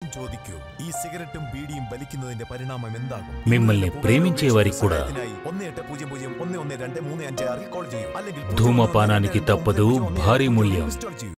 ചോദിക്കൂ ഈ സിഗരറ്റും ബീഡിയും വലിക്കുന്നതിന്റെ പരിണാമം എന്താകും మిమ్మల్ని ప్రేమించే వారికి కూడా ഒന്ന് എട്ട് പൂജ്യം പൂജ്യം ഒന്ന് ഒന്ന് രണ്ട് മൂന്ന് അഞ്ച് ആറിൽ കോൾ ചെയ്യൂ അല്ലെങ്കിൽ പൂജ്യം ధూమపానానికి ഒന്ന് രണ്ട് తప్పదు പൂജ്യം ഒന്ന് భారీ രണ്ട് మూల్యం ഇൻസ്റ്റാൾ ചെയ്യൂ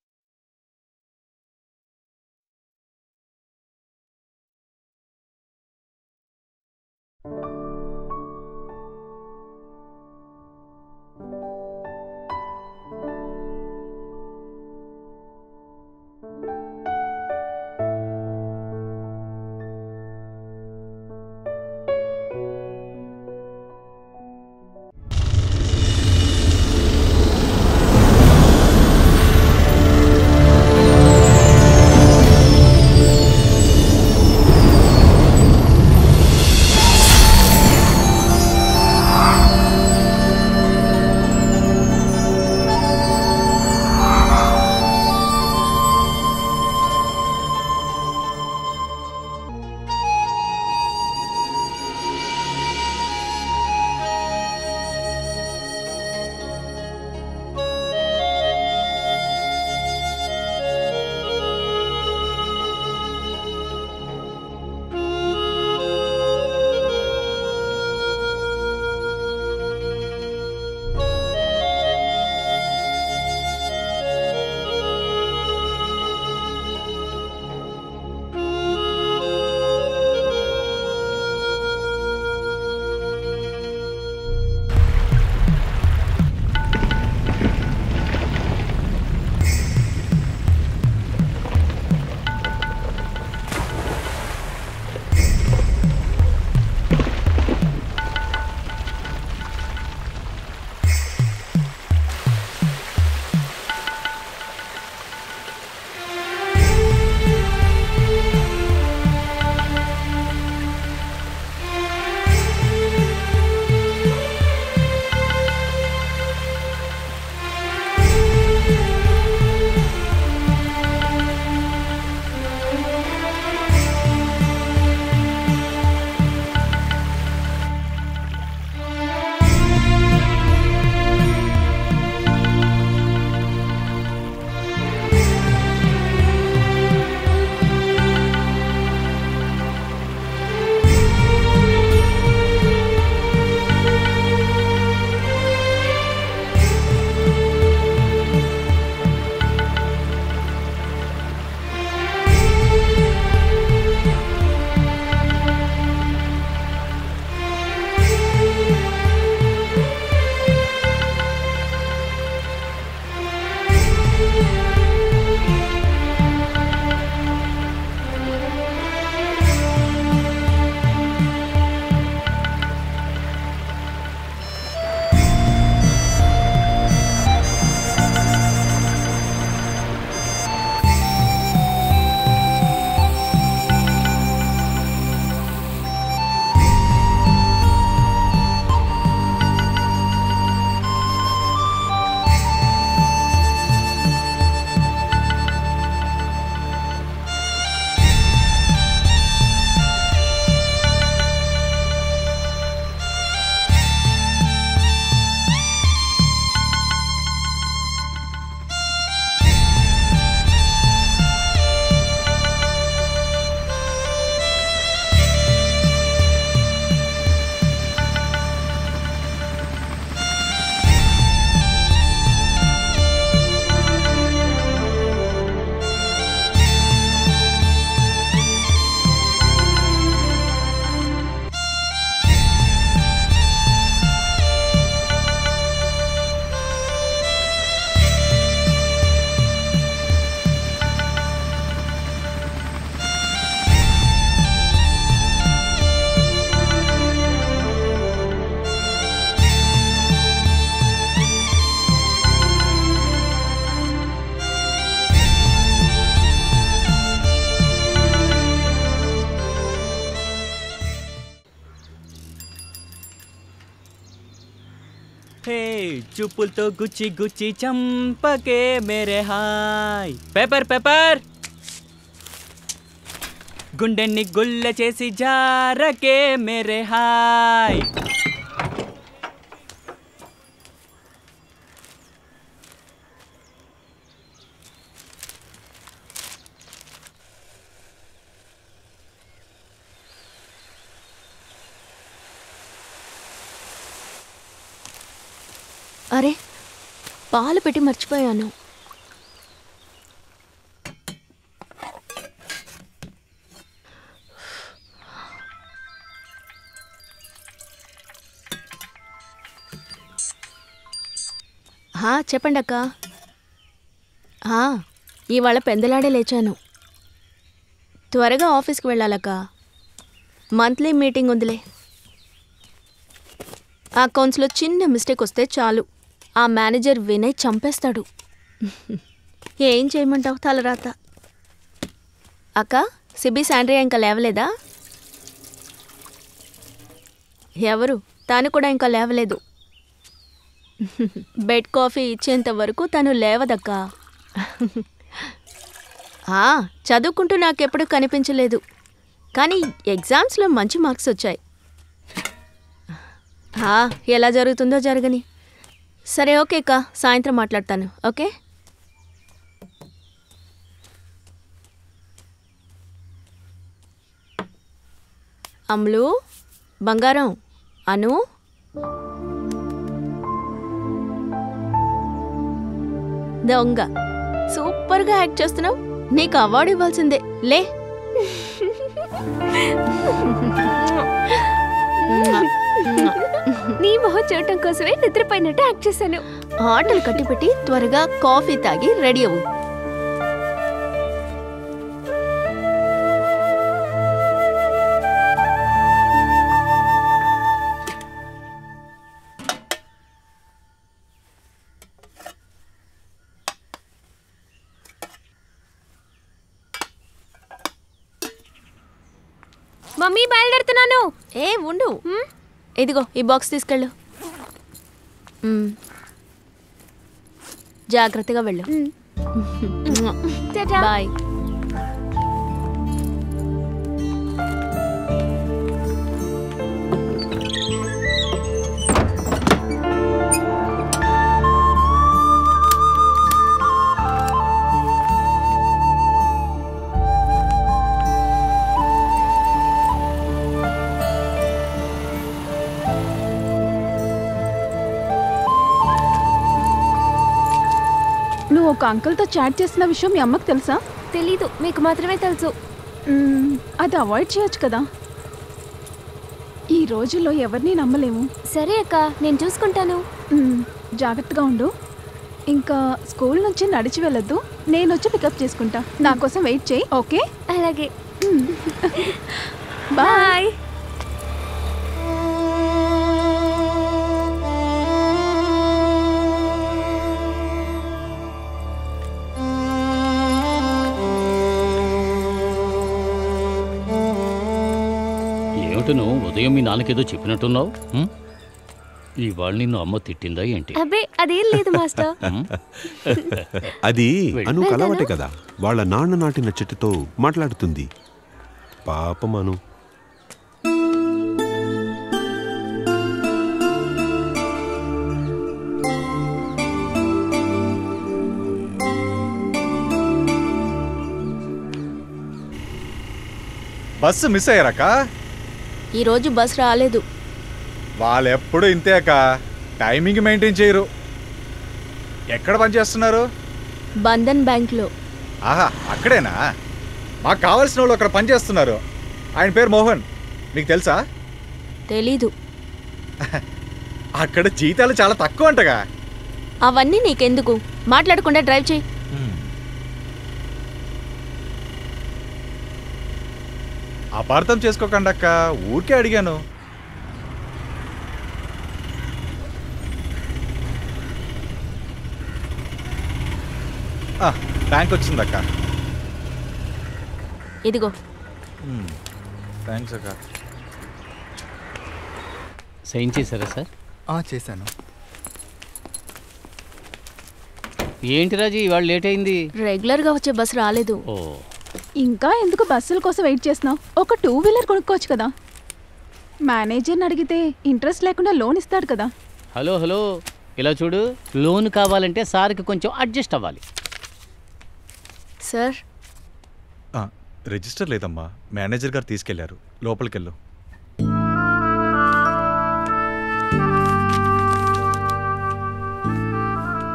హే చూపులతో గుచ్చి గుచ్చి చంపకే మేరే హాయ్ పేపర్ పేపర్ గుండెని గుల్ల చేసి జారకే మేరే హాయ్ అరే పాలు పెట్టి మర్చిపోయాను హా, చెప్పండి అక్క హా, ఇవాళ పెందలాడే లేచాను త్వరగా ఆఫీస్కి వెళ్ళాలక్క మంత్లీ మీటింగ్ ఉందిలే ఆ అకౌంట్స్లో చిన్న మిస్టేక్ వస్తే చాలు ఆ మేనేజర్ వినయ్ చంపేస్తాడు ఏం చేయమంటావు తలరాత అక్క సిబి శాండ్రియా ఇంకా లేవలేదా ఎవరు తాను కూడా ఇంకా లేవలేదు బెడ్ కాఫీ ఇచ్చేంత వరకు తను లేవదక్కా ఆ, చదువుకుంటూ నాకెప్పుడు కనిపించలేదు కానీ ఎగ్జామ్స్లో మంచి మార్క్స్ వచ్చాయి ఆ, ఎలా జరుగుతుందో జరగని సరే ఓకే అక్క సాయంత్రం మాట్లాడతాను ఓకే అమ్ములు బంగారం అను దొంగ సూపర్గా యాక్ట్ చేస్తున్నావు నీకు అవార్డు ఇవ్వాల్సిందే లే నీ మొహం చూడటం కోసమే నిద్రపోయినట్టు యాక్ట్ చేశాను ఆటలు కట్టిపెట్టి త్వరగా కాఫీ తాగి రెడీ అవ్వు మమ్మీ బయలుదేరుతున్నాను ఏ ఉండు ఇదిగో ఈ బాక్స్ తీసుకెళ్ళు మ్. జాగ్రత్తగా వెళ్ళు టాటా. బాయ్ నువ్వు ఒక అంకుల్తో చాట్ చేసిన విషయం మీ అమ్మకు తెలుసా తెలీదు మీకు మాత్రమే తెలుసు మ్మ్, అది అవాయిడ్ చేయొచ్చు కదా ఈ రోజుల్లో ఎవరిని నమ్మలేము సరే అక్క నేను చూసుకుంటాను మ్మ్, జాగ్రత్తగా ఉండు ఇంకా స్కూల్ నుంచి నడిచి వెళ్ళొద్దు నేను వచ్చి పికప్ చేసుకుంటా నా కోసం వెయిట్ చేయి ఓకే అలాగే బాయ్ బాయ్ ఏమిటి నువ్వు ఉదయం మీ నాన్నకేదో చెప్పినట్టున్నావు హ్మ్? ఇవాళ నిన్ను అమ్మ తిట్టిందా ఏంటి అబ్బే అదేం లేదు మాస్టర్ హ్మ్? అది వెళ్ళు. అను కలవటే కదా వాళ్ళ నాన్న నాటిన చెట్టుతో మాట్లాడుతుంది పాపం అను బస్సు మిస్ అయ్యారక్క ఈరోజు బస్ రాలేదు వాళ్ళెప్పుడు ఇంతే అక్క టైమింగ్ మెయింటైన్ చేయరు ఎక్కడ పని చేస్తున్నారు బంధన్ బ్యాంక్లో ఆహా అక్కడేనా మాకు కావాల్సిన వాళ్ళు అక్కడ పని చేస్తున్నారు ఆయన పేరు మోహన్ మీకు తెలుసా తెలీదు అక్కడ జీతాలు చాలా తక్కువ అంటగా అవన్నీ నీకెందుకు మాట్లాడకుండా డ్రైవ్ చేయి అపార్థం చేసుకోకండి అక్క ఊరికే అడిగాను ఆ, బ్యాంక్ వచ్చిందక్క ఇదిగో థ్యాంక్స్ అక్క సైన్ చేశారా సార్ చేశాను ఏంటి రాజీ ఇవాళ లేట్ అయింది రెగ్యులర్గా వచ్చే బస్ రాలేదు ఓ ఇంకా ఎందుకు బస్సుల కోసం వెయిట్ చేస్తున్నావు ఒక టూ వీలర్ కొనుక్కోవచ్చు కదా మేనేజర్ని అడిగితే ఇంట్రెస్ట్ లేకుండా లోన్ ఇస్తాడు కదా హలో హలో ఇలా చూడు లోన్ కావాలంటే సార్కి కొంచెం అడ్జస్ట్ అవ్వాలి సార్ ఆ, రిజిస్టర్ లేదమ్మా మేనేజర్ గారు తీసుకెళ్లారు లోపలికెళ్ళు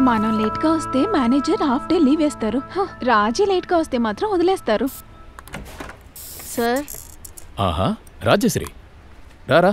మనం లేట్గా వస్తే మేనేజర్ హాఫ్ డే లీవ్ వేస్తారు రాజీ లేట్గా వస్తే మాత్రం వదిలేస్తారు సార్ ఆహా రాజశ్రీ రారా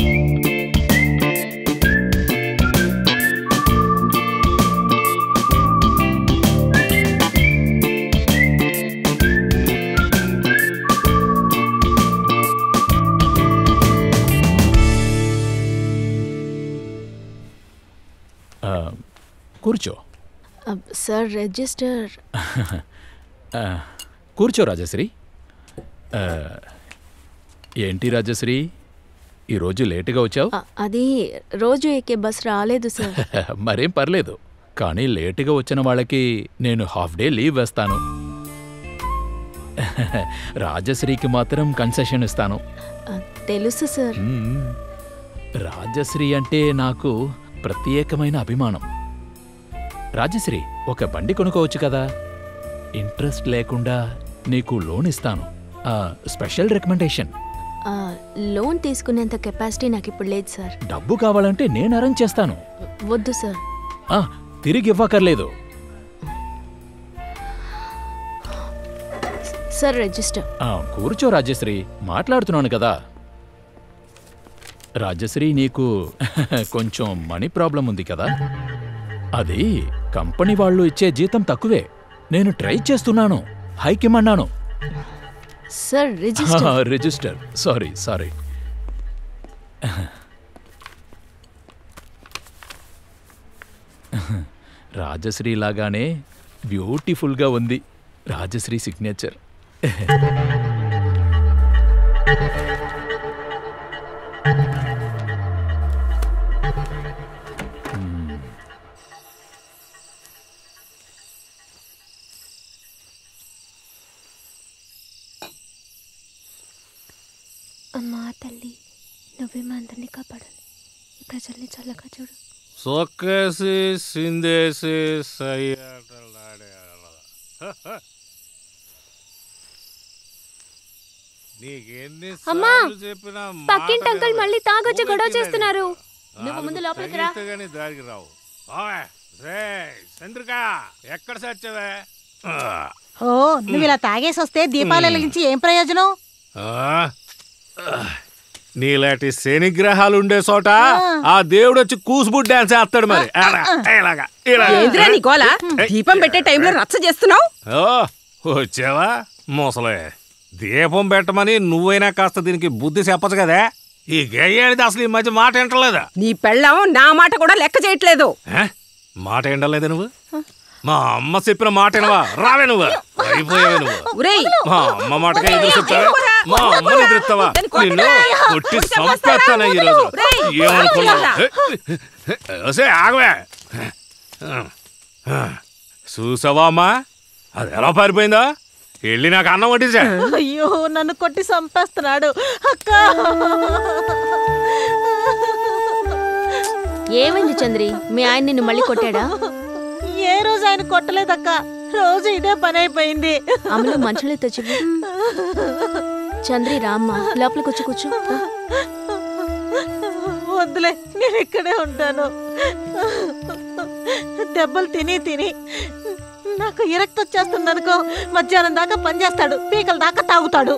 ఆ, కూర్చో అబ్, సార్ రిజిస్టర్ ఆ, కూర్చో రాజశ్రీ ఆ, ఏంటి రాజశ్రీ ఈరోజు లేటుగా వచ్చావు అ- అది రోజు ఎక్కే బస్ రాలేదు సార్ మరేం పర్లేదు కానీ లేటుగా వచ్చిన వాళ్ళకి నేను హాఫ్ డే లీవ్ వేస్తాను రాజశ్రీకి మాత్రం కన్సెషన్ ఇస్తాను అ, తెలుసు సార్ మ్మ్. రాజశ్రీ అంటే నాకు ప్రత్యేకమైన అభిమానం రాజశ్రీ ఒక బండి కొనుక్కోవచ్చు కదా ఇంట్రెస్ట్ లేకుండా నీకు లోన్ ఇస్తాను ఆ, స్పెషల్ రికమెండేషన్ ఆ, లోన్ తీసుకునేంత కెపాసిటీ నాకు ఇప్పుడు లేదు సార్ డబ్బు కావాలంటే నేను అరేంజ్ చేస్తాను వద్దు సార్ ఆ, తిరిగి ఇవ్వకర్లేదు సార్ రిజిస్టర్ ఆ, కూర్చో రాజశ్రీ మాట్లాడుతున్నాను కదా రాజశ్రీ నీకు కొంచెం మనీ ప్రాబ్లం ఉంది కదా అది కంపెనీ వాళ్ళు ఇచ్చే జీతం తక్కువే నేను ట్రై చేస్తున్నాను హైక్ ఇమ్మన్నాను sir register register sorry sorry Rajashree లాగానే బ్యూటిఫుల్గా ఉంది రాజశ్రీ సిగ్నేచర్ అమ్మా తల్లి నువ్వే మా అందరినీ కాపాడాలి ఈ ప్రజల్ని చల్లగా చూడు సొక్కేసి సిందేసి సయ్యాటలాడే నీకెన్ని అమ్మా సార్లు చెప్పినా పక్కింటి అంకుల్ మళ్ళీ తాగొచ్చి గొడవ చేస్తున్నారు నువ్వు ముందు లోపలికి రా. కానీ దారికి రావు ఓవే, రేయ్, చంద్రిక ఎక్కడ సచ్చావే ఓ నువ్వు ఇలా తాగేసి వస్తే దీపాలు వెలిగించి ఏం ప్రయోజనం నీలాంటి శనిగ్రహాలు ఉండే చోట ఆ దేవుడు వచ్చి కూసుబుడ్ డాన్స్ చేస్తాడు మరి ఎలాగా, ఎలాగా, ఇలాగా. ఏంద్రా నీ గోల దీపం పెట్టే టైంలో రచ్చ చేస్తున్నావు ఓ వచ్చావా మోసలే దీపం పెట్టమని నువ్వైనా కాస్త దీనికి బుద్ధి చెప్పచ్చు కదే ఈ గయ్యాడిది అసలు ఈ మధ్య మాట వింటలేదా నీ పెళ్ళాం నా మాట కూడా లెక్క చేయట్లేదు ఏ? మాట వింటలేదా నువ్వు మా అమ్మ చెప్పిన మాట వినవా రావే నువ్వు అయిపోయావే నువ్వు ఒరేయ్ మా అమ్మ మాటగా ఎదురు చెప్తావా మా అమ్మని ఎదురుస్తావా నిన్ను కొట్టి సంపేస్తానా ఈరోజు ఏమనుకున్నావు ఒసే ఆగవే చూసావా అమ్మా అది ఎలా పారిపోయిందా వెళ్ళి నాకు అన్నం వడ్డించా అయ్యో నన్ను కొట్టి చంపేస్తున్నాడు అక్క ఏమైంది చంద్రి మీ ఆయన నిన్ను మళ్ళీ కొట్టాడా ఏ రోజు ఆయన కొట్టలేదక్క రోజు ఇదే పని అయిపోయింది అమలు మంచులే తెచ్చి చంద్రి రామ్మ లోపలికి వచ్చి కూర్చో రా. వద్దులే నేను ఇక్కడే ఉంటాను దెబ్బలు తిని తిని నాకు ఇరక్త వచ్చేస్తుంది అనుకో మధ్యాహ్నం దాకా పనిచేస్తాడు పీకల దాకా తాగుతాడు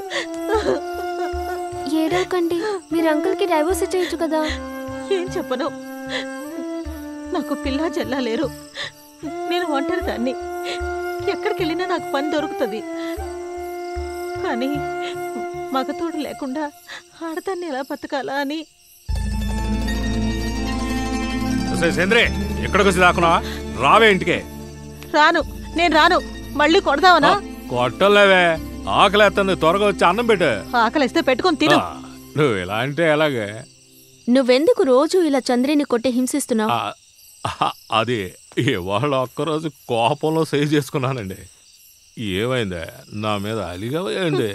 ఏడవకండి మీరు అంకుల్కి డైవోర్స్ ఇచ్చేయచ్చు కదా ఏం చెప్పను నాకు పిల్ల చెల్ల లేరు నేను ఒంటరి దాన్ని ఎక్కడికి వెళ్ళినా నాకు పని దొరుకుతుంది కానీ మగతోడు లేకుండా ఆడదాన్ని ఎలా బతకాలా అని ఒసే సేంద్రే ఎక్కడికి వచ్చి దాక్కున్నావా రావే ఇంటికే రాను నేను రాను మళ్ళీ కొడదావనా కొట్టలేవే ఆకలేస్తుంది త్వరగా వచ్చి అన్నం పెట్టు ఆకలిస్తే పెట్టుకొని తిను ఆ, నువ్వు ఇలా అంటే ఎలాగే నువ్వెందుకు రోజు ఇలా చంద్రిని కొట్టి హింసిస్తున్నావు ఆ, ఆ, అది ఇవాళ ఒక్కరోజు కోపంలో సేవ్ చేసుకున్నానండి ఏమైంది నా మీద అలిగా ఏంటి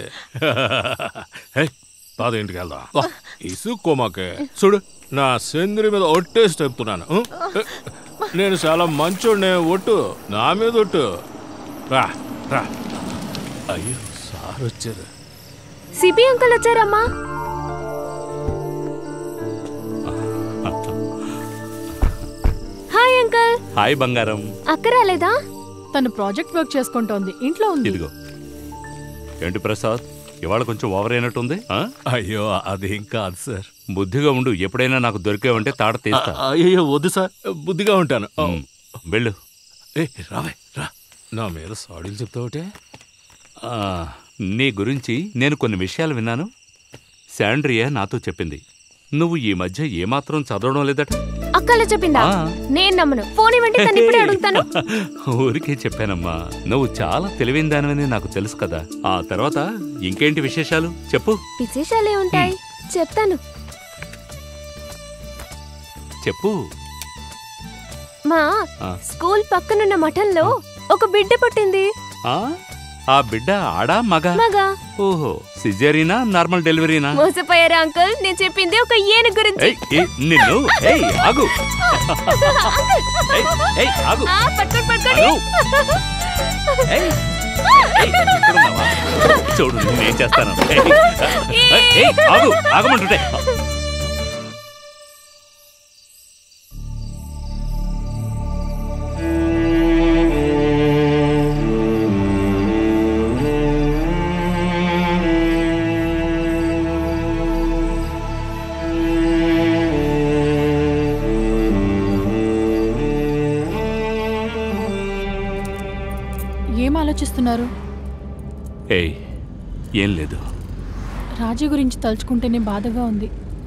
పాద ఇంటికి వెళ్దాం వా, ఇసుక్కోమాకే చూడు నా సెంద్రి మీద ఒట్టేసి చెప్తున్నాను ఉం? నేను చాలా మంచోడినే ఒట్టు నా మీద ఒట్టు రా రా అయ్యో సార్ వచ్చారు సిబి అంకుల్ వచ్చారమ్మా హాయ్ అంకుల్ హాయ్ బంగారం అక్క రాలేదా తను ప్రాజెక్ట్ వర్క్ చేసుకుంటోంది ఇంట్లో ఉంది ఇదిగో ఏంటి ప్రసాద్ ఇవాళ కొంచెం ఓవర్ అయినట్టుంది ఆ? అయ్యో అదేం కాదు సార్ బుద్ధిగా ఉండు ఎప్పుడైనా నాకు దొరికేవంటే తాడ తీస్తా అయ్యో వద్దు సార్ బుద్ధిగా ఉంటాను ఉమ్, వెళ్ళు ఏ రావే రా నా మీద సాడీలు చెప్తావుటే ఆ, నీ గురించి నేను కొన్ని విషయాలు విన్నాను శాండ్రియా నాతో చెప్పింది నువ్వు ఈ మధ్య ఏమాత్రం చదవడం లేదట అక్కలా చెప్పిందా ఆ. నేను నమ్మను ఫోన్ ఇవ్వండి తను ఇప్పుడే అడుగుతాను ఊరికే చెప్పానమ్మా నువ్వు చాలా తెలివైన దానివని నాకు తెలుసు కదా ఆ తర్వాత ఇంకేంటి విశేషాలు చెప్పు విశేషాలే ఉంటాయి చెప్తాను చెప్పు మా ఆ. స్కూల్ పక్కనున్న మఠంలో ఒక బిడ్డ పుట్టింది ఆ ఆ బిడ్డ ఆడా మగ మగా ఓహో సిజేరీనా నార్మల్ డెలివరీనా మోసపోయారా అంకుల్ నేను చెప్పింది ఒక ఏనుగు గురించి ఏయ్, ఏయ్, నిన్ను ఏయ్ ఆగు ఏయ్, ఏయ్, ఆగు ఆ, పట్టుకోండి పట్టుకోండి ఆగు. ఏయ్, ఏయ్, ఇక్కడున్నావా? చూడు నేనేం చేస్తాను ఏయ్, ఏయ్, ఏయ్, ఆగు ఆగమంటుంటే ఏం ఆలోచిస్తున్నారు ఏయ్ ఏం లేదు రాజీ గురించి తలుచుకుంటేనే బాధగా ఉంది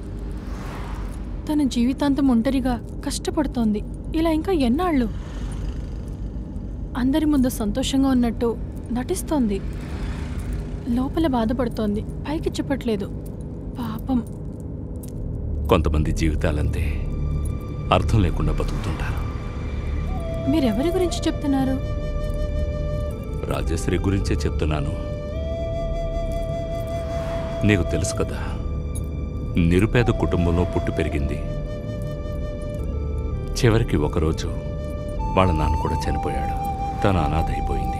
తన జీవితాంతం ఒంటరిగా కష్టపడుతోంది ఇలా ఇంకా ఎన్నాళ్ళు అందరి ముందు సంతోషంగా ఉన్నట్టు నటిస్తోంది లోపల బాధపడుతోంది పైకి చెప్పట్లేదు పాపం కొంతమంది జీవితాలంతే అర్థం లేకుండా బతుకుతుంటారు మీరెవరి గురించి చెప్తున్నారు రాజశ్రీ గురించే చెప్తున్నాను నీకు తెలుసు కదా నిరుపేద కుటుంబంలో పుట్టి పెరిగింది చివరికి ఒకరోజు వాళ్ళ నాన్న కూడా చనిపోయాడు తన అనాథ అయిపోయింది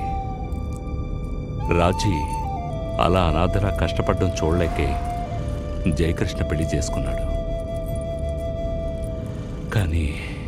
రాజీ అలా అనాథలా కష్టపడడం చూడలేకే జయకృష్ణ పెళ్లి చేసుకున్నాడు కానీ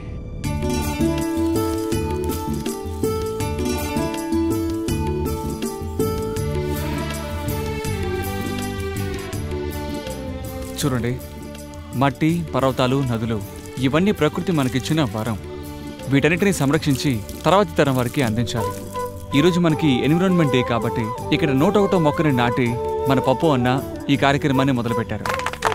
చూడండి మట్టి పర్వతాలు నదులు ఇవన్నీ ప్రకృతి మనకిచ్చిన వరం వీటన్నిటిని సంరక్షించి తర్వాతి తరం వారికి అందించాలి ఈరోజు మనకి ఎన్విరాన్మెంట్ డే కాబట్టి ఇక్కడ నూట ఒకటో మొక్కని నాటి మన పప్పు అన్న ఈ కార్యక్రమాన్ని మొదలుపెట్టారు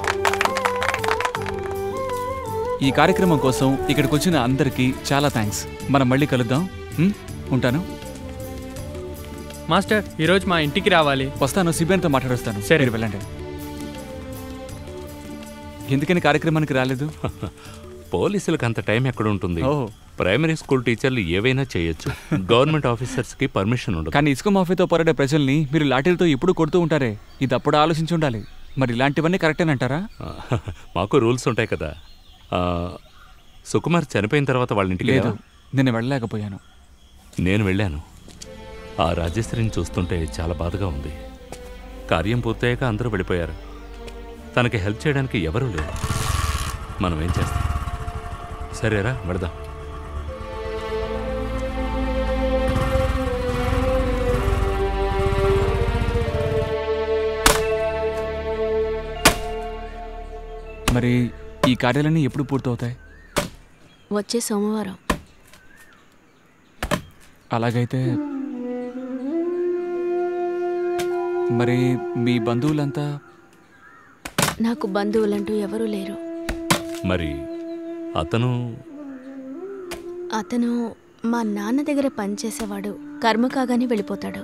ఈ కార్యక్రమం కోసం ఇక్కడికి వచ్చిన అందరికీ చాలా థ్యాంక్స్ మనం మళ్ళీ కలుద్దాం ఉం? ఉంటాను మాస్టర్ ఈరోజు మా ఇంటికి రావాలి వస్తాను సిబిఎన్తో మాట్లాడొస్తాను సరే. మీరు వెళ్ళండి ఎందుకని కార్యక్రమానికి రాలేదు పోలీసులకు అంత టైం ఎక్కడ ఉంటుంది ఓహో. ప్రైమరీ స్కూల్ టీచర్లు ఏవైనా చేయొచ్చు గవర్నమెంట్ ఆఫీసర్స్ కి పర్మిషన్ ఉండదు కానీ ఇసుక మాఫీతో పోరాడే ప్రజల్ని మీరు లాఠీలతో ఎప్పుడు కొడుతూ ఉంటారే ఇది అప్పుడు ఆలోచించి ఉండాలి మరి ఇలాంటివన్నీ కరెక్టేనంటారా మాకు రూల్స్ ఉంటాయి కదా ఆ, సుకుమార్ చనిపోయిన తర్వాత వాళ్ళ ఇంటికి లేదు వెళ్ళావా? నేను వెళ్ళలేకపోయాను నేను వెళ్ళాను ఆ రాజేశ్వరిని చూస్తుంటే చాలా బాధగా ఉంది కార్యం పూర్తయ్యాక అందరూ వెళ్ళిపోయారు తనకి హెల్ప్ చేయడానికి ఎవరూ లేరు మనం ఏం చేస్తాం సరేరా వెళదాం మరి ఈ కార్యాలన్నీ ఎప్పుడు పూర్తవుతాయి వచ్చే సోమవారం అలాగైతే మరి మీ బంధువులంతా నాకు బంధువులంటూ ఎవరూ లేరు మరి అతను అతను మా నాన్న దగ్గర పనిచేసేవాడు కర్మ కాగానే వెళ్ళిపోతాడు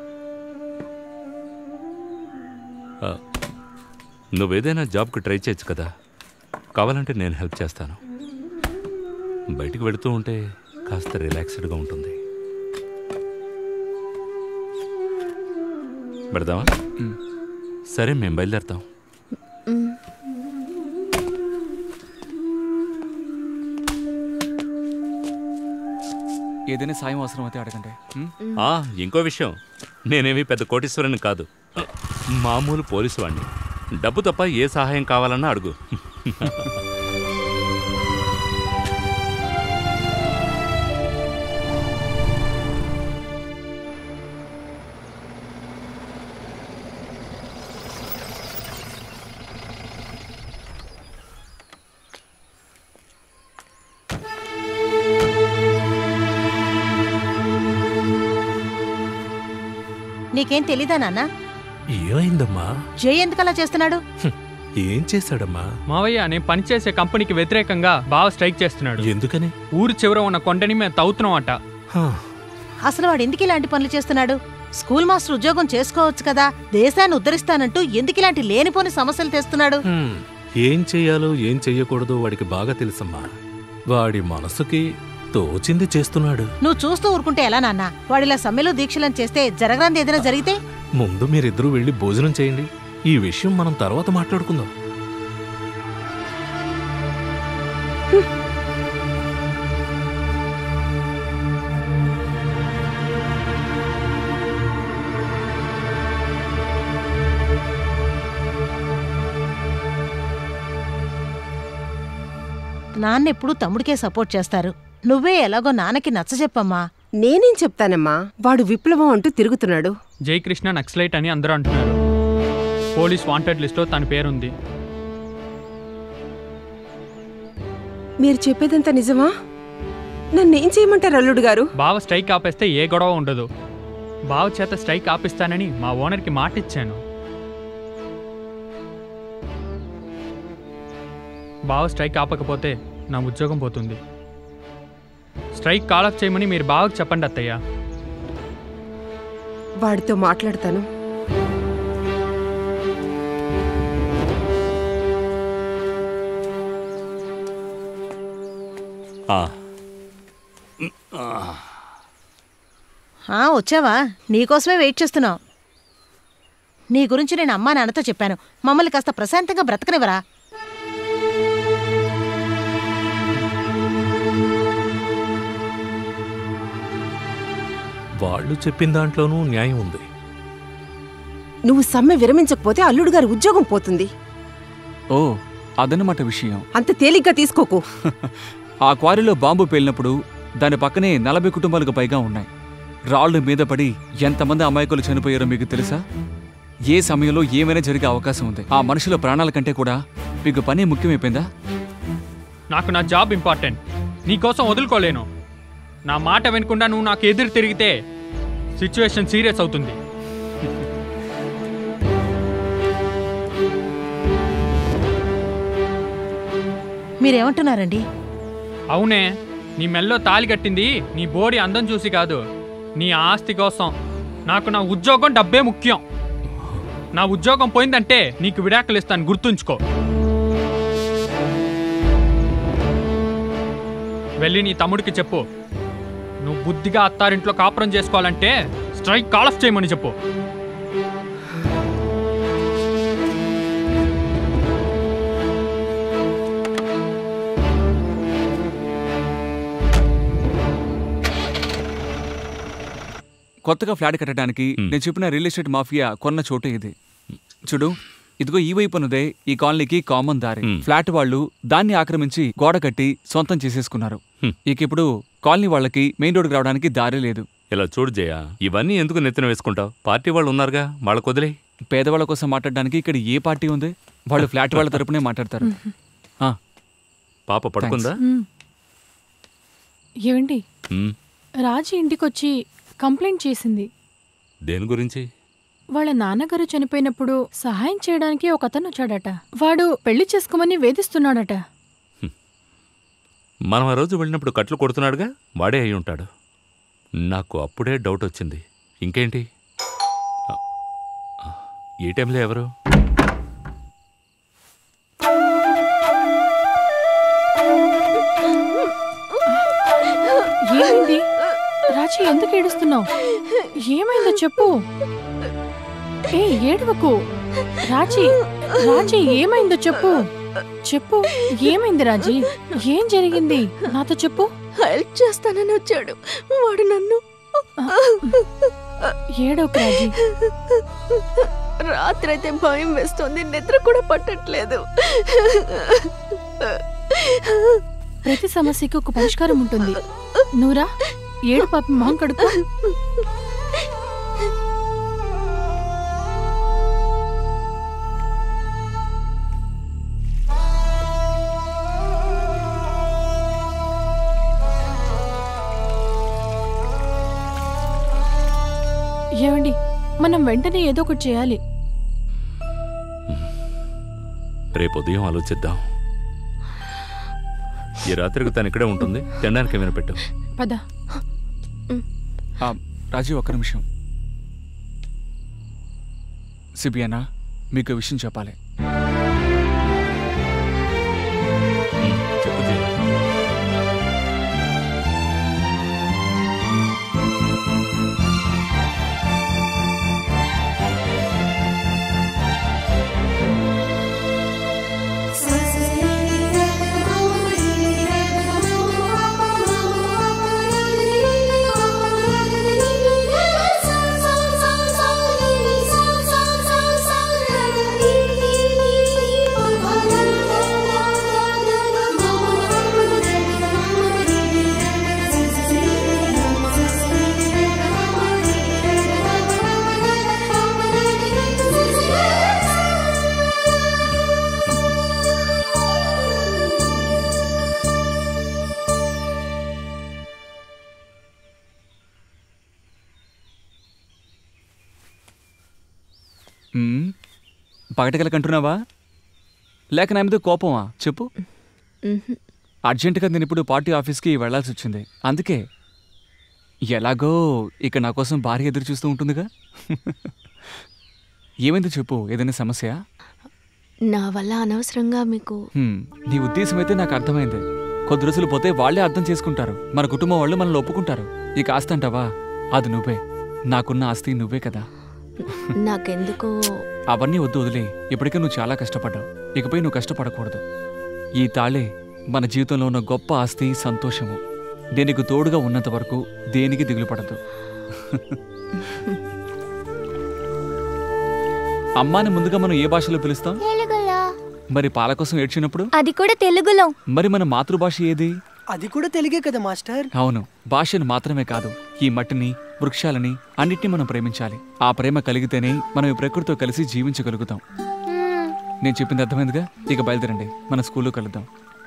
ఆ, నువ్వేదైనా జాబ్కి ట్రై చేయొచ్చు కదా కావాలంటే నేను హెల్ప్ చేస్తాను బయటికి వెళుతూ ఉంటే కాస్త రిలాక్స్డ్గా ఉంటుంది పెడదామా సరే మేము బయలుదేరుతాం మ్, ఏదైనా సాయం అవసరం అయితే అడగండి ఉం? ఆ, ఇంకో విషయం నేనేమి పెద్ద కోటీశ్వరుని కాదు మామూలు పోలీసు వాణ్ణి డబ్బు తప్ప ఏ సహాయం కావాలన్నా అడుగు నీకేం తెలీదా నాన్న ఏమైందమ్మా జై ఎందుకు అలా చేస్తున్నాడు ఏం చేశాడమ్మా మావయ్య నేను పనిచేసే కంపెనీకి వ్యతిరేకంగా బాగా స్ట్రైక్ చేస్తున్నాడు ఎందుకని ఊరు చివర ఉన్న కొండని మేము తవ్వుతున్నాం అట అసలు వాడు ఎందుకు ఇలాంటి పనులు చేస్తున్నాడు స్కూల్ మాస్టర్ ఉద్యోగం చేసుకోవచ్చు కదా దేశాన్ని ఉద్ధరిస్తానంటూ ఎందుకు ఇలాంటి లేనిపోని సమస్యలు తెస్తున్నాడు హ్మ్, ఏం చెయ్యాలో ఏం చెయ్యకూడదో వాడికి బాగా తెలుసమ్మా వాడి మనసుకి తోచింది చేస్తున్నాడు నువ్వు చూస్తూ ఊరుకుంటే ఎలా నాన్న వాడిలా సమ్మెలు దీక్షలను చేస్తే జరగరాంది ఏదైనా జరిగితే ముందు మీరిద్దరూ వెళ్ళి భోజనం చేయండి ఈ విషయం మనం తర్వాత మాట్లాడుకుందాం నాన్న ఎప్పుడు తమ్ముడికే సపోర్ట్ చేస్తారు నువ్వే ఎలాగో నాన్నకి నచ్చజెప్పమ్మా నేనేం చెప్తానమ్మా వాడు విప్లవం అంటూ తిరుగుతున్నాడు జయకృష్ణ నక్సలైట్ అని అందరూ అంటున్నారు పోలీస్ వాంటెడ్ లిస్ట్లో తన పేరుంది మీరు చెప్పేదంతా నిజమా నన్నేం చేయమంటారు అల్లుడు గారు బావ స్ట్రైక్ ఆపేస్తే ఏ గొడవ ఉండదు బావ చేత స్ట్రైక్ ఆపిస్తానని మా ఓనర్కి మాట ఇచ్చాను బావ స్ట్రైక్ ఆపకపోతే నా ఉద్యోగం పోతుంది స్ట్రైక్ కాల్ ఆఫ్ చేయమని మీరు బావకు చెప్పండి అత్తయ్య వాడితో మాట్లాడతాను ఆ. ఆ వచ్చావా నీకోసమే వెయిట్ చేస్తున్నాం నీ గురించి నేను అమ్మా నాన్నతో చెప్పాను మమ్మల్ని కాస్త ప్రశాంతంగా బ్రతకనివరా వాళ్ళు చెప్పిన దాంట్లోనూ న్యాయం ఉంది నువ్వు సమ్మె విరమించకపోతే అల్లుడు గారి ఉద్యోగం పోతుంది ఓ అదన్నమాట విషయం అంత తేలిగ్గా తీసుకోకు ఆ క్వారీలో బాంబు పేలినప్పుడు దాని పక్కనే నలభై కుటుంబాలకు పైగా ఉన్నాయి రాళ్ళు మీద పడి ఎంతమంది అమాయకులు చనిపోయారో మీకు తెలుసా ఏ సమయంలో ఏమైనా జరిగే అవకాశం ఉంది ఆ మనుషుల ప్రాణాల కంటే కూడా మీకు పని ముఖ్యమైపోయిందా నాకు నా జాబ్ ఇంపార్టెంట్ నీకోసం వదులుకోలేను నా మాట వినకుండా నువ్వు నాకు ఎదురు తిరిగితే సిచ్యువేషన్ సీరియస్ అవుతుంది మీరేమంటున్నారండి అవునే నీ మెల్లో తాలి కట్టింది నీ బోడి అందం చూసి కాదు నీ ఆస్తి కోసం నాకు నా ఉద్యోగం డబ్బే ముఖ్యం నా ఉద్యోగం పోయిందంటే నీకు విడాకులు ఇస్తాను గుర్తుంచుకో వెళ్ళి నీ తమ్ముడికి చెప్పు నువ్వు బుద్ధిగా అత్తారింట్లో కాపురం చేసుకోవాలంటే స్ట్రైక్ కాల్ ఆఫ్ చేయమని చెప్పు కొత్తగా ఫ్లాట్ కట్టడానికి నేను చెప్పిన రియల్ ఎస్టేట్ మాఫియా కొన్న చోటే ఇది చూడు ఇదిగో ఈ వైపు ఉన్నదే ఈ కాలనీకి కామన్ దారి ఫ్లాట్ వాళ్ళు దాన్ని ఆక్రమించి గోడ కట్టి సొంతం చేసేసుకున్నారు ఇక ఇప్పుడు కాలనీ వాళ్ళకి మెయిన్ రోడ్కి రావడానికి దారి లేదు ఇలా చూడు జయ ఇవన్నీ ఎందుకు నెత్తిన వేసుకుంటావు పార్టీ వాళ్ళు ఉన్నారుగా వాళ్ళకు వదిలే పేదవాళ్ళ కోసం మాట్లాడడానికి ఇక్కడ ఏ పార్టీ ఉంది వాళ్ళు ఫ్లాట్ వాళ్ళ తరపునే మాట్లాడతారు ఆ, పాప పడుకుందా మ్మ్. ఏమండి మ్, రాజీ ఇంటికొచ్చి కంప్లైంట్ చేసింది దేని గురించి వాళ్ళ నాన్నగారు చనిపోయినప్పుడు సహాయం చేయడానికి ఒక అతను వచ్చాడట వాడు పెళ్లి చేసుకోమని వేధిస్తున్నాడట మనం ఆ రోజు వెళ్ళినప్పుడు కట్లు కొడుతున్నాడుగా వాడే అయి ఉంటాడు నాకు అప్పుడే డౌట్ వచ్చింది ఇంకేంటి ఆ, ఆ, ఈ టైంలో ఎవరు ఏమైంది రాజీ ఎందుకు ఏడుస్తున్నావు ఏమైందో చెప్పు ఏ ఏడవకు రాజీ రాజీ ఏమైందో చెప్పు చెప్పు ఏమైంది రాజీ ఏం జరిగింది నాతో చెప్పు హెల్ప్ చేస్తానని వచ్చాడు వాడు నన్ను ఏడోకు రాజీ రాత్రి అయితే భయం వేస్తుంది నిద్ర కూడా పట్టట్లేదు ప్రతి సమస్యకి ఒక పరిష్కారం ఉంటుంది నూరా ఏడు పాపి మొహం కడుపు ఏమండి మన మనం వెంటనే ఏదో ఒకటి చేయాలి రేపు ఉదయం ఆలోచిద్దాం ఈ రాత్రికి తను ఇక్కడే ఉంటుంది తినడానికి ఏమైనా పెట్టు పద ఆ, రాజు ఒక్క నిమిషం సిబియనా మీకు విషయం చెప్పాలి చెప్పు జయ. మ్మ్. పగటికెళ్ళకంటున్నావా లేక నా మీద కోపమా చెప్పు మ్హూ. అర్జెంటుగా నేను ఇప్పుడు పార్టీ ఆఫీస్కి వెళ్ళాల్సి వచ్చింది అందుకే ఎలాగో ఇక నా కోసం భార్య ఎదురు చూస్తూ ఉంటుందిగా ఏమైందో చెప్పు ఏదైనా సమస్య నా వల్ల అనవసరంగా మీకు హ్మ్, నీ ఉద్దేశం అయితే నాకు అర్థమైంది కొద్ది రోజులు పోతే వాళ్ళే అర్థం చేసుకుంటారు మన కుటుంబం వాళ్ళు మనల్ని ఒప్పుకుంటారు ఇక ఆస్తి అంటావా అది నువ్వే నాకున్న ఆస్తి నువ్వే కదా నాకెందుకో అవన్నీ వద్దు వదిలే ఇప్పటికే నువ్వు చాలా కష్టపడ్డావు ఇకపై నువ్వు కష్టపడకూడదు ఈ తాళే మన జీవితంలో ఉన్న గొప్ప ఆస్తి సంతోషము దేనికి తోడుగా ఉన్నంత వరకు దేనికి దిగులు పడదు అమ్మాని ముందుగా మనం ఏ భాషలో పిలుస్తాం తెలుగులో మరి పాల కోసం ఏడ్చినప్పుడు అది కూడా తెలుగులో మరి మన మాతృభాష ఏది అది కూడా తెలుగే కదా మాస్టర్ అవును భాషను మాత్రమే కాదు ఈ మట్టిని వృక్షాలని అన్నిటిని మనం ప్రేమించాలి ఆ ప్రేమ కలిగితేనే మనం ఈ ప్రకృతితో కలిసి జీవించగలుగుతాం నేను చెప్పింది అర్థమైందిగా ఇక బయలుదేరండి మన స్కూల్లో కలుద్దాం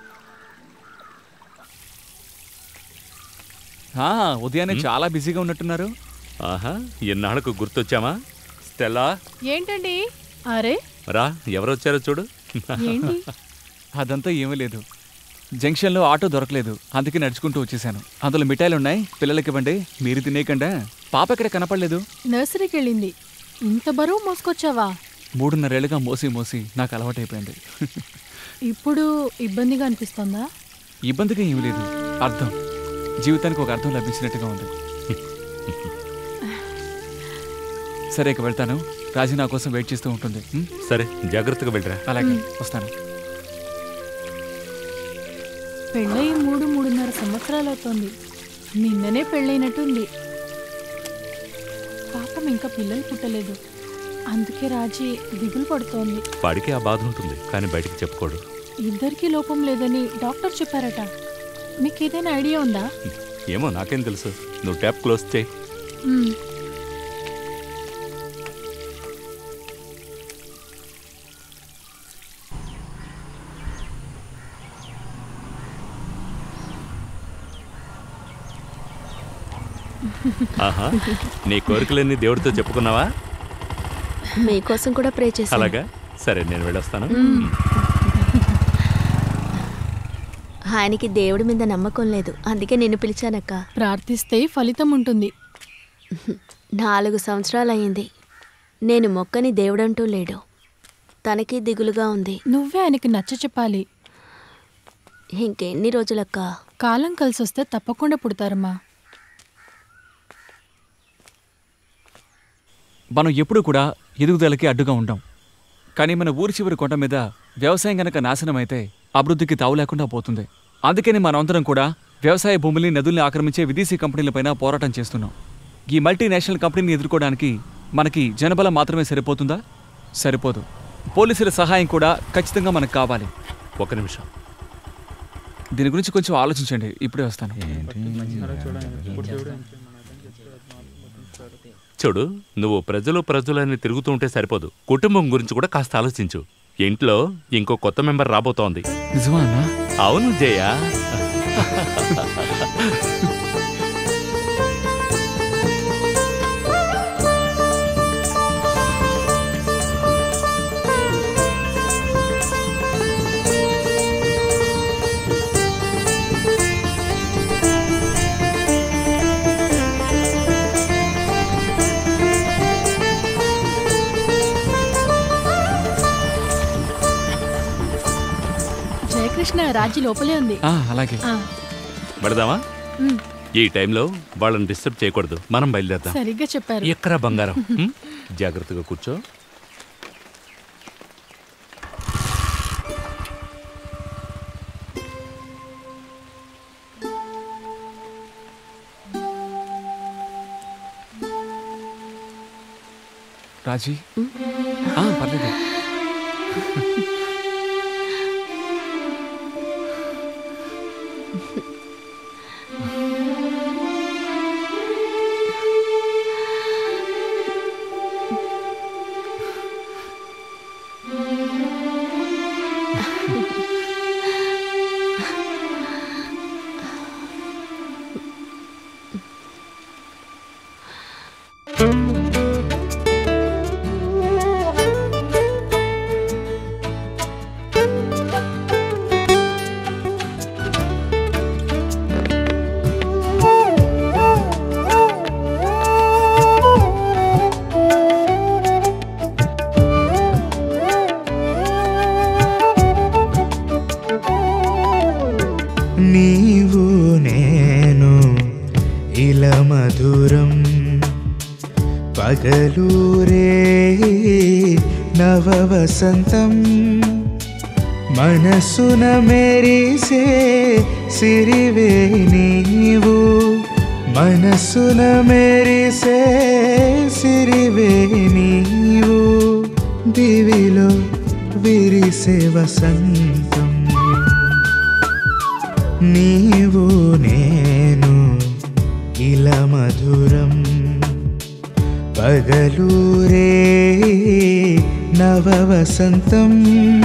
ఆ, ఉదయాన్నే చాలా బిజీగా ఉన్నట్టున్నారు ఆహా ఎన్నాళ్ళకు గుర్తొచ్చామా స్టెల్లా ఏంటండి అరే రా ఎవరొచ్చారో చూడు ఏంటి అదంతా ఏమీ లేదు జంక్షన్లో ఆటో దొరకలేదు అందుకే నడుచుకుంటూ వచ్చేసాను అందులో మిఠాయిలు ఉన్నాయి పిల్లలకి ఇవ్వండి మీరు తినేయకుండా పాప ఇక్కడ కనపడలేదు నర్సరీకి వెళ్ళింది ఇంత బరువు మోసుకొచ్చావా మూడున్నరేళ్లుగా మోసి మోసి నాకు అలవాటైపోయింది ఇప్పుడు ఇబ్బందిగా అనిపిస్తుందా ఇబ్బందిగా ఏమీ లేదు అర్థం జీవితానికి ఒక అర్థం లభించినట్టుగా ఉంది సరే ఇక వెళ్తాను రాజీ నా కోసం వెయిట్ చేస్తూ ఉంటుంది ఉం? సరే జాగ్రత్తగా వెళ్ళరా అలాగే ఉం. వస్తాను పెళ్ళయి మూడు మూడున్నర సంవత్సరాలు అవుతోంది నిన్ననే పెళ్ళైనట్టుంది పాపం ఇంకా పిల్లలు పుట్టలేదు అందుకే రాజీ దిగులు పడుతోంది వాడికి ఆ బాధ ఉంటుంది కానీ బయటికి చెప్పుకోడు ఇద్దరికీ లోపం లేదని డాక్టర్ చెప్పారట మీకు ఏదైనా ఐడియా ఉందా ఏమో నాకేం తెలుసు నువ్వు ట్యాప్ క్లోజ్ చేయి మ్మ్. ఆహా నీ కోరికలన్నీ దేవుడితో చెప్పుకున్నావా మీకోసం కూడా ప్రే చేశాను అలాగా సరే నేను వెళ్ళొస్తాను మ్మ్. ఆయనకి దేవుడి మీద నమ్మకం లేదు అందుకే నిన్ను పిలిచానక్క ప్రార్థిస్తే ఫలితం ఉంటుంది నాలుగు సంవత్సరాలు అయింది నేను మొక్కని దేవుడంటూ లేడు తనకి దిగులుగా ఉంది నువ్వే ఆయనకి నచ్చ చెప్పాలి ఇంకెన్ని రోజులక్క కాలం కలిసొస్తే తప్పకుండా పుడతారమ్మా మనం ఎప్పుడూ కూడా ఎదుగుదలకి అడ్డుగా ఉండం కానీ మన ఊరి చివరి కొండ మీద వ్యవసాయం గనక నాశనం అయితే అభివృద్ధికి తావు లేకుండా పోతుంది అందుకని మనమందరం కూడా వ్యవసాయ భూముల్ని నదుల్ని ఆక్రమించే విదేశీ కంపెనీలపైన పోరాటం చేస్తున్నాం ఈ మల్టీనేషనల్ కంపెనీని ఎదుర్కోవడానికి మనకి జనబలం మాత్రమే సరిపోతుందా సరిపోదు పోలీసుల సహాయం కూడా ఖచ్చితంగా మనకు కావాలి ఒక నిమిషం దీని గురించి కొంచెం ఆలోచించండి ఇప్పుడే వస్తాను చూడు నువ్వు ప్రజలు ప్రజలని తిరుగుతూ ఉంటే సరిపోదు కుటుంబం గురించి కూడా కాస్త ఆలోచించు ఇంట్లో ఇంకో కొత్త మెంబర్ రాబోతోంది నిజమా అన్నా అవును జయ కృష్ణ రాజీ లోపలే ఉంది ఆ, అలాగే ఆ, పెడదామా ఉమ్, ఈ టైంలో వాళ్ళని డిస్టర్బ్ చేయకూడదు మనం బయలుదేరదాం సరిగ్గా చెప్పారు ఎక్కరా బంగారం ఉం? జాగ్రత్తగా కూర్చో రాజీ ఆ, పర్లేదు నీవు నేను ఇలా మధురం పగలూరే నవ వసంతం మనసున మెరిసే సిరివే నీవు మనసున మెరిసే సిరివే నీవు దివిలో విరిసే వసంతం నీవు నేను ఇలా మధురం పగలూరే నవ వసంతం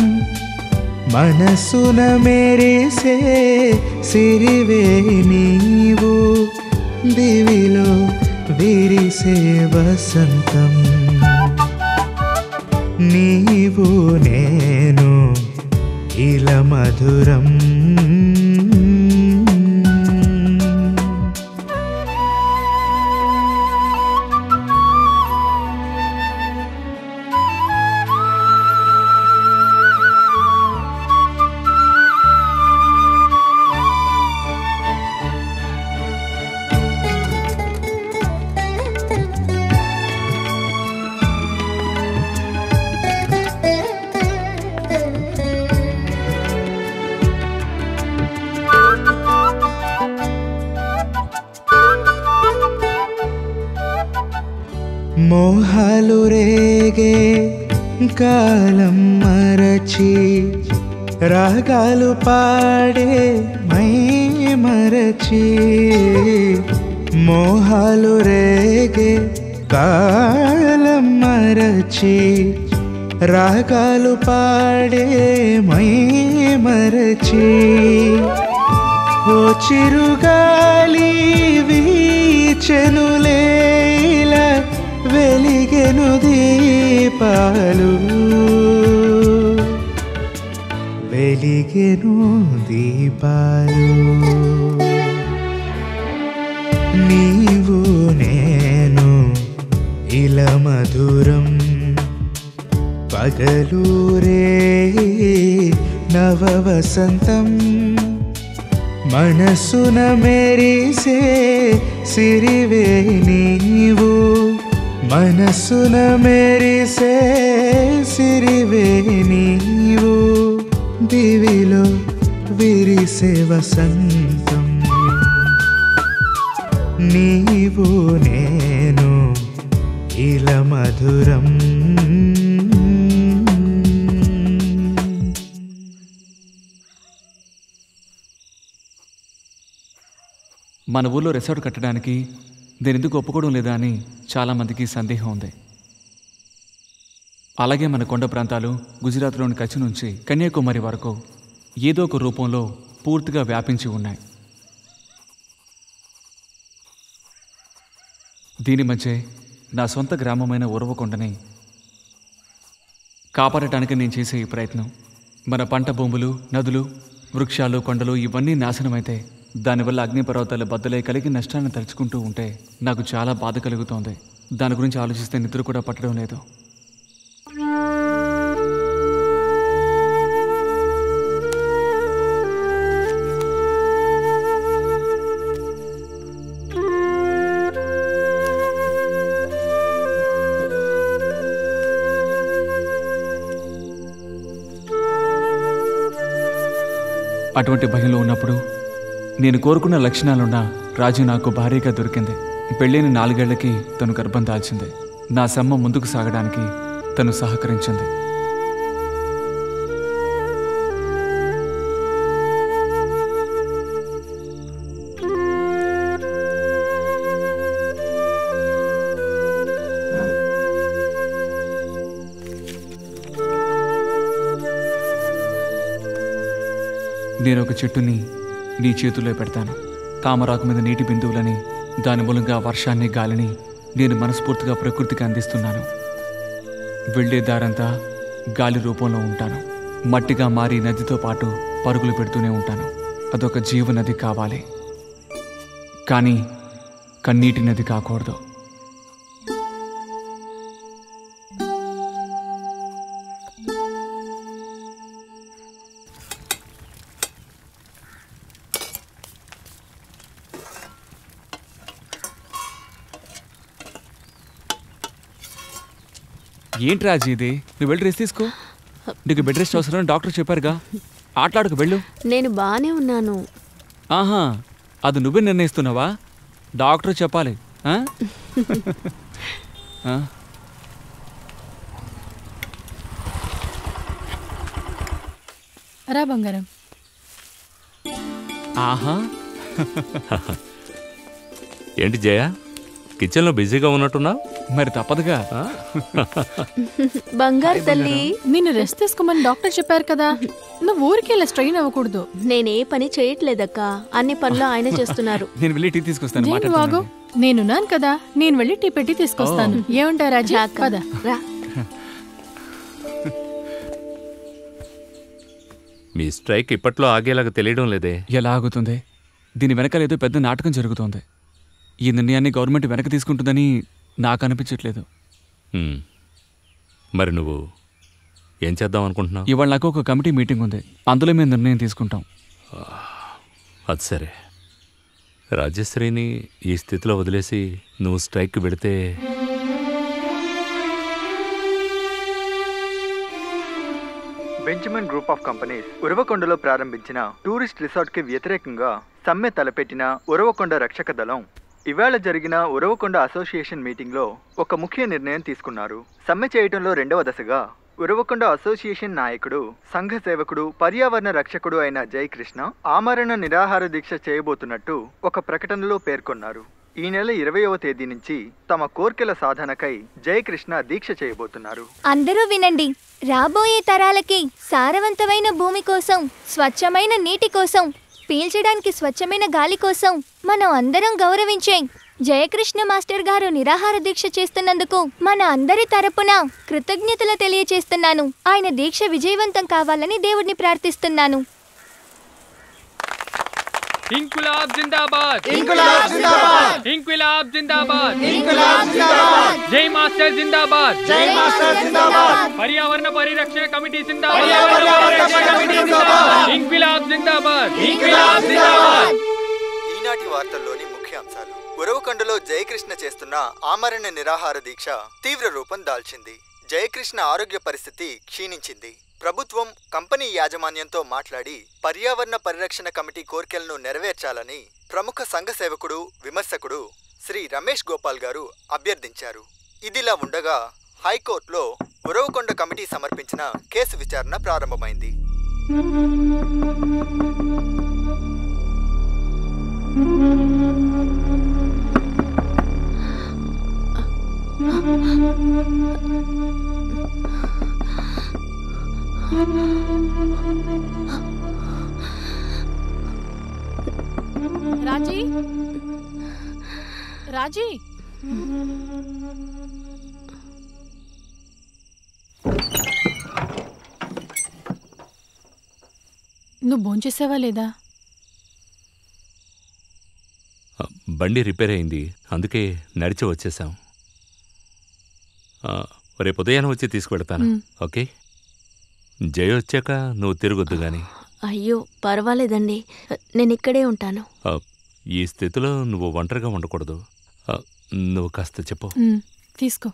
మనసున మెరిసే సిరివే నీవు దివిలో విరిసే వసంతం నీవు నేను ఇలా మధురం మోహాలు రేగే కాలం మరచి రాగాలు పాడే మై మరచి మోహాలు రేగే కాలం మరచి రాగాలు పాడే మై మరచి ఓ చిరుగాలి వీచెనులేల వెలిగెను దీపాలు వెలిగెను దీపాలు నీవు నేను ఇలా మధురం పగలూరే నవ వసంతం మనసున మెరిసే సిరివే నీవు మనసున మెరిసే సిరివే నీవు దివిలో విరిసే వసంతం నీవు నేను ఇలా మధురం మన ఊళ్ళో రిసార్ట్ కట్టడానికి దీని ఎందుకు ఒప్పుకోవడం లేదా అని చాలామందికి సందేహం ఉంది అలాగే మన కొండ ప్రాంతాలు గుజరాత్లోని కచ్ నుంచి కన్యాకుమారి వరకు ఏదో ఒక రూపంలో పూర్తిగా వ్యాపించి ఉన్నాయి దీని మధ్య నా సొంత గ్రామమైన ఉరవకొండని కాపాడటానికి నేను చేసే ఈ ప్రయత్నం మన పంట భూములు నదులు వృక్షాలు కొండలు ఇవన్నీ నాశనమైతే దానివల్ల అగ్నిపర్వతాలు బద్దలై కలిగి నష్టాన్ని తలుచుకుంటూ ఉంటే నాకు చాలా బాధ కలుగుతోంది దాని గురించి ఆలోచిస్తే నిద్ర కూడా పట్టడం లేదు అటువంటి భయంలో ఉన్నప్పుడు నేను కోరుకున్న లక్షణాలున్న రాజు నాకు భార్యగా దొరికింది పెళ్ళైన నాలుగేళ్లకి తను గర్భం దాల్చింది నా సమ్మ ముందుకు సాగడానికి తను సహకరించింది నేను ఒక చెట్టుని నీ చేతుల్లో పెడతాను తామరాకు మీద నీటి బిందువులని దాని మూలంగా వర్షాన్ని గాలిని నేను మనస్ఫూర్తిగా ప్రకృతికి అందిస్తున్నాను వెళ్ళే దారంతా గాలి రూపంలో ఉంటాను మట్టిగా మారి నదితో పాటు పరుగులు పెడుతూనే ఉంటాను అదొక జీవనది కావాలి కానీ కన్నీటి నది కాకూడదు ఏంటి రాజీ ఇది నువ్వు వెళ్ళి రెస్ట్ తీసుకో నీకు బెడ్ రెస్ట్ అవసరం అని డాక్టర్ చెప్పారుగా ఆటలాడకు వెళ్ళు నేను బానే ఉన్నాను ఆహా అది నువ్వే నిర్ణయిస్తున్నావా డాక్టర్ చెప్పాలి ఆ? ఆ? రా బంగారం ఆహా ఏంటి జయ కిచెన్లో బిజీగా ఉన్నట్టున్నావు మరి తప్పదుగా బంగారు తల్లి నిన్ను రెస్ట్ తీసుకోమని డాక్టర్ చెప్పారు కదా నువ్వు ఊరికి వెళ్ళి స్ట్రెయిన్ అవ్వకూడదు నేనే పని చేయట్లేదక్క అన్ని పనులు ఆయన చేస్తున్నారు నేను వెళ్ళి టీ తీసుకొస్తాను నేను వాగు మాట్లాడుతున్నాను నేనున్నాను కదా నేను వెళ్ళి టీ పెట్టి తీసుకొస్తాను ఏమంటావు రాజా పద రా మీ స్ట్రైక్ ఇప్పట్లో ఆగేలాగా తెలియడం లేదే ఎలా ఆగుతుంది దీని వెనకాల ఏదో పెద్ద నాటకం జరుగుతోంది ఈ నిర్ణయాన్ని గవర్నమెంట్ వెనక తీసుకుంటుందని నాకు అనిపించట్లేదు హ్మ్. మరి నువ్వు ఏం చేద్దాం అనుకుంటున్నావు ఇవాళ నాకు ఒక కమిటీ మీటింగ్ ఉంది అందులో మేము నిర్ణయం తీసుకుంటాం అది సరే రాజశ్రీని ఈ స్థితిలో వదిలేసి నువ్వు స్ట్రైక్కి వెళితే బెంచమిన్ గ్రూప్ ఆఫ్ కంపెనీస్ ఉరవకొండలో ప్రారంభించిన టూరిస్ట్ రిసార్ట్ కి వ్యతిరేకంగా సమ్మె తలపెట్టిన ఉరవకొండ రక్షక దళం ఇవాళ జరిగిన ఉరవకొండ అసోసియేషన్ మీటింగ్లో ఒక ముఖ్య నిర్ణయం తీసుకున్నారు సమ్మె చేయటంలో రెండవ దశగా ఉరవకొండ అసోసియేషన్ నాయకుడు సంఘ సేవకుడు పర్యావరణ రక్షకుడు అయిన జయకృష్ణ ఆమరణ నిరాహార దీక్ష చేయబోతున్నట్టు ఒక ప్రకటనలో పేర్కొన్నారు ఈ నెల ఇరవయవ తేదీ నుంచి తమ కోర్కెల సాధనకై జయకృష్ణ దీక్ష చేయబోతున్నారు అందరూ వినండి రాబోయే తరాలకి సారవంతమైన భూమి కోసం స్వచ్ఛమైన నీటి కోసం పీల్చడానికి స్వచ్ఛమైన గాలి కోసం మనం అందరం గౌరవించే జయకృష్ణ మాస్టర్ గారు నిరాహార దీక్ష చేస్తున్నందుకు మన అందరి తరపున కృతజ్ఞతలు తెలియచేస్తున్నాను ఆయన దీక్ష విజయవంతం కావాలని దేవుడిని ప్రార్థిస్తున్నాను ఇంకులాబ్ జిందాబాద్ ఇంకులాబ్ జిందాబాద్! ఇంకులాబ్ జిందాబాద్ ఇంకులాబ్ జిందాబాద్! జై మాస్టర్ జిందాబాద్ జై మాస్టర్ జిందాబాద్! పర్యావరణ పరిరక్షణ కమిటీ జిందాబాద్ పర్యావరణ పరిరక్షణ కమిటీ జిందాబాద్! ఇంక్విలాబ్ జిందాబాద్ ఇంక్విలాబ్ జిందాబాద్! ఈనాటి వార్తల్లోని ముఖ్యాంశాలు ఉరవకొండలో జయకృష్ణ చేస్తున్న ఆమరణ నిరాహార దీక్ష తీవ్ర రూపం దాల్చింది జయకృష్ణ ఆరోగ్య పరిస్థితి క్షీణించింది ప్రభుత్వం కంపెనీ యాజమాన్యంతో మాట్లాడి పర్యావరణ పరిరక్షణ కమిటీ కోర్కెలను నెరవేర్చాలని ప్రముఖ సంఘ సేవకుడు విమర్శకుడు శ్రీ రమేష్ గోపాల్ గారు అభ్యర్థించారు ఇదిలా ఉండగా హైకోర్టులో ఉరవకొండ కమిటీ సమర్పించిన కేసు విచారణ ప్రారంభమైంది రాజీ రాజీ నువ్వు భోంచేసావా లేదా బండి రిపేర్ అయింది అందుకే నడిచి వచ్చేసాం ఆ, రేపు ఉదయాన్నే వచ్చి తీసుకువెడతాను మ్. ఓకే జయ వచ్చాక నువ్వు తిరగొద్దు గాని అయ్యో పర్వాలేదండి నేను ఇక్కడే ఉంటాను ఆ, ఈ స్థితిలో నువ్వు ఒంటరిగా ఉండకూడదు ఆ, నువ్వు కాస్త చెప్పు ఉమ్, తీసుకో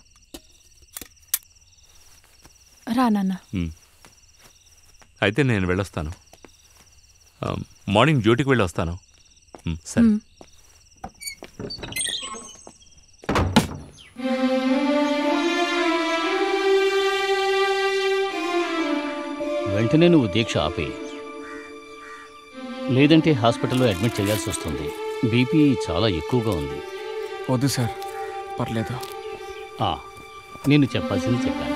రా నాన్న మ్. అయితే నేను వెళ్ళొస్తాను ఆ, మార్నింగ్ డ్యూటీకి వెళ్ళి వస్తాను మ్, సరే వెంటనే నువ్వు దీక్ష ఆపే లేదంటే హాస్పిటల్లో అడ్మిట్ చేయాల్సి వస్తుంది బీపీ చాలా ఎక్కువగా ఉంది వద్దు సార్ పర్లేదు ఆ, నేను చెప్పాల్సింది చెప్పాను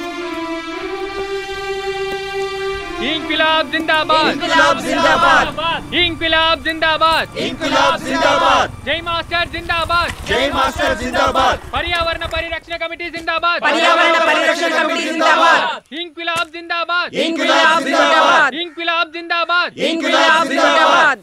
ఇంక్విలాబ్ జిందాబాద్ ఇంక్విలాబ్ జిందాబాద్. ఇంక్విలాబ్ జిందాబాద్ ఇంక్విలాబ్ జిందాబాద్. జై మాస్టర్ జిందాబాద్ జై మాస్టర్ జిందాబాద్. పర్యావరణ పరిరక్షణ కమిటీ జిందాబాద్ పర్యావరణ పరిరక్షణ కమిటీ జిందాబాద్. ఇంక్విలాబ్ జిందాబాద్ ఇంక్విలాబ్ జిందాబాద్. ఇంక్విలాబ్ జిందాబాద్ ఇంక్విలాబ్ జిందాబాద్.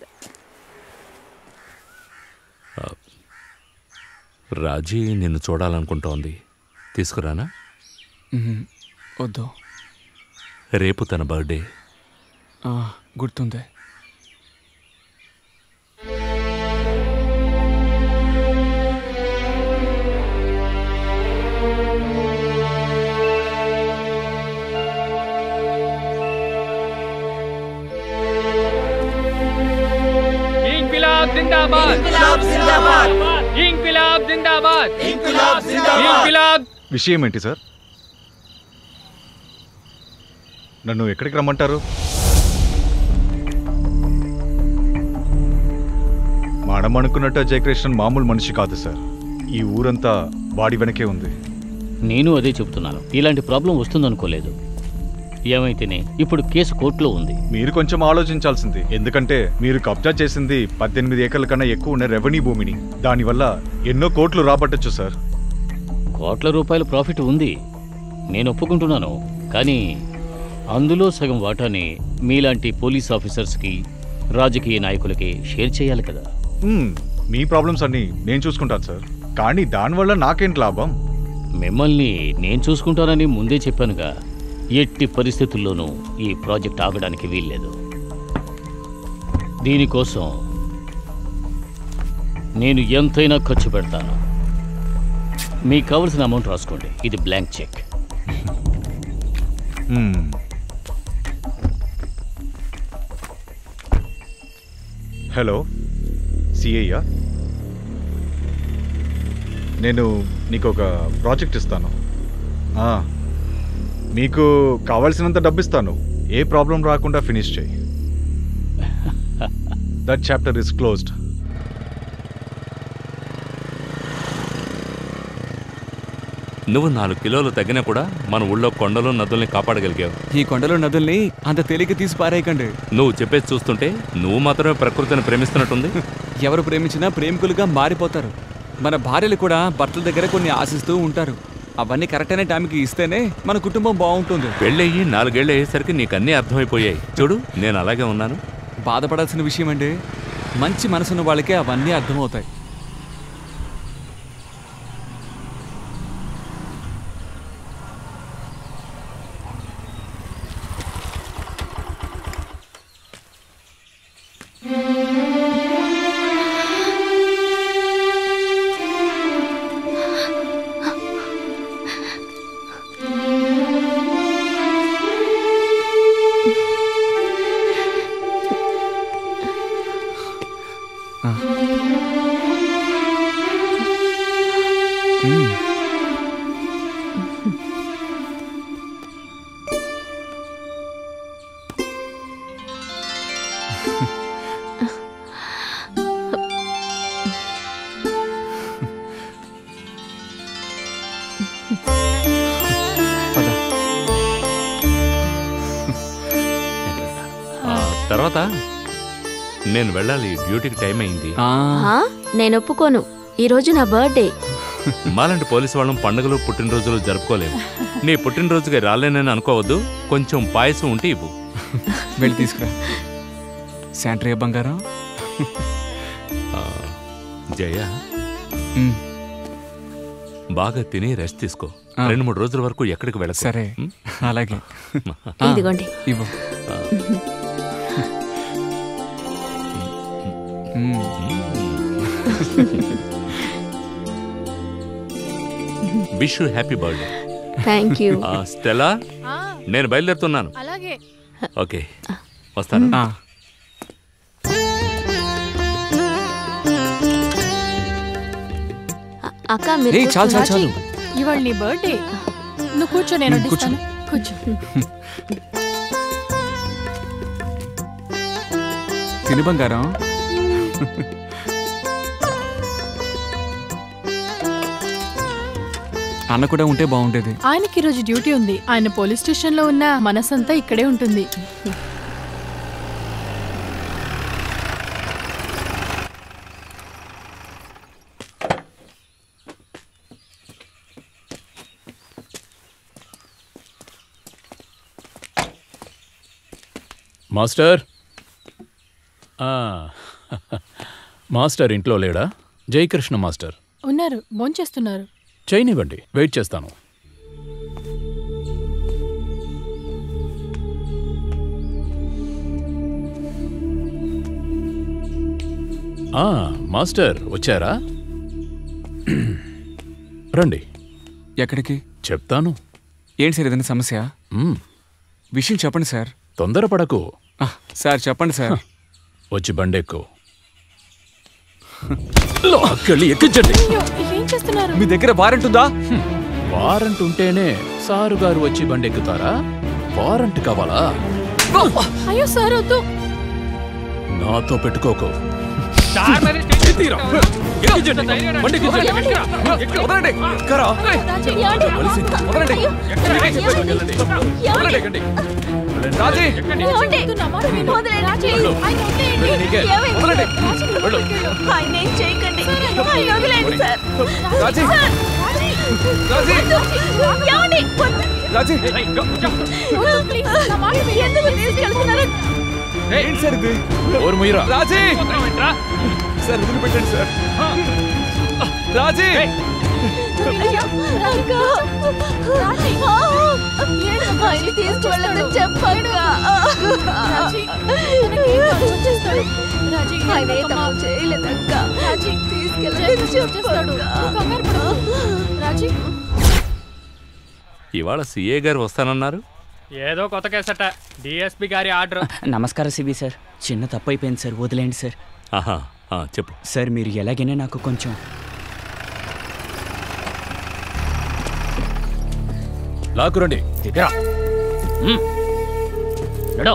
రాజీ నిన్ను చూడాలనుకుంటోంది తీసుకురానా మ్మ్. వద్దు రేపు తన బర్త్డే ఆ, గుర్తుంది ఇంక్విలాబ్ జిందాబాద్ ఇంక్విలాబ్ జిందాబాద్. ఇంక్విలాబ్ జిందాబాద్ ఇంక్విలాబ్ జిందాబాద్. ఇంక్విలాబ్ విషయం ఏంటి సార్ నన్ను ఎక్కడికి రమ్మంటారు మనం అనుకున్నట్టు జయకృష్ణన్ మామూలు మనిషి కాదు సార్ ఈ ఊరంతా వాడి వెనకే ఉంది నేను అదే చెబుతున్నాను ఇలాంటి ప్రాబ్లం వస్తుందనుకోలేదు ఏమైతేనే ఇప్పుడు కేసు కోర్టులో ఉంది మీరు కొంచెం ఆలోచించాల్సింది ఎందుకంటే మీరు కబ్జా చేసింది పద్దెనిమిది ఏకర్ల కన్నా ఎక్కువ ఉన్న రెవెన్యూ భూమిని దానివల్ల ఎన్నో కోట్లు రాబట్టచ్చు సార్ కోట్ల రూపాయల ప్రాఫిట్ ఉంది నేను ఒప్పుకుంటున్నాను కానీ అందులో సగం వాటాని మీలాంటి పోలీస్ ఆఫీసర్స్కి రాజకీయ నాయకులకి షేర్ చేయాలి కదా మ్మ్, మీ ప్రాబ్లమ్స్ అన్ని నేను చూసుకుంటాను సార్ కానీ దానివల్ల నాకేంటి లాభం మిమ్మల్ని నేను చూసుకుంటానని ముందే చెప్పానుగా ఎట్టి పరిస్థితుల్లోనూ ఈ ప్రాజెక్ట్ ఆగడానికి వీల్లేదు దీనికోసం నేను ఎంతైనా ఖర్చు పెడతాను మీకు కావలసిన అమౌంట్ రాసుకోండి ఇది బ్లాంక్ చెక్ మ్మ్. హలో సిఐయా నేను నీకు ఒక ప్రాజెక్ట్ ఇస్తాను ఆ, మీకు కావాల్సినంత డబ్బు ఇస్తాను ఏ ప్రాబ్లం రాకుండా ఫినిష్ చేయి దట్ చాప్టర్ ఇస్ క్లోజ్డ్ నువ్వు నాలుగు కిలోలు తగ్గినా కూడా మన ఊళ్ళో కొండలు నదుల్ని కాపాడగలిగావు ఈ కొండలో నదుల్ని అంత తేలిక తీసి పారేయకండి నువ్వు చెప్పేది చూస్తుంటే నువ్వు మాత్రమే ప్రకృతిని ప్రేమిస్తున్నట్టుంది ఎవరు ప్రేమించినా ప్రేమికులుగా మారిపోతారు మన భార్యలు కూడా భర్తల దగ్గర కొన్ని ఆశిస్తూ ఉంటారు అవన్నీ కరెక్ట్ అయిన టైంకి ఇస్తేనే మన కుటుంబం బాగుంటుంది పెళ్ళయ్యి నాలుగేళ్ళు అయ్యేసరికి నీకు అన్నీ అర్థమైపోయాయి చూడు నేను అలాగే ఉన్నాను బాధపడాల్సిన విషయం అండి మంచి మనసున్న వాళ్ళకే అవన్నీ అర్థమవుతాయి మ్మ్. ఆ, తర్వాత నేను వెళ్ళాలి డ్యూటీకి టైం అయింది ఆ, నేను ఒప్పుకోను ఈరోజు నా బర్త్డే మాలాంటి పోలీసు వాళ్ళం పండుగలు పుట్టినరోజులు జరుపుకోలేము నీ పుట్టినరోజుకి రాలేనని అనుకోవద్దు కొంచెం పాయసం ఉంటే ఇవ్వు వెళ్ళి తీసుకురా శాంట్రియా బంగారం ఆ, జయ మ్మ్. బాగా తిని రెస్ట్ తీసుకో ఆ. రెండు మూడు రోజుల వరకు ఎక్కడికి వెళ్ళకు సరే మ్? అలాగే ఇదిగోండి ఇవ్వు ఆ. మ్మ్. Wish you happy birthday thank you Stella నేను బయలుదేరుతున్నాను అలాగే ఓకే వస్తాను ఆ. అక్క మీరు ఏయ్, చాలు, చాలు, కూర్చోండి. చాలు. ఇవాళ నీ బర్త్డే నువ్వు కూర్చో నేను ఉమ్, కూర్చో. వడ్డిస్తాను కూర్చో తిని బంగారం అన్న కూడా ఉంటే బాగుండేది ఆయనకి ఈరోజు డ్యూటీ ఉంది ఆయన పోలీస్ స్టేషన్ లో ఉన్న మనసంతా ఇక్కడే ఉంటుంది మాస్టర్ ఆ, మాస్టర్ ఇంట్లో లేడా జయకృష్ణ మాస్టర్ ఉన్నారు భోంచేస్తున్నారు చేయనివ్వండి వెయిట్ చేస్తాను ఆ, మాస్టర్ వచ్చారా రండి ఎక్కడికి చెప్తాను ఏంటి సార్ ఏదైనా సమస్య విషయం చెప్పండి సార్ తొందరపడకు సార్ చెప్పండి సార్ వచ్చి బండెక్కు లాక్కెళ్ళి ఎక్కించండి అయ్యో, ఏం చేస్తున్నారు మీ దగ్గర వారెంట్ ఉందా వారంట్ ఉంటేనే సారు గారు వచ్చి బండెక్కుతారా వారంట్ కావాలా అయ్యో సార్ వద్దు నాతో పెట్టుకోకు సార్ మరి తీరా. ఎక్కించండి. బండి ఎక్కించండి. వదలండి. ఎక్కరా. కలిసి. వదలండి. వదలండి, ఎక్కండి. రాజీ. నీకే. వదలండి. వెళ్ళు. రాజీ. రాజీ ఏంటి సార్ ఇది ఓరు ముయ్యరా. రాజీ సార్ వదిలిపెట్టండి సార్ రాజీ తీసుకెళ్ళదని చెప్పక్క ఆయన ఏ తప్పు చేయలేదక్క తీసుకెళ్ళదని రాజీ ఇవాళ సీఏ గారు వస్తానన్నారు ఏదో కొత్త కేసట డిఎస్పి గారి ఆర్డర్ నమస్కారం సిబి సార్ చిన్న తప్పు అయిపోయింది సార్ వదిలేండి సార్ ఆహా ఆ, చెప్పు సార్ మీరు ఎలాగైనా నాకు కొంచెం లాక్కురండి దిగరా నడో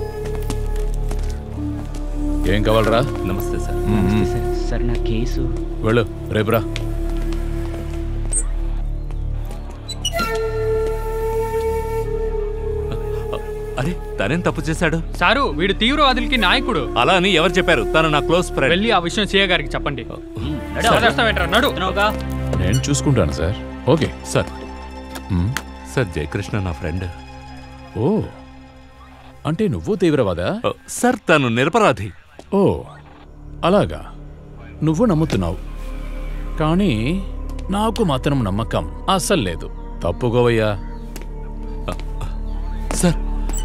ఏం కావాలరా నమస్తే సార్ సార్ సార్ నా కేసు వెళ్ళు రేపురా అరే తనేం తప్పు చేశాడు సారు వీడు తీవ్రవాదులకి నాయకుడు అలా అని ఎవరు చెప్పారు తను నా క్లోజ్ ఫ్రెండ్ వెళ్ళి ఆ విషయం సీఏ గారికి చెప్పండి చదివేస్తావేంట్రా? నడు నేను చూసుకుంటాను sir okay sir sir Jayakrishna నా ఫ్రెండ్ ఓ అంటే నువ్వు తీవ్రవాదా సార్ తను నిరపరాధి ఓ అలాగా నువ్వు నమ్ముతున్నావు కానీ నాకు మాత్రం నమ్మకం అస్సలు లేదు తప్పుకోవయ్యా సార్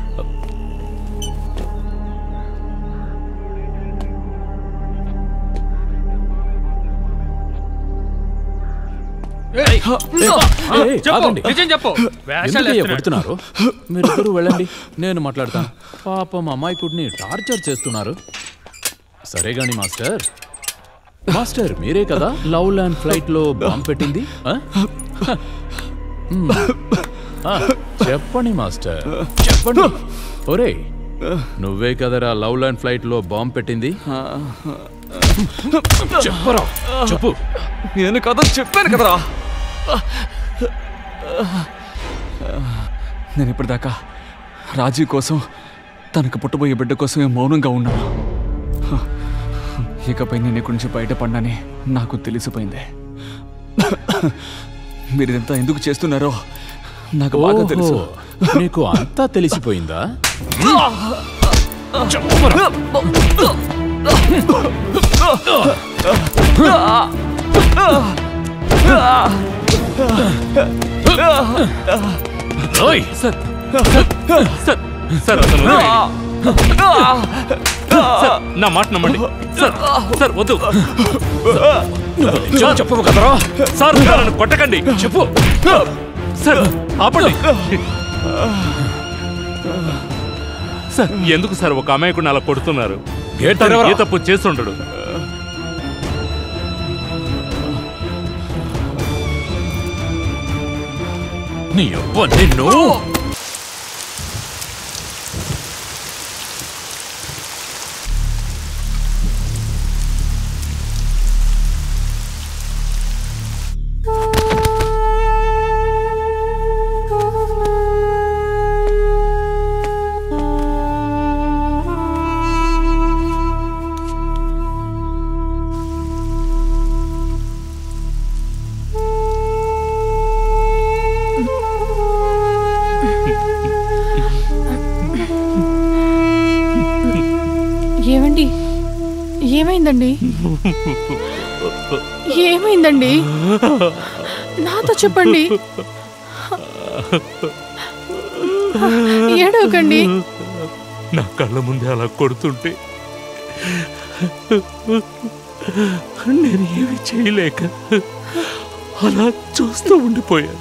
ఏయ్, ఏయ్, చెప్పు ఆగండి. నిజం చెప్పు వేషాలు ఎందుకయ్యా వేస్తున్నాడు. కొడుతున్నారు మీరిద్దరూ వెళ్ళండి నేను మాట్లాడతాను పాపం అమాయకుడిని టార్చర్ చేస్తున్నారు సరే గాని మాస్టర్ మాస్టర్ మీరే కదా లవ్ ల్యాండ్ ఫ్లైట్ లో బాంబ్ పెట్టింది ఆ? మ్మ్. ఆ, చెప్పండి మాస్టర్ చెప్పండి ఒరే నువ్వే కదరా లవ్ ల్యాండ్ ఫ్లైట్ లో బాంబ్ పెట్టింది చెప్పరా చెప్పు నేను కదా చెప్పాను కదరా నేను ఇప్పటిదాకా రాజీ కోసం తనకు పుట్టబోయే బిడ్డ కోసమే మౌనంగా ఉన్నాను ఇకపై నేను ఇక్కడి నుంచి బయటపడినని నాకు తెలిసిపోయింది మీరు ఇదంతా ఎందుకు చేస్తున్నారో నాకు బాగా తెలుసు ఓహో, నీకు అంతా తెలిసిపోయిందా ఓయ్ సార్ సార్ సార్ సార్ అతను వదిలేయండి. సార్, నా మాట నమ్మండి సార్ సార్ వద్దు నువ్వు నిజం చెప్పవు కదరా సార్ నన్ను కొట్టకండి చెప్పు సార్ ఆపండి సార్ ఎందుకు సార్ ఒక అమాయకుడిని అలా కొడుతున్నారు గేట్ తను తెరవరా. ఏ తప్పు చేస్తుండడు నీ అవ్వ నిన్ను ఏమండి ఏమైందండి ఏమైందండి నాతో చెప్పండి ఏడవకండి నా కళ్ళ ముందే అలా కొడుతుంటే నేను ఏమి చేయలేక అలా చూస్తూ ఉండిపోయాను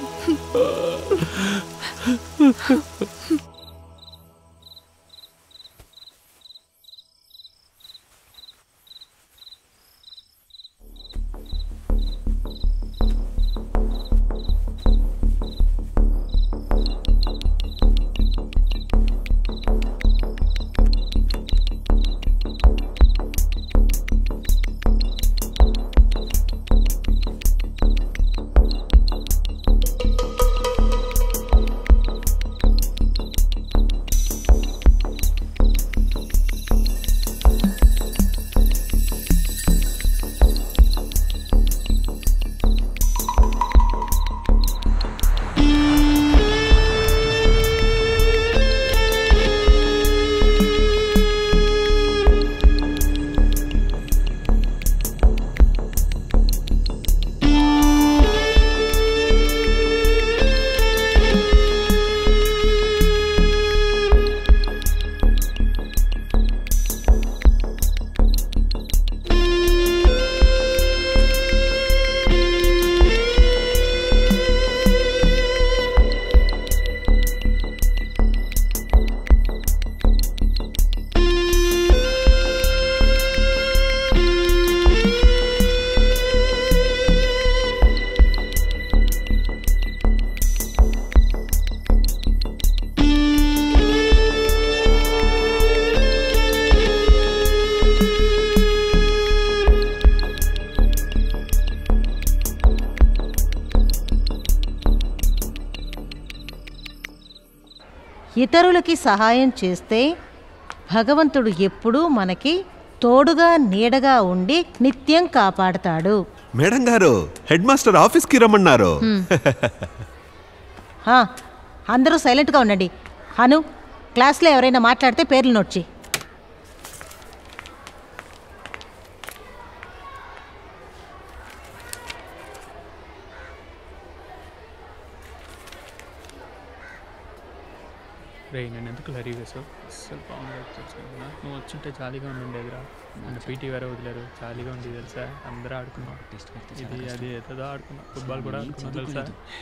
ఇతరులకి సహాయం చేస్తే భగవంతుడు ఎప్పుడూ మనకి తోడుగా నీడగా ఉండి నిత్యం కాపాడతాడు మేడం గారు హెడ్ మాస్టర్ ఆఫీస్కి రమ్మన్నారు హ్మ్. ఆ, అందరూ సైలెంట్గా ఉండండి అను క్లాస్లో ఎవరైనా మాట్లాడితే పేర్లు నోట్ చేయి రే నేను ఎందుకు లరీ వేసావు అస్సలు బాగుంది తెలుసుకున్నా నువ్వు వచ్చుంటే జాలీగా ఉండుండేదిరా నన్ను పీటీ వేరే వదిలేరు జాలీగా ఉంది తెలుసా అందరూ ఆడుకున్నాం ఇది అది ఏదో ఆడుకున్నాం ఫుట్బాల్ కూడా ఆడుకున్నాం తెలుసా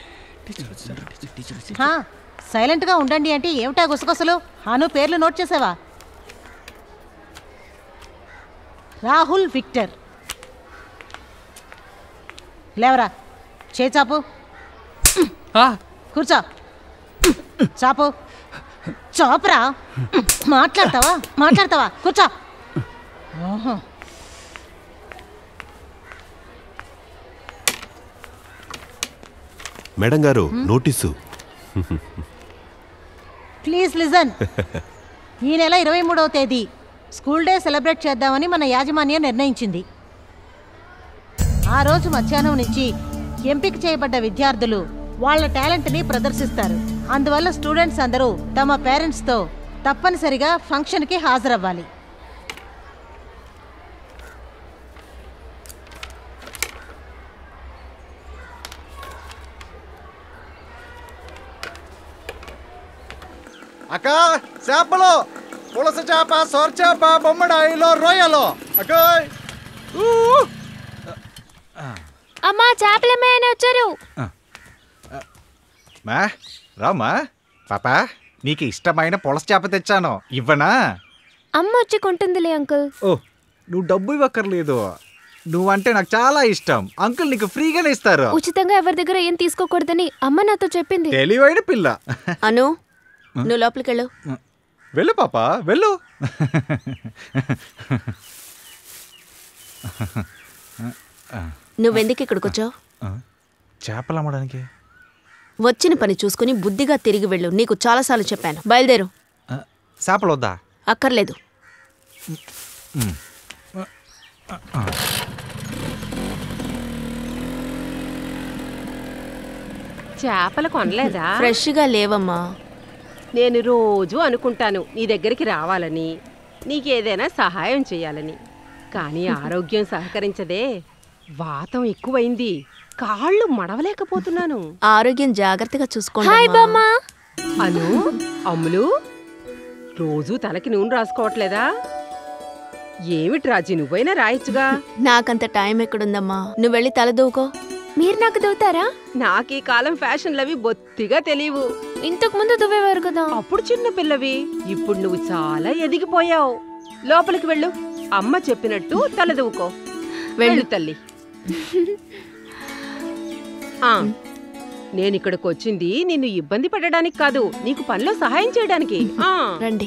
హా, సైలెంట్గా ఉండండి అంటే ఏమిటా గుసగుసలు అను పేర్లు నోట్ చేసావా రాహుల్ విక్టర్ లేవరా చే చాపు కూర్చో చాపు చాపురా మాట్లాడతావా మాట్లాడతావా కూర్చో ఓహో మేడం గారు నోటీసు ప్లీజ్ లిజన్ ఈ నెల ఇరవై మూడవ తేదీ స్కూల్ డే సెలబ్రేట్ చేద్దామని మన యాజమాన్యం నిర్ణయించింది ఆ రోజు మధ్యాహ్నం నుంచి ఎంపిక చేయబడ్డ విద్యార్థులు వాళ్ళ టాలెంట్ని ప్రదర్శిస్తారు అందువల్ల స్టూడెంట్స్ అందరూ తమ పేరెంట్స్తో తప్పనిసరిగా ఫంక్షన్కి హాజరవ్వాలి అక్క చేపలు పులస చేప సొర చేప బొమ్మడాయిలో రొయ్యలు అక్కోయ్ ఊ! అమ్మా చేపలమ్మే అని వచ్చారు మా రామా పాపా నీకు ఇష్టమైన పులస చేప తెచ్చాను ఇవ్వనా అమ్మ వచ్చి కొంటుందిలే అంకుల్ ఓ నువ్వు డబ్బు ఇవ్వక్కర్లేదు నువ్వంటే నాకు చాలా ఇష్టం అంకుల్ నీకు ఫ్రీగానే ఇస్తారు ఉచితంగా ఎవరి దగ్గర ఏం తీసుకోకూడదని అమ్మ నాతో చెప్పింది తెలివైన పిల్ల అను నువ్వు లోపలికి వెళ్ళు వెళ్ళు పాప వెళ్ళు నువ్వెందుకు ఇక్కడికి వచ్చావు చేపలు అమ్మడానికి వచ్చిన పని చూసుకుని బుద్ధిగా తిరిగి వెళ్ళు నీకు చాలాసార్లు చెప్పాను బయలుదేరు చేపలు వద్దా అక్కర్లేదు మ్. చేపలు కొనలేదా ఫ్రెష్గా లేవమ్మా నేను రోజు అనుకుంటాను నీ దగ్గరికి రావాలని నీకేదైనా సహాయం చేయాలని కానీ ఆరోగ్యం సహకరించదే వాతం ఎక్కువైంది కాళ్ళు మడవలేకపోతున్నాను ఆరోగ్యం జాగ్రత్తగా చూసుకోండి హాయ్ అమ్మా. బామ్మా అను అమ్ములు రోజు తలకి నూనె రాసుకోవట్లేదా ఏమిటి రాజీ నువ్వైనా రాయొచ్చుగా నాకంత టైం ఎక్కడుందమ్మా నువ్వు వెళ్ళి తల దూకో మీరు నాకు దూతారా నాకు ఈ కాలం ఫ్యాషన్లవి బొత్తిగా తెలియవు ఇంతకు ముందు దువ్వేవారు కదా అప్పుడు చిన్న పిల్లవి ఇప్పుడు నువ్వు చాలా ఎదిగిపోయావు లోపలికి వెళ్ళు అమ్మ చెప్పినట్టు తలదువుకో వెళ్ళు తల్లి ఆ, నేను ఇక్కడికి వచ్చింది నిన్ను ఇబ్బంది పెట్టడానికి కాదు నీకు పనిలో సహాయం చేయడానికి ఆ. రండి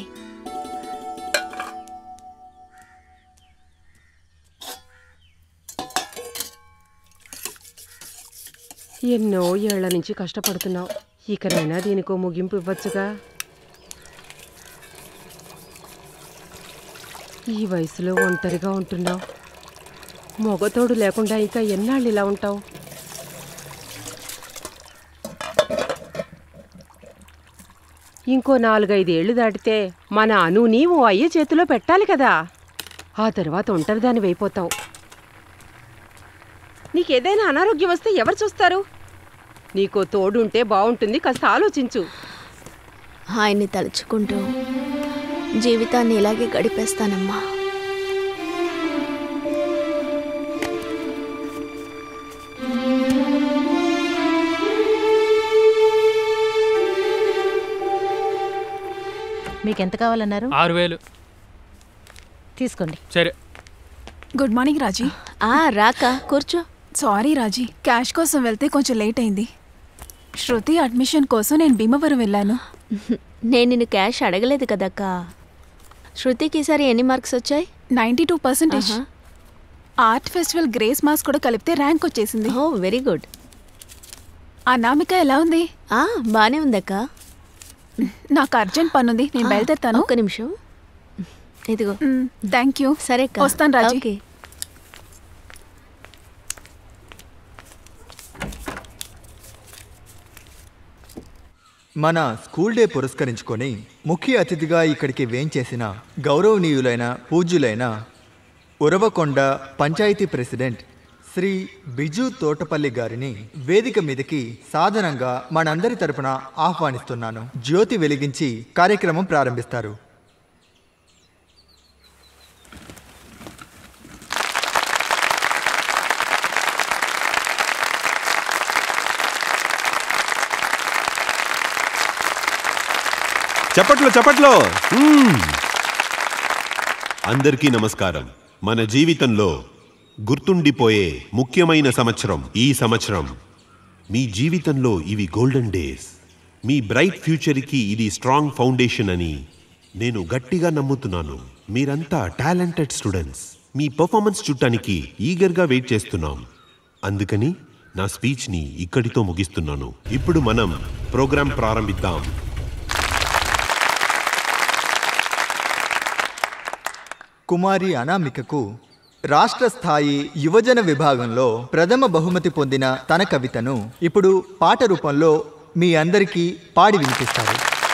ఎన్నో ఏళ్ల నుంచి కష్టపడుతున్నావు ఇకనైనా దీనికో ముగింపు ఇవ్వచ్చుగా ఈ వయసులో ఒంటరిగా ఉంటున్నావు మొగతోడు లేకుండా ఇంకా ఎన్నాళ్ళు ఇలా ఉంటావు ఇంకో నాలుగైదేళ్లు దాటితే మన అనుని ఓ అయ్య చేతిలో పెట్టాలి కదా ఆ తర్వాత ఒంటరిదాని అయిపోతావు నీకేదైనా అనారోగ్యం వస్తే ఎవరు చూస్తారు నీకో తోడు ఉంటే బాగుంటుంది కాస్త ఆలోచించు ఆయన్ని తలుచుకుంటూ జీవితాన్ని ఇలాగే గడిపేస్తానమ్మా మీకు ఎంత కావాలన్నారు ఆరు వేలు తీసుకోండి సరే గుడ్ మార్నింగ్ రాజీ ఆ రాక కూర్చో సారీ రాజీ క్యాష్ కోసం వెళ్తే కొంచెం లేట్ అయింది శృతి అడ్మిషన్ కోసం నేను భీమవరం వెళ్ళాను నేను నిన్ను క్యాష్ అడగలేదు కదక్క శృతికి ఈసారి ఎన్ని మార్క్స్ వచ్చాయి ninety two percentage art festival grace marks కూడా కలిపితే ర్యాంక్ వచ్చేసింది ఓ వెరీ గుడ్ అనామిక ఎలా ఉంది ఆ బానే ఉందక్క నాకు అర్జెంట్ పనుంది నేను బయలుదేరుతాను ఒక్క నిమిషం ఇదిగో థ్యాంక్ యూ సరే అక్క. వస్తాను రాజీ ఓకే. మన స్కూల్ డే పురస్కరించుకొని ముఖ్య అతిథిగా ఇక్కడికి వేంచేసిన గౌరవనీయులైన పూజ్యులైన ఉరవకొండ పంచాయతీ ప్రెసిడెంట్ శ్రీ బిజు తోటపల్లి గారిని వేదిక మీదకి సాధారణంగా మనందరి తరపున ఆహ్వానిస్తున్నాను జ్యోతి వెలిగించి కార్యక్రమం ప్రారంభిస్తారు చప్పట్లో చప్పట్లో మ్మ్. అందరికీ నమస్కారం మన జీవితంలో గుర్తుండిపోయే ముఖ్యమైన సంవత్సరం ఈ సంవత్సరం మీ జీవితంలో ఇవి గోల్డెన్ డేస్ మీ బ్రైట్ ఫ్యూచర్కి ఇది స్ట్రాంగ్ ఫౌండేషన్ అని నేను గట్టిగా నమ్ముతున్నాను మీరంతా టాలెంటెడ్ స్టూడెంట్స్ మీ పర్ఫార్మెన్స్ చూడటానికి ఈగర్గా వెయిట్ చేస్తున్నాం అందుకని నా స్పీచ్ని ఇక్కడితో ముగిస్తున్నాను ఇప్పుడు మనం ప్రోగ్రాం ప్రారంభిద్దాం కుమారి అనామికకు రాష్ట్ర స్థాయి యువజన విభాగంలో ప్రథమ బహుమతి పొందిన తన కవితను ఇప్పుడు పాట రూపంలో మీ అందరికీ పాడి వినిపిస్తారు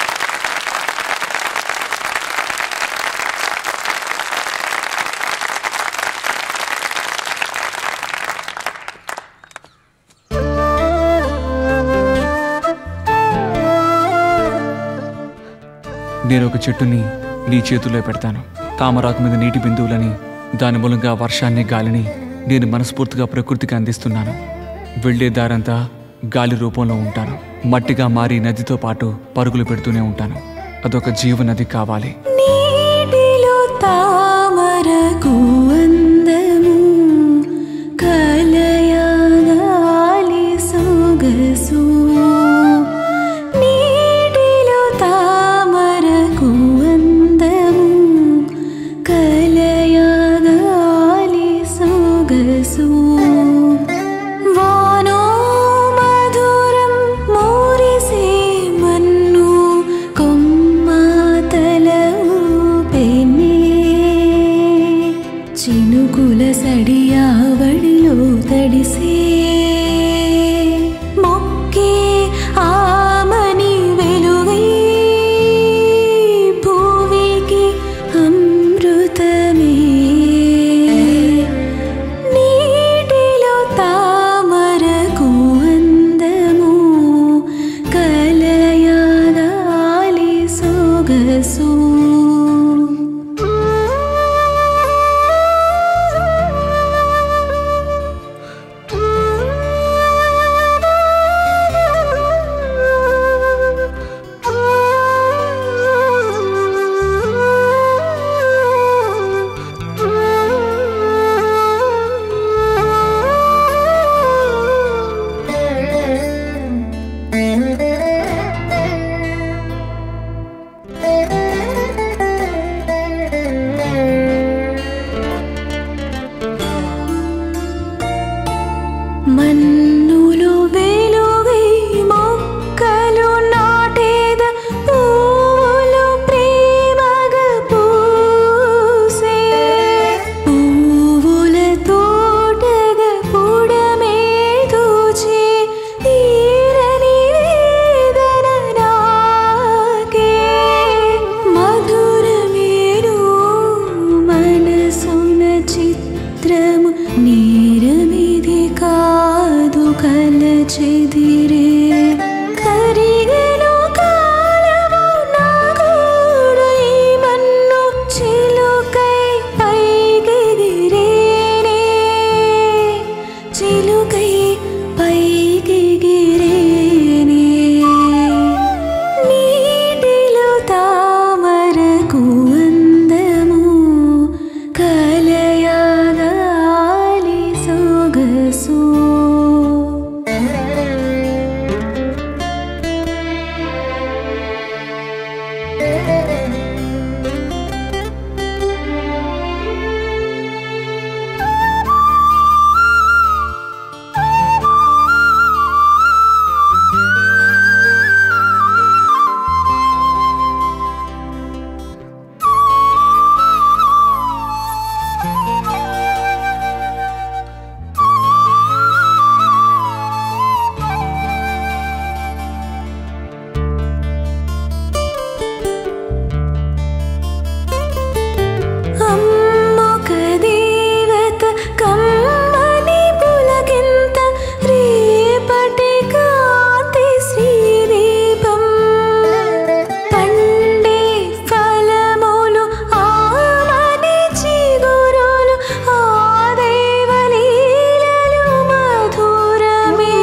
నేను ఒక చెట్టుని నీ చేతుల్లో పెడతాను తామరాకు మీద నీటి బిందువులని దాని మూలంగా వర్షాన్ని గాలిని నేను మనస్ఫూర్తిగా ప్రకృతికి అందిస్తున్నాను వెళ్ళే దారంతా గాలి రూపంలో ఉంటాను మట్టిగా మారి నదితో పాటు పరుగులు పెడుతూనే ఉంటాను అదొక జీవనది కావాలి నీటిలో తామరకు అందము మన్నులు వెలుగై మొక్కలు నాటేద పూలు ప్రేమగా పూసే పువ్వుల తోటగా పుడమే దూచే తీరని వేదన నాకే మధురమేను మనసున చిత్రము నేరమిది కాదు కల చెదిరే కరిగెను కాలము నా గూడు ఈ మన్ను చిలుకై పైకెగిరేనే చిలుకై పైకెగిరేనే నీటిలో తామరకు అందము కలయగాలి సొగసు అమ్మొక దేవత కమ్మని పులకింత రేపటి కాంతి శ్రీదీపం పండే ఫలములు ఆమని చిగురులు ఆ దేవలీలలు మధురమే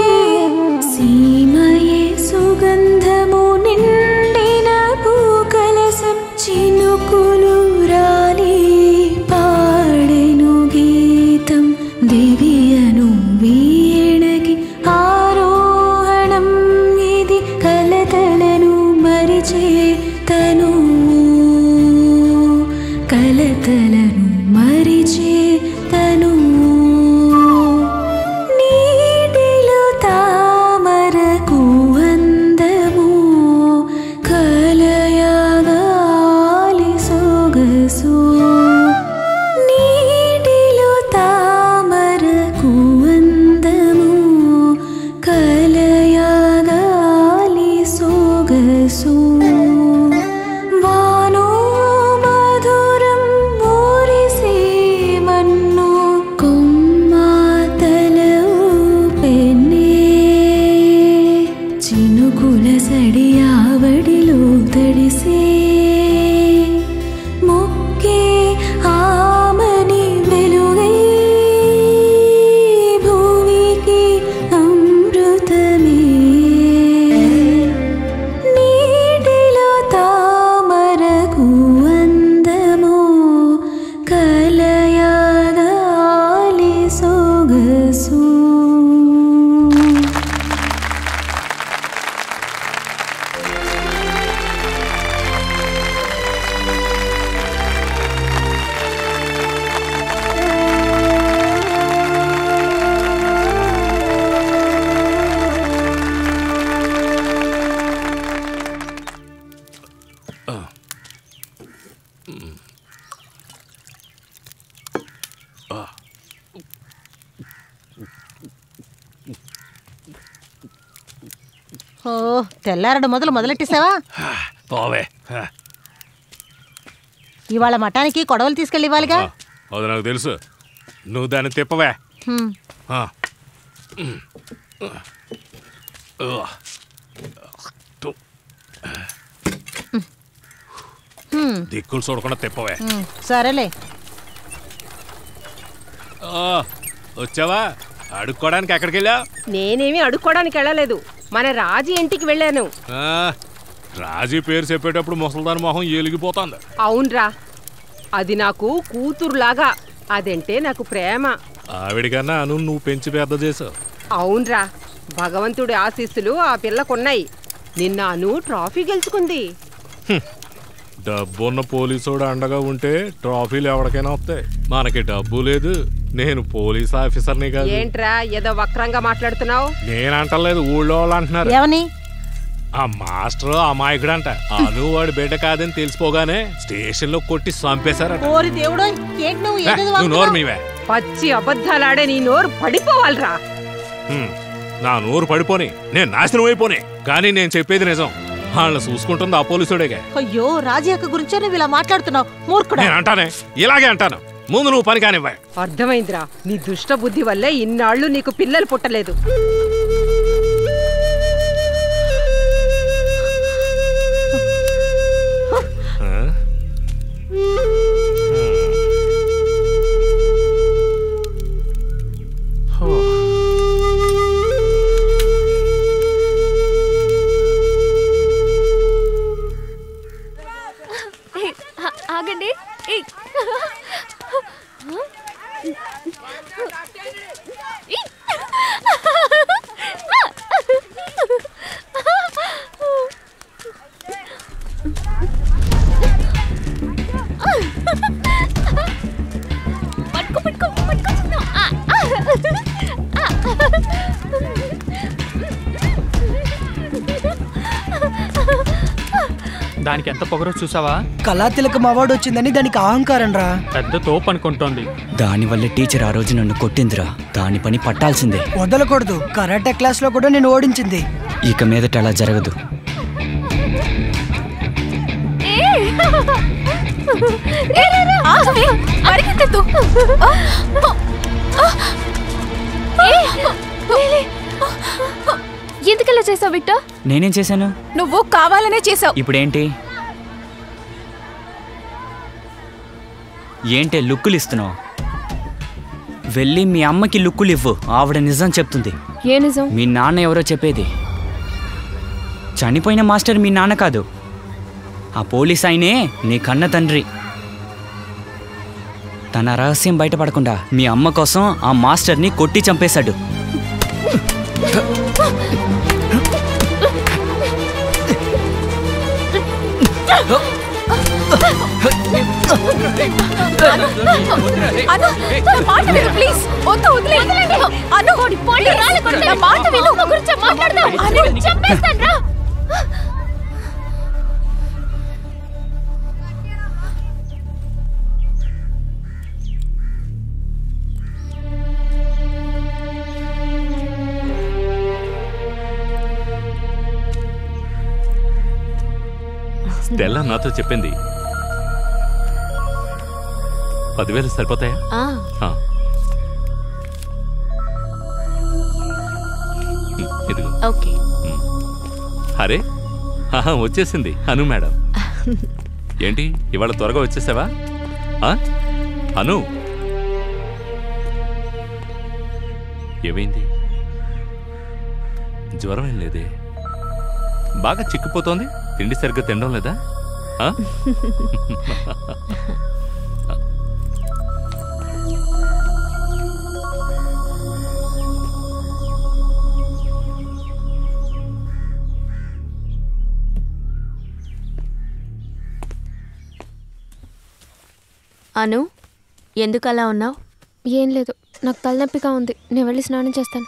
సీమయే సుగంధము నిండిన పూకలసం చినుకులు రాలి పాడెను గీతం దివ్యను వీణకి ఆరోహణం ఇది కలతలను మరిచే తను కలతలను మరిచే తను నీటిలో తామరకు అందము కలయగాలి సొగసు నీటిలో తామరకు అందము కలయగాలి సొగసు వానో మధురం మురిసే మన్ను కొమ్మాతల పెన్నే చినుకుల సడి ఆవడిలో తడిసే మొక్కే ఆమని వెలుగై భూమికి అమృతమే నీటిలో తామరకు అందము కలయగాలి సొగసు ఓ తెల్లారడు మొదలు మొదలెట్టేసావా పోవే ఇవాళ మఠానికి కొడవలు తీసుకెళ్ళి ఇవ్వాలిగా అది నాకు తెలుసు నువ్వు దాన్ని తిప్పవే హ్మ్. ఆ. ఉమ్. ఊ. టు. ఉమ్, దిక్కులు చూడకుండా తిప్పవే ఉమ్, సరేలే ఆ, వచ్చావా అడుక్కోవడానికి ఎక్కడికి వెళ్ళావు నేనేమి అడుక్కోవడానికి వెళ్ళలేదు మన రాజు ఇంటికి వెళ్ళాను రాజీ పేరు చెప్పేటప్పుడు ముసల్దాని మొహం ఏలిగిపోతుంది అవునరా అది నాకు కూతురులాగా అదంటే నాకు ప్రేమ ఆవిడికన్నా అను నువ్వు పెంచి పెద్ద చేసావు అవునరా భగవంతుడి ఆశీస్సులు ఆ పిల్లకున్నాయి నిన్న అను ట్రాఫీ గెలుచుకుంది డబ్బున్న పోలీసోడు అండగా ఉంటే ట్రాఫీలు ఎవరికైనా వస్తాయి మనకి డబ్బు లేదు నేను పోలీస్ ఆఫీసర్ని కాదు ఏంట్రా ఏదో వక్రంగా మాట్లాడుతున్నావు నేను అంటలేదు ఊళ్ళో వాళ్ళు అంటున్నారు ఏమని ఆ మాస్టర్ అమాయకుడు అంట అను వాడి బిడ్డ కాదని తెలిసిపోగానే స్టేషన్ లో కొట్టి చంపేశారట ఓరి దేవుడు ఏంటి నువ్వు ఏ, ఏదేదో నువ్వు నోరు వాగుతున్నావ్? మీవే పచ్చి అబద్ధాలాడే నీ నోరు పడిపోవాలిరా హ్మ్. నా నోరు పడిపోని నేను నాశనం అయిపోని కానీ నేను చెప్పేది నిజం వాళ్ళని చూసుకుంటుంది ఆ పోలీసుడేగా అయ్యో రాజీ అక్క గురించే నువ్వు ఇలా మాట్లాడుతున్నావు మూర్ఖుడా నేను అంటానే ఇలాగే అంటాను ముందు నువ్వు పని కానివ్వ అర్థమైందిరా నీ దుష్ట బుద్ధి వల్లే ఇన్నాళ్ళు నీకు పిల్లలు పుట్టలేదు ఏయ్, ఆ- ఆగండి ఏయ్. ఏయ్. పట్టుకో పట్టుకో పట్టుకో ఆ, ఆ. దానికి ఎంత పొగరో చూసావా కళాతిలకం అవార్డు వచ్చిందని దానికి అహంకారం రా పెద్ద తోపు అనుకుంటోంది దానివల్ల టీచర్ ఆ రోజు నన్ను కొట్టిందిరా దాని పని పట్టాల్సిందే వదలకూడదు కరాటే క్లాస్ లో కూడా నేను ఓడించింది ఇక మీదట అలా జరగదు ఏయ్. ఏయ్, రా, రా. ఆగవే. పరిగెత్తొద్దు. ఏయ్, లేలే. ఎందుకలా చేసావు విక్టర్ నేనేం చేశాను నువ్వు కావాలనే చేసావు ఇప్పుడేంటి ఏంటే లుక్కులు ఇస్తున్నావు వెళ్ళి మీ అమ్మకి లుక్కులు ఇవ్వు ఆవిడ నిజం చెప్తుంది ఏ నిజం మీ నాన్న ఎవరో చెప్పేది చనిపోయిన మాస్టర్ మీ నాన్న కాదు ఆ పోలీస్ ఆయనే నీ కన్న తండ్రి తన రహస్యం బయటపడకుండా మీ అమ్మ కోసం ఆ మాస్టర్ని కొట్టి చంపేశాడు అను, నా మాట విను ప్లీజ్ వద్దు వదిలేయండి అను పోండి నా మాట విను నా గురించి మాట్లాడదాం అను చంపేస్తాను రా స్టెల్లా నాతో చెప్పింది పదివేలు సరిపోతాయా ఆ, ఆ. ఉమ్, ఇదిగో ఓకే అరే ఆహా, వచ్చేసింది అను మేడం ఏంటి ఇవాళ త్వరగా వచ్చేసావా ఆ? అను ఏమైంది జ్వరం ఏం లేదే బాగా చిక్కిపోతోంది తిండి సరిగ్గా తినడం లేదా ఆ? అను ఎందుకు అలా ఉన్నావు ఏం లేదు నాకు తలనొప్పిగా ఉంది నేను వెళ్ళి స్నానం చేస్తాను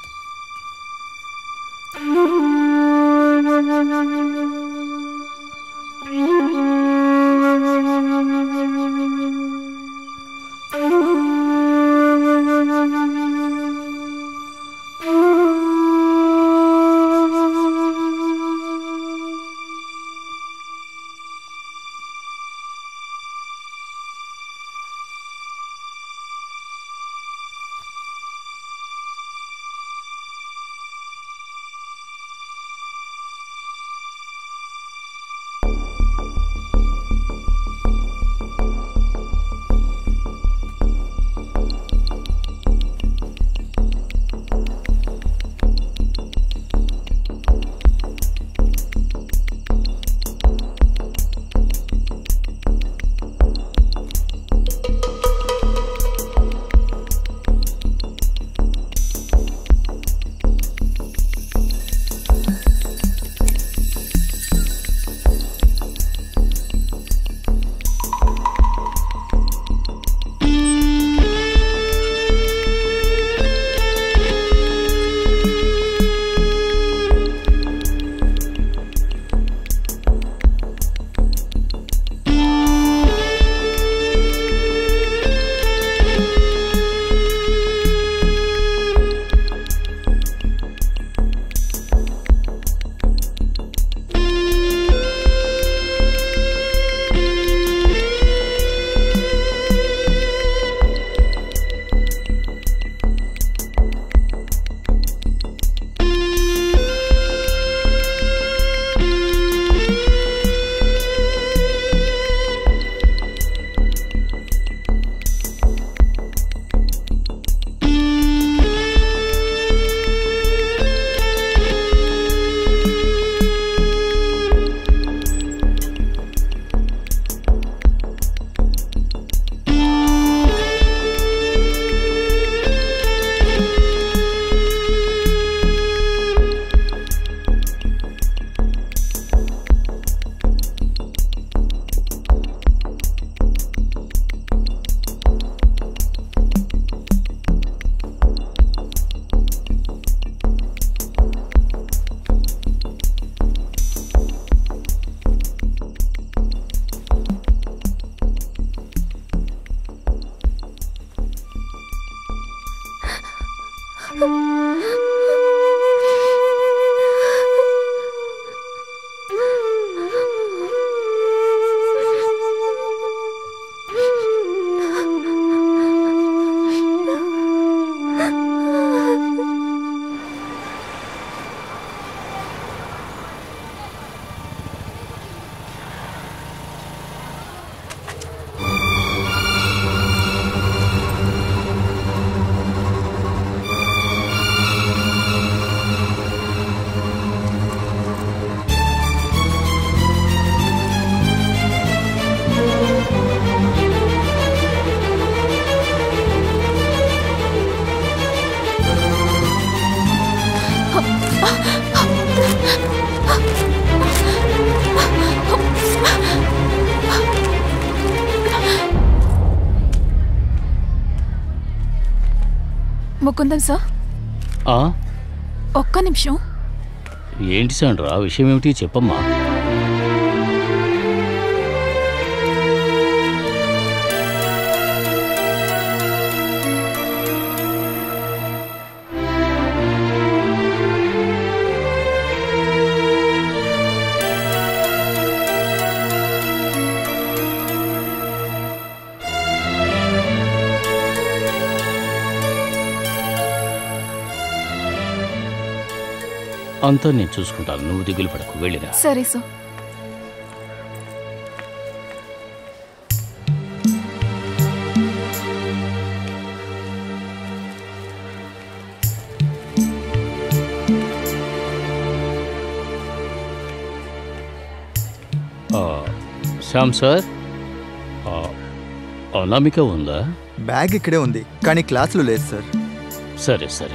ముకుందన్ సార్ ఆ ఒక్క నిమిషం ఏంటి సాండ్రా విషయం ఏమిటి చెప్పమ్మా అంతా నేను చూసుకుంటాను నువ్వు దిగులు పడకు వెళ్ళిరా సరే సార్ ఆ, శ్యామ్ సార్ ఆ, అనామిక ఉందా బ్యాగ్ ఇక్కడే ఉంది కానీ క్లాసులు లేదు సార్ సరే సరే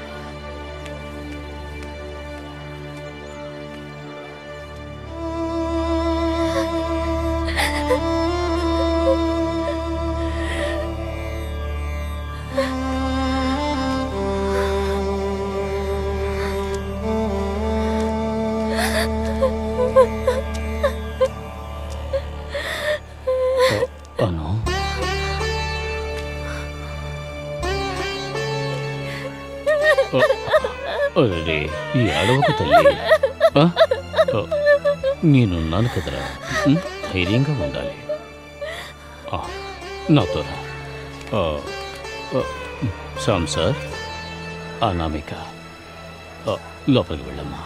అను అరే ఈ అడవకు తల్లి ఆ? ఆ, నేనున్నాను కదరా ఉం? ధైర్యంగా ఉండాలి ఆ, నాతో రా ఆ, ఆ, శ్యామ్ సార్ అనామిక ఆ, లోపలికి వెళ్ళమ్మా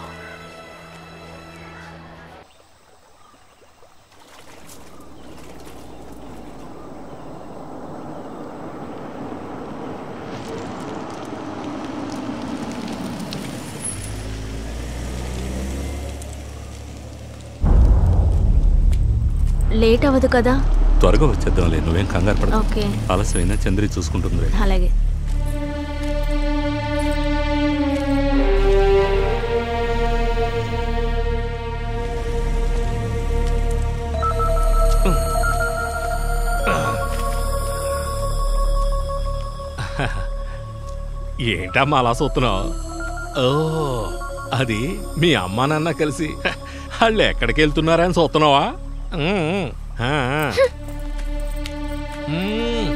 లేట్ అవ్వదు కదా త్వరగా వచ్చేద్దాంలే నువ్వేం కంగారు పడ ఓకే ఆలస్యమైనా చంద్రి చూసుకుంటుంది అలాగే ఏంటమ్మా అలా చూస్తున్నావు ఓ అది మీ అమ్మా నాన్న కలిసి వాళ్ళు ఎక్కడికి వెళ్తున్నారని చూస్తున్నావా ఉమ్, ఆ, ఆ. ఉమ్.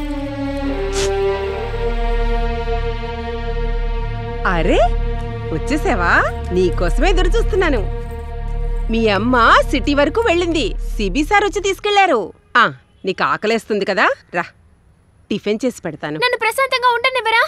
అరే వచ్చేసావా నీకోసమే ఎదురు చూస్తున్నాను మీ అమ్మ సిటీ వరకు వెళ్ళింది సిబి సార్ వచ్చి తీసుకెళ్లారు ఆ నీకు ఆకలేస్తుంది కదా రా టిఫిన్ చేసి పెడతాను నన్ను ప్రశాంతంగా ఉండనివ్వరా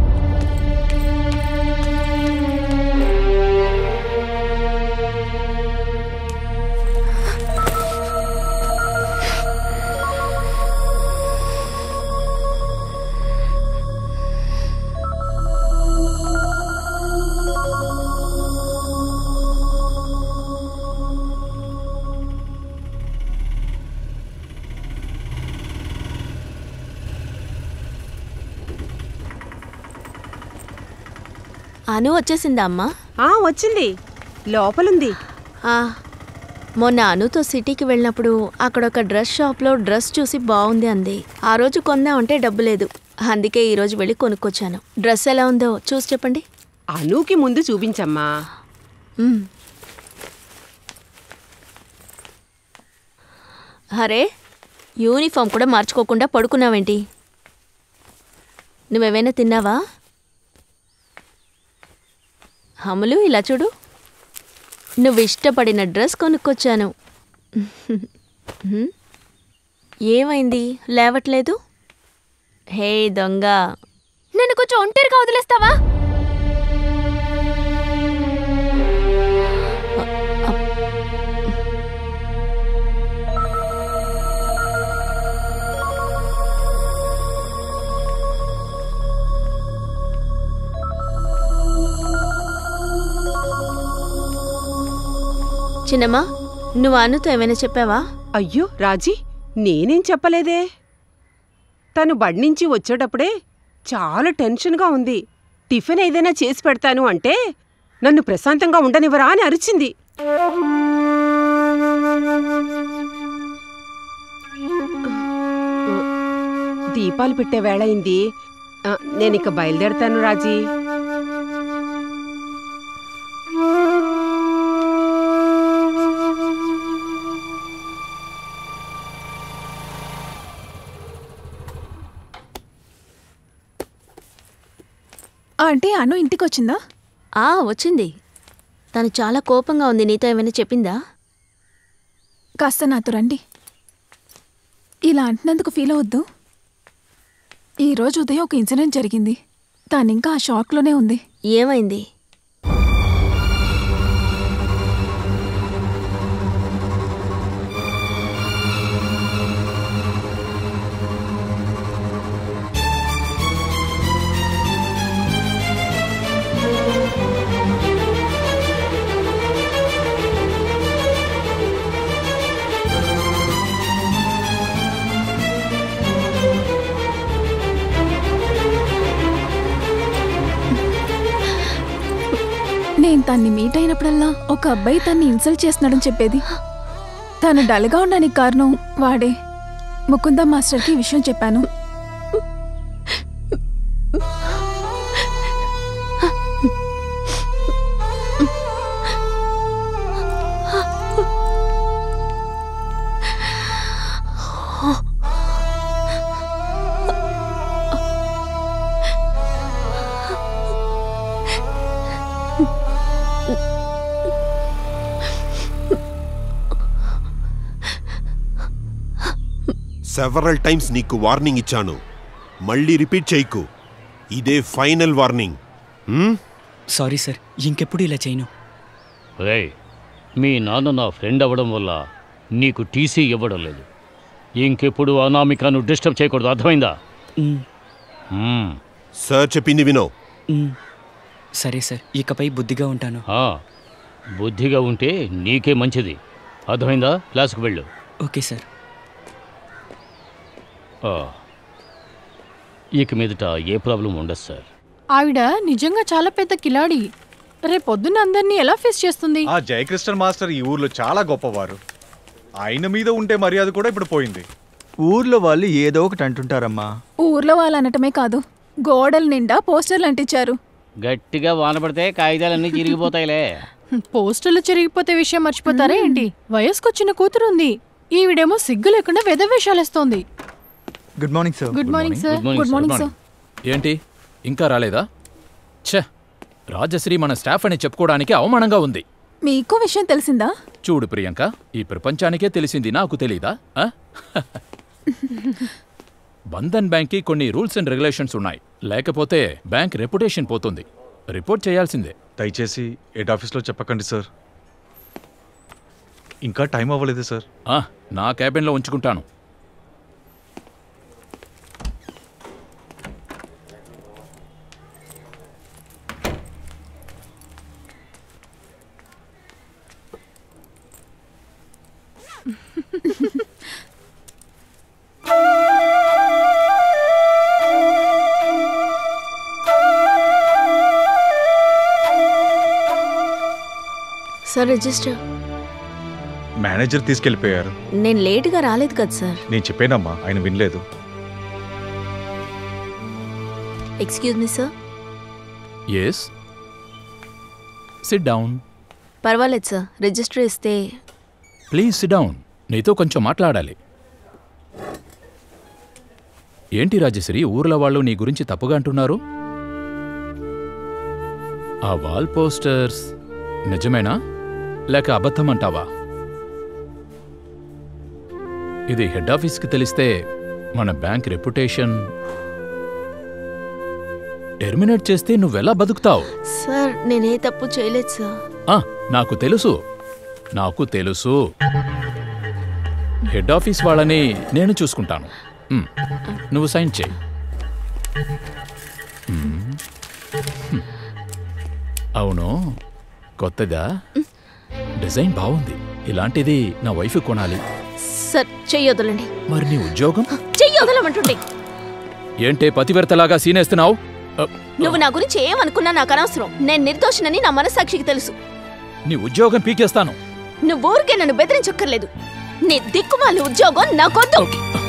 అను వచ్చేసిందా అమ్మా ఆ వచ్చింది లోపలుంది ఆ, మొన్న అనుతో సిటీకి వెళ్ళినప్పుడు అక్కడ ఒక డ్రెస్ షాప్లో డ్రెస్ చూసి బాగుంది అంది ఆ రోజు కొందామంటే డబ్బు లేదు అందుకే ఈ రోజు వెళ్ళి కొనుక్కొచ్చాను డ్రెస్ ఎలా ఉందో చూసి చెప్పండి అనూకి ముందు చూపించమ్మా మ్. అరే యూనిఫామ్ కూడా మార్చుకోకుండా పడుకున్నావేంటి నువ్వేమైనా తిన్నావా అమలు ఇలా చూడు నువ్వు ఇష్టపడిన డ్రెస్ కొనుక్కొచ్చాను హ్మ్? ఏమైంది లేవట్లేదు హే దొంగ నన్ను కొంచెం ఒంటరిగా వదిలేస్తావా చిన్నమ్మా నువ్వు అనుతో ఏమైనా చెప్పావా అయ్యో రాజీ నేనేం చెప్పలేదే తను బడి నుంచి వచ్చేటప్పుడే చాలా టెన్షన్గా ఉంది టిఫిన్ ఏదైనా చేసి పెడతాను అంటే నన్ను ప్రశాంతంగా ఉండనివ్వరా అని అరిచింది దీపాలు పెట్టే వేళ అయింది ఆ, నేనిక బయలుదేరతాను రాజీ అంటే అను ఇంటికి వచ్చిందా ఆ వచ్చింది తను చాలా కోపంగా ఉంది నీతో ఏమైనా చెప్పిందా కాస్త నాతో రండి ఇలా అంటున్నందుకు ఫీల్ అవద్దు ఈరోజు ఉదయం ఒక ఇన్సిడెంట్ జరిగింది తను ఇంకా ఆ షాక్లోనే ఉంది ఏమైంది నేను తన్ని మీట్ అయినప్పుడల్లా ఒక అబ్బాయి తన్ని ఇన్సల్ట్ చేస్తున్నాడని చెప్పేది తను డల్గా ఉండడానికి కారణం వాడే ముకుంద మాస్టర్కి ఈ విషయం చెప్పాను సెవరల్ టైమ్స్ నీకు వార్నింగ్ ఇచ్చాను మళ్ళీ రిపీట్ చేయకు ఇదే ఫైనల్ వార్నింగ్ హ్మ్? సారీ సార్ ఇంకెప్పుడు ఇలా చేయను రే మీ నాన్న నా ఫ్రెండ్ అవ్వడం వల్ల నీకు టీసీ ఇవ్వడం లేదు ఇంకెప్పుడు అనామికను డిస్టర్బ్ చేయకూడదు అర్థమైందా మ్మ్. సార్ చెప్పింది వినో మ్, సరే సార్ ఇకపై బుద్ధిగా ఉంటాను ఆ, బుద్ధిగా ఉంటే నీకే మంచిది అర్థమైందా క్లాస్కి వెళ్ళు ఓకే సార్ ఆ, ఇక మీదట ఏ ప్రాబ్లం ఉండదు సార్ ఆవిడ నిజంగా చాలా పెద్ద కిలాడి రేపొద్దున అందరినీ ఎలా ఫేస్ చేస్తుంది ఆ జయకృష్ణ మాస్టర్ ఈ ఊర్లో చాలా గొప్పవారు ఆయన మీద ఉంటే మర్యాద కూడా ఇప్పుడు పోయింది ఊర్లో వాళ్ళు ఏదో ఒకటి అంటుంటారమ్మా ఊర్లో వాళ్ళు అనటమే కాదు గోడల నిండా పోస్టర్లు అంటించారు గట్టిగా వాన పడితే కాగితాలన్నీ చిరిగిపోతాయిలే పోస్టర్లు చిరిగిపోతే విషయం మర్చిపోతారా ఏంటి వయసుకొచ్చిన కూతురుంది ఈవిడేమో సిగ్గు లేకుండా వెదవేషాలేస్తోంది good morning sir good morning sir good morning sir ఏంటి ఇంకా రాలేదా ఛే రాజశ్రీ మన స్టాఫ్ అని చెప్పుకోవడానికి అవమానంగా ఉంది మీకు విషయం తెలిసిందా చూడు ప్రియాంక ఈ ప్రపంచానికే తెలిసింది నాకు తెలీదా ఆ? బంధన్ బ్యాంక్కి కొన్ని రూల్స్ అండ్ రెగ్యులేషన్స్ ఉన్నాయి లేకపోతే బ్యాంక్ రెప్యుటేషన్ పోతుంది రిపోర్ట్ చేయాల్సిందే దయచేసి హెడ్ ఆఫీస్లో చెప్పకండి సార్ ఇంకా టైం అవ్వలేదు సార్ ఆ, నా క్యాబిన్లో ఉంచుకుంటాను సార్ రిజిస్టర్ మేనేజర్ తీసుకెళ్ళిపోయారు నేను లేటుగా రాలేదు కదా సార్ నేను చెప్పానమ్మా ఆయన వినలేదు excuse me sir yes sit down పర్వాలేదు సార్ రిజిస్టర్ ఇస్తే ప్లీజ్ సిట్ డౌన్ నీతో కొంచెం మాట్లాడాలి ఏంటి రాజశ్రీ ఊర్లో వాళ్ళు నీ గురించి తప్పుగా అంటున్నారు ఆ వాల్ పోస్టర్స్ నిజమేనా లేక అబద్ధం అంటావా ఇది హెడ్ ఆఫీస్కి తెలిస్తే మన బ్యాంక్ రెప్యుటేషన్ టెర్మినేట్ చేస్తే నువ్వెలా బతుకుతావు సార్ నేనే తప్పు చేయలేదు సార్ ఆ, నాకు తెలుసు నాకు తెలుసు హెడ్ ఆఫీస్ వాళ్ళని నేను చూసుకుంటాను మ్, నువ్వు సైన్ చేయి మ్, హ్మ్. అవును కొత్తదా డిజైన్ బాగుంది ఇలాంటిది నా వైఫ్ కొనాలి సార్ చెయ్యొదలండి మరి నీ ఉద్యోగం చెయ్యొదలమంటుండే ఏంటే పతివర్తలాగా సీనేస్తున్నావు అ, నువ్వు నా గురించి ఏమనుకున్నా నాకు అనవసరం నేను నిర్దోషినని నా మనస్సాక్షికి తెలుసు నీ ఉద్యోగం పీకేస్తాను నువ్వు ఊరికే నన్ను బెదిరించక్కర్లేదు నీ దిక్కుమాలి ఉద్యోగం నాకొద్దు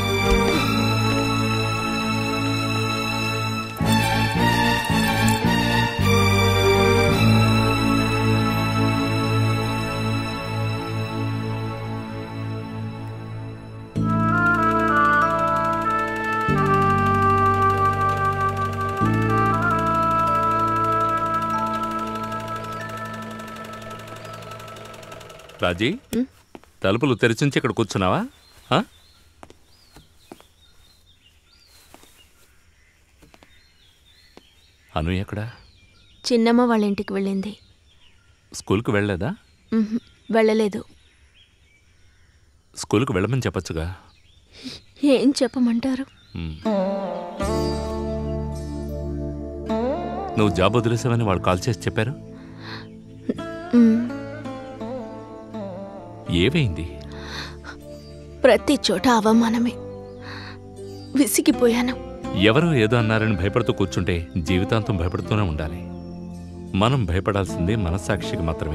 రాజీ తలుపులు తెరిచుంచి ఇక్కడ కూర్చున్నావా ఆ? అను ఎక్కడా చిన్నమ్మ వాళ్ళ ఇంటికి వెళ్ళింది స్కూల్కి వెళ్ళలేదా ఉహుం, వెళ్ళలేదు స్కూల్కి వెళ్ళమని చెప్పొచ్చుగా ఏం చెప్పమంటారు మ్. నువ్వు జాబ్ వదిలేసావని వాళ్ళు కాల్ చేసి చెప్పారు ఉమ్, ఏమైంది ప్రతి చోట అవమానమే విసిగిపోయాను ఎవరో ఏదో అన్నారని భయపడుతూ కూర్చుంటే జీవితాంతం భయపడుతూనే ఉండాలి మనం భయపడాల్సింది మనస్సాక్షికి మాత్రమే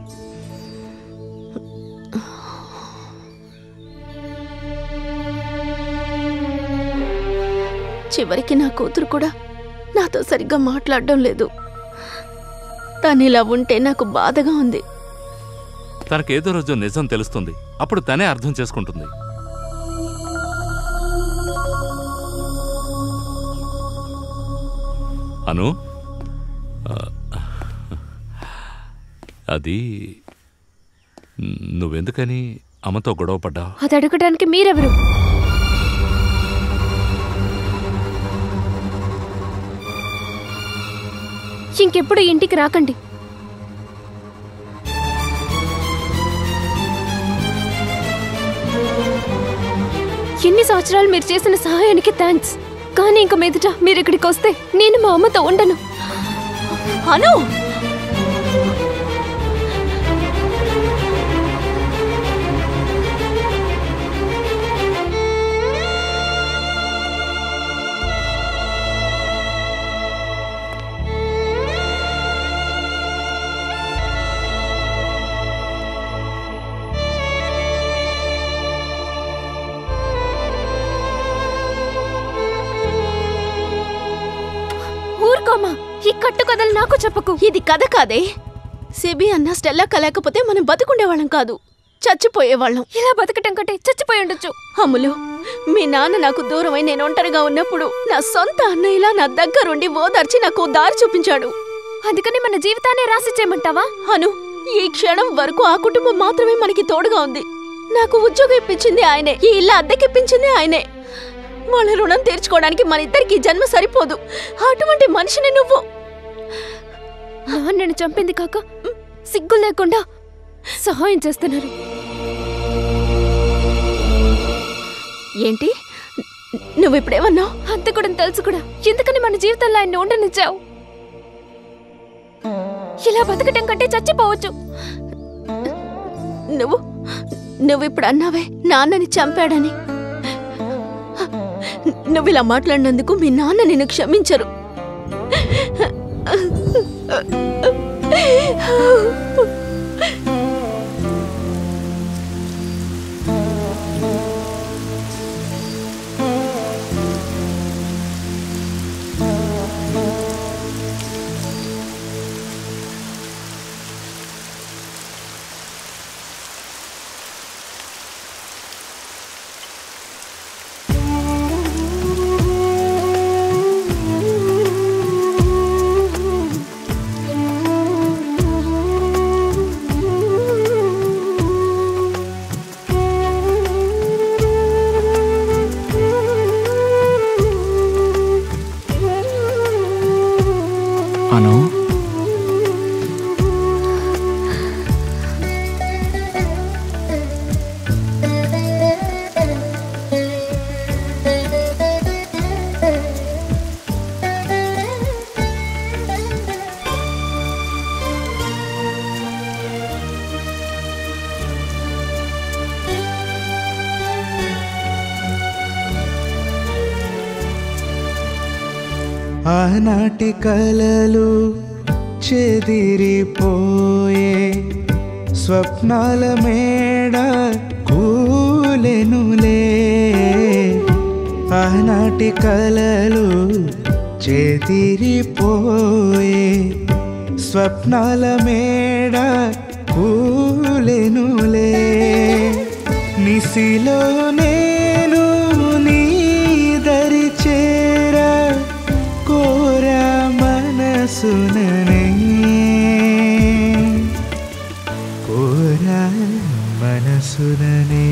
చివరికి నా కూతురు కూడా నాతో సరిగ్గా మాట్లాడడం లేదు తను ఇలా ఉంటే నాకు బాధగా ఉంది తనకేదో రోజు నిజం తెలుస్తుంది అప్పుడు తనే అర్థం చేసుకుంటుంది అను ఆ, అది నువ్వెందుకని అమ్మతో గొడవ పడ్డావు అది అడగడానికి మీరెవరు ఇంకెప్పుడు ఇంటికి రాకండి ఎన్ని సంవత్సరాలు మీరు చేసిన సహాయానికి థ్యాంక్స్ కానీ ఇంక మీదట మీరు ఇక్కడికి వస్తే నేను మా అమ్మతో ఉండను అను ఊరుకోమా ఈ కట్టు కథలు నాకు చెప్పకు ఇది కథ కాదే సిబి అన్న స్టెల్లా కలేకపోతే మనం బతుకుండేవాళ్ళం కాదు చచ్చిపోయేవాళ్ళం ఇలా బతకటం కంటే చచ్చిపోయి ఉండొచ్చు అమ్ములు మీ నాన్న నాకు దూరమై నేను ఒంటరిగా ఉన్నప్పుడు నా సొంత అన్నయ్యలా నా దగ్గరుండి ఓదార్చి నాకు దారి చూపించాడు అందుకని మన జీవితాన్ని రాసి చేయమంటావా అను ఈ క్షణం వరకు ఆ కుటుంబం మాత్రమే మనకి తోడుగా ఉంది నాకు ఉద్యోగం ఇప్పించింది ఆయనే ఈ ఇల్లు అద్దెకిప్పించింది ఆయనే వాళ్ళ రుణం తీర్చుకోవడానికి మన ఇద్దరికి జన్మ సరిపోదు అటువంటి మనిషిని నువ్వు నాన్నను చంపింది కాక సిగ్గు లేకుండా సహాయం చేస్తున్నారు ఏంటి నువ్వు ఇప్పుడేమన్నావు అంత కూడా తెలుసు కూడా ఎందుకని మన జీవితంలో ఆయన ఉండనిచ్చావు ఇలా బతకటం కంటే చచ్చిపోవచ్చు నువ్వు నువ్వు ఇప్పుడు అన్నావే నాన్నని చంపాడని నువ్వు ఇలా మాట్లాడినందుకు మీ నాన్న నిన్ను క్షమించరు అను ఆనాటి కలలు చెదిరిపోయే స్వప్నాల మేడ కూలెనులే ఆనాటి కలలు చెదిరిపోయే స్వప్నాల మేడ కూలెనులే నిసిలో నేను నీ దరి చేరా కోరా మనసుననే కోరా మనసుననే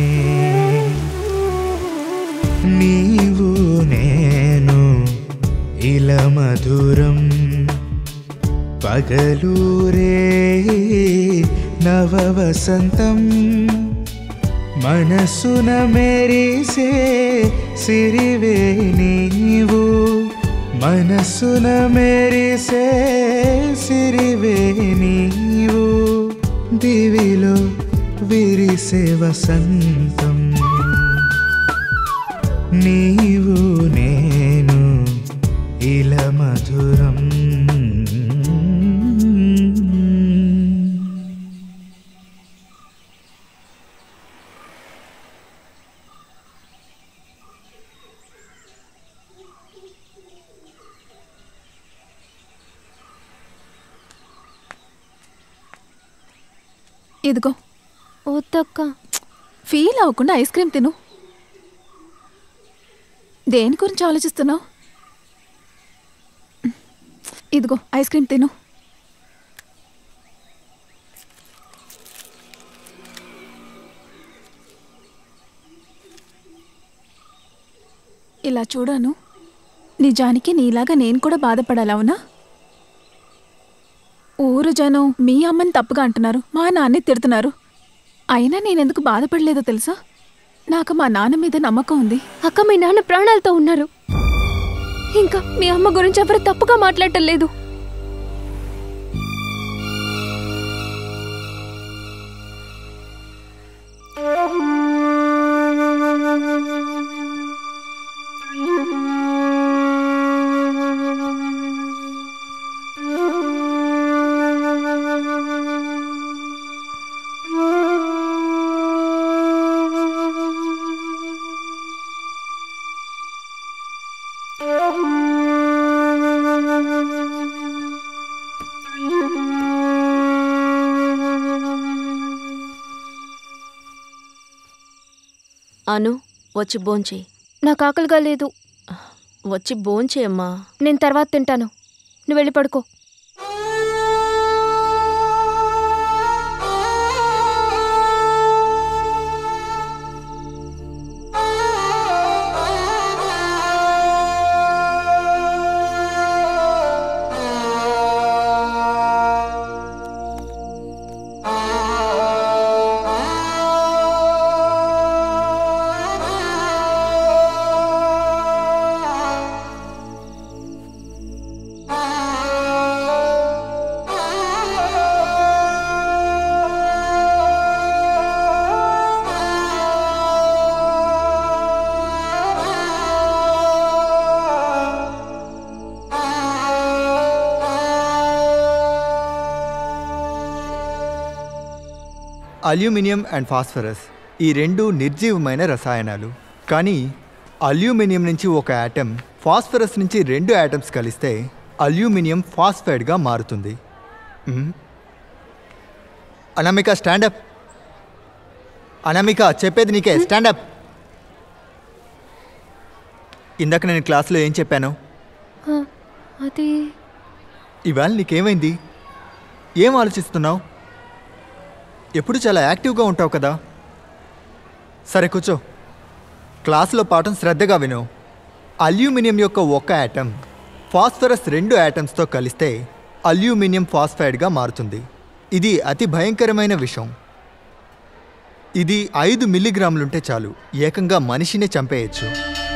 నీవు నేను ఇల మధురం పగలూరే నవ వసంతం మనసున మెరిసే సిరివే నీవు మనసున మెరిసే సిరివే నీవు దివిలో విరిసే వసంతం నీవు నేను ఇల మధురం ఇదిగో వద్దక్క ఫీల్ అవ్వకుండా ఐస్ క్రీమ్ తిను దేని గురించి ఆలోచిస్తున్నావు ఇదిగో ఐస్ క్రీమ్ తిను ఇలా చూడాను నిజానికి నీలాగా నేను కూడా బాధపడాలి అవునా ఊరు జనం మీ అమ్మని తప్పుగా అంటున్నారు మా నాన్నే తిడుతున్నారు అయినా నేనెందుకు బాధపడలేదో తెలుసా నాకు మా నాన్న మీద నమ్మకం ఉంది అక్క మీ నాన్న ప్రాణాలతో ఉన్నారు ఇంకా మీ అమ్మ గురించి ఎవరు తప్పుగా మాట్లాడటం లేదు అను వచ్చి భోంచేయి నాకు ఆకలిగా లేదు వచ్చి భోంచేయమ్మా నేను తర్వాత తింటాను నువ్వు వెళ్ళి పడుకో అల్యూమినియం అండ్ ఫాస్ఫరస్ ఈ రెండు నిర్జీవమైన రసాయనాలు కానీ అల్యూమినియం నుంచి ఒక యాటమ్ ఫాస్ఫరస్ నుంచి రెండు యాటమ్స్ కలిస్తే అల్యూమినియం ఫాస్ఫైడ్గా మారుతుంది మ్మ్. అనామిక స్టాండప్ అనామిక చెప్పేది నీకే స్టాండప్ ఇందాక నేను క్లాస్లో ఏం చెప్పాను ఆ, అది ఇవాళ నీకేమైంది ఏం ఆలోచిస్తున్నావు ఎప్పుడు చాలా యాక్టివ్గా ఉంటావు కదా సరే కూర్చో క్లాసులో పాఠం శ్రద్ధగా విను అల్యూమినియం యొక్క ఒక్క యాటమ్ ఫాస్ఫరస్ రెండు యాటమ్స్తో కలిస్తే అల్యూమినియం ఫాస్ఫైడ్గా మారుతుంది ఇది అతి భయంకరమైన విషం ఇది ఐదు మిల్లీగ్రాములుంటే చాలు ఏకంగా మనిషినే చంపేయచ్చు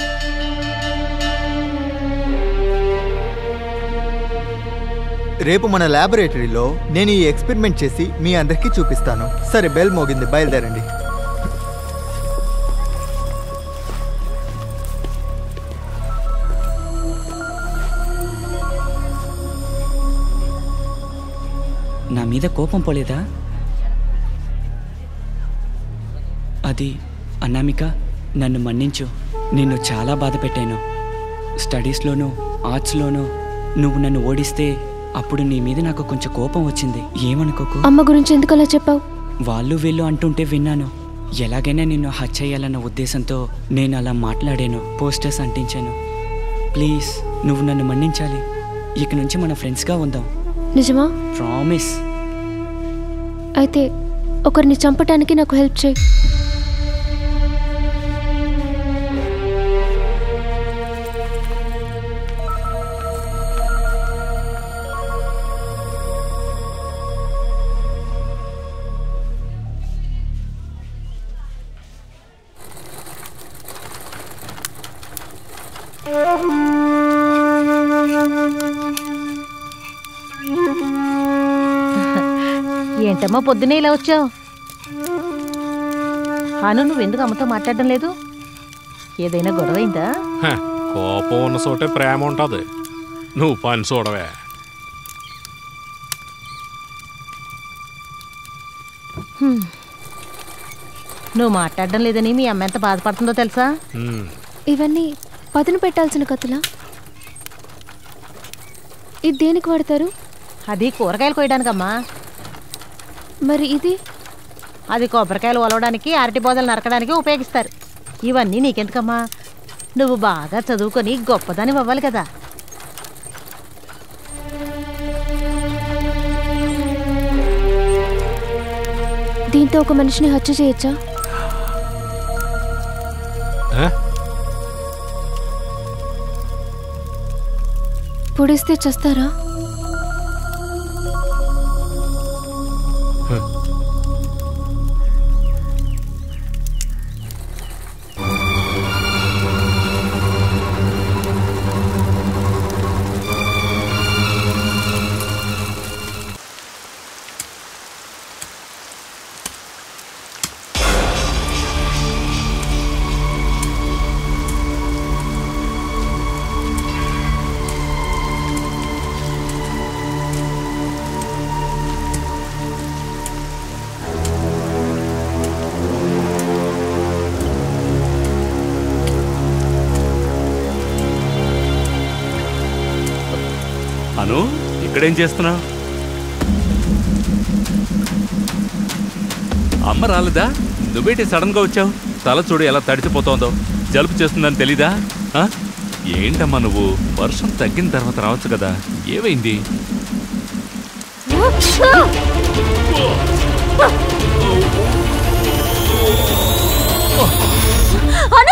రేపు మన ల్యాబొరేటరీలో నేను ఈ ఎక్స్పెరిమెంట్ చేసి మీ అందరికీ చూపిస్తాను సరే బెల్ మోగింది బయలుదేరండి నా మీద కోపం పోలేదా అది అనామిక నన్ను మన్నించు నిన్ను చాలా బాధ పెట్టాను స్టడీస్లోనూ ఆర్ట్స్లోనూ నువ్వు నన్ను ఓడిస్తే అప్పుడు నీ మీద నాకు కొంచెం కోపం వచ్చింది ఏమనుకోకు అమ్మ గురించి ఎందుకు అలా చెప్పావు వాళ్ళు వీళ్ళు అంటుంటే విన్నాను ఎలాగైనా నిన్ను హత్య చేయాలన్న ఉద్దేశంతో నేను అలా మాట్లాడాను పోస్టర్స్ అంటించాను ప్లీజ్ నువ్వు నన్ను మన్నించాలి ఇక నుంచి మన ఫ్రెండ్స్గా ఉందాం నిజమా ప్రామిస్ అయితే ఒకరిని చంపటానికి నాకు హెల్ప్ చేయి ఏంటమ్మా పొద్దునే ఇలా వచ్చావు అను నువ్వు ఎందుకు అమ్మతో మాట్లాడడం లేదు ఏదైనా గొడవ అయిందా హ, కోపం ఉన్న చోటే ప్రేమ ఉంటుంది నువ్వు పని చూడవే హ్మ్. నువ్వు మాట్లాడడం లేదని మీ అమ్మ ఎంత బాధపడుతుందో తెలుసా ఉమ్, ఇవన్నీ పదును పెట్టాల్సిన కత్తులా ఇది దేనికి వాడతారు అది కూరగాయలు కోయడానికమ్మా మరి ఇది అది కొబ్బరికాయలు ఒలవడానికి అరటి బోదలు నరకడానికి ఉపయోగిస్తారు ఇవన్నీ నీకెందుకమ్మా నువ్వు బాగా చదువుకొని గొప్పదాని అవ్వాలి కదా దీంతో ఒక మనిషిని హత్య చేయొచ్చా ఆ? పొడిస్తే చస్తారా అను ఇక్కడేం చేస్తున్నావు అమ్మ రాలేదా నువ్వేంటి సడన్ గా వచ్చావు తల చూడు ఎలా తడిచిపోతోందో జలుబు చేస్తుందని తెలీదా ఆ? ఏంటమ్మా నువ్వు వర్షం తగ్గిన తర్వాత రావచ్చు కదా ఏమైంది అను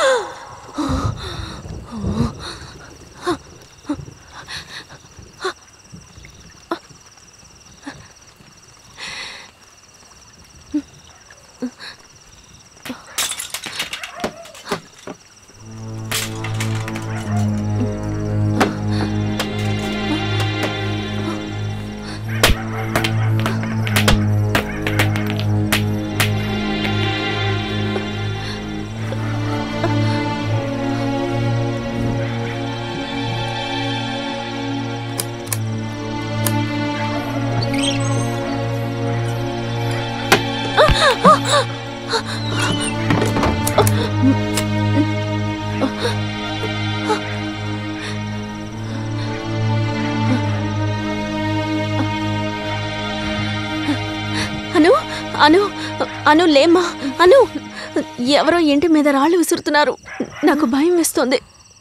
అను అను అను లేమ్మా అను ఎవరో ఇంటి మీద రాళ్ళు విసురుతున్నారు నాకు భయం వేస్తోంది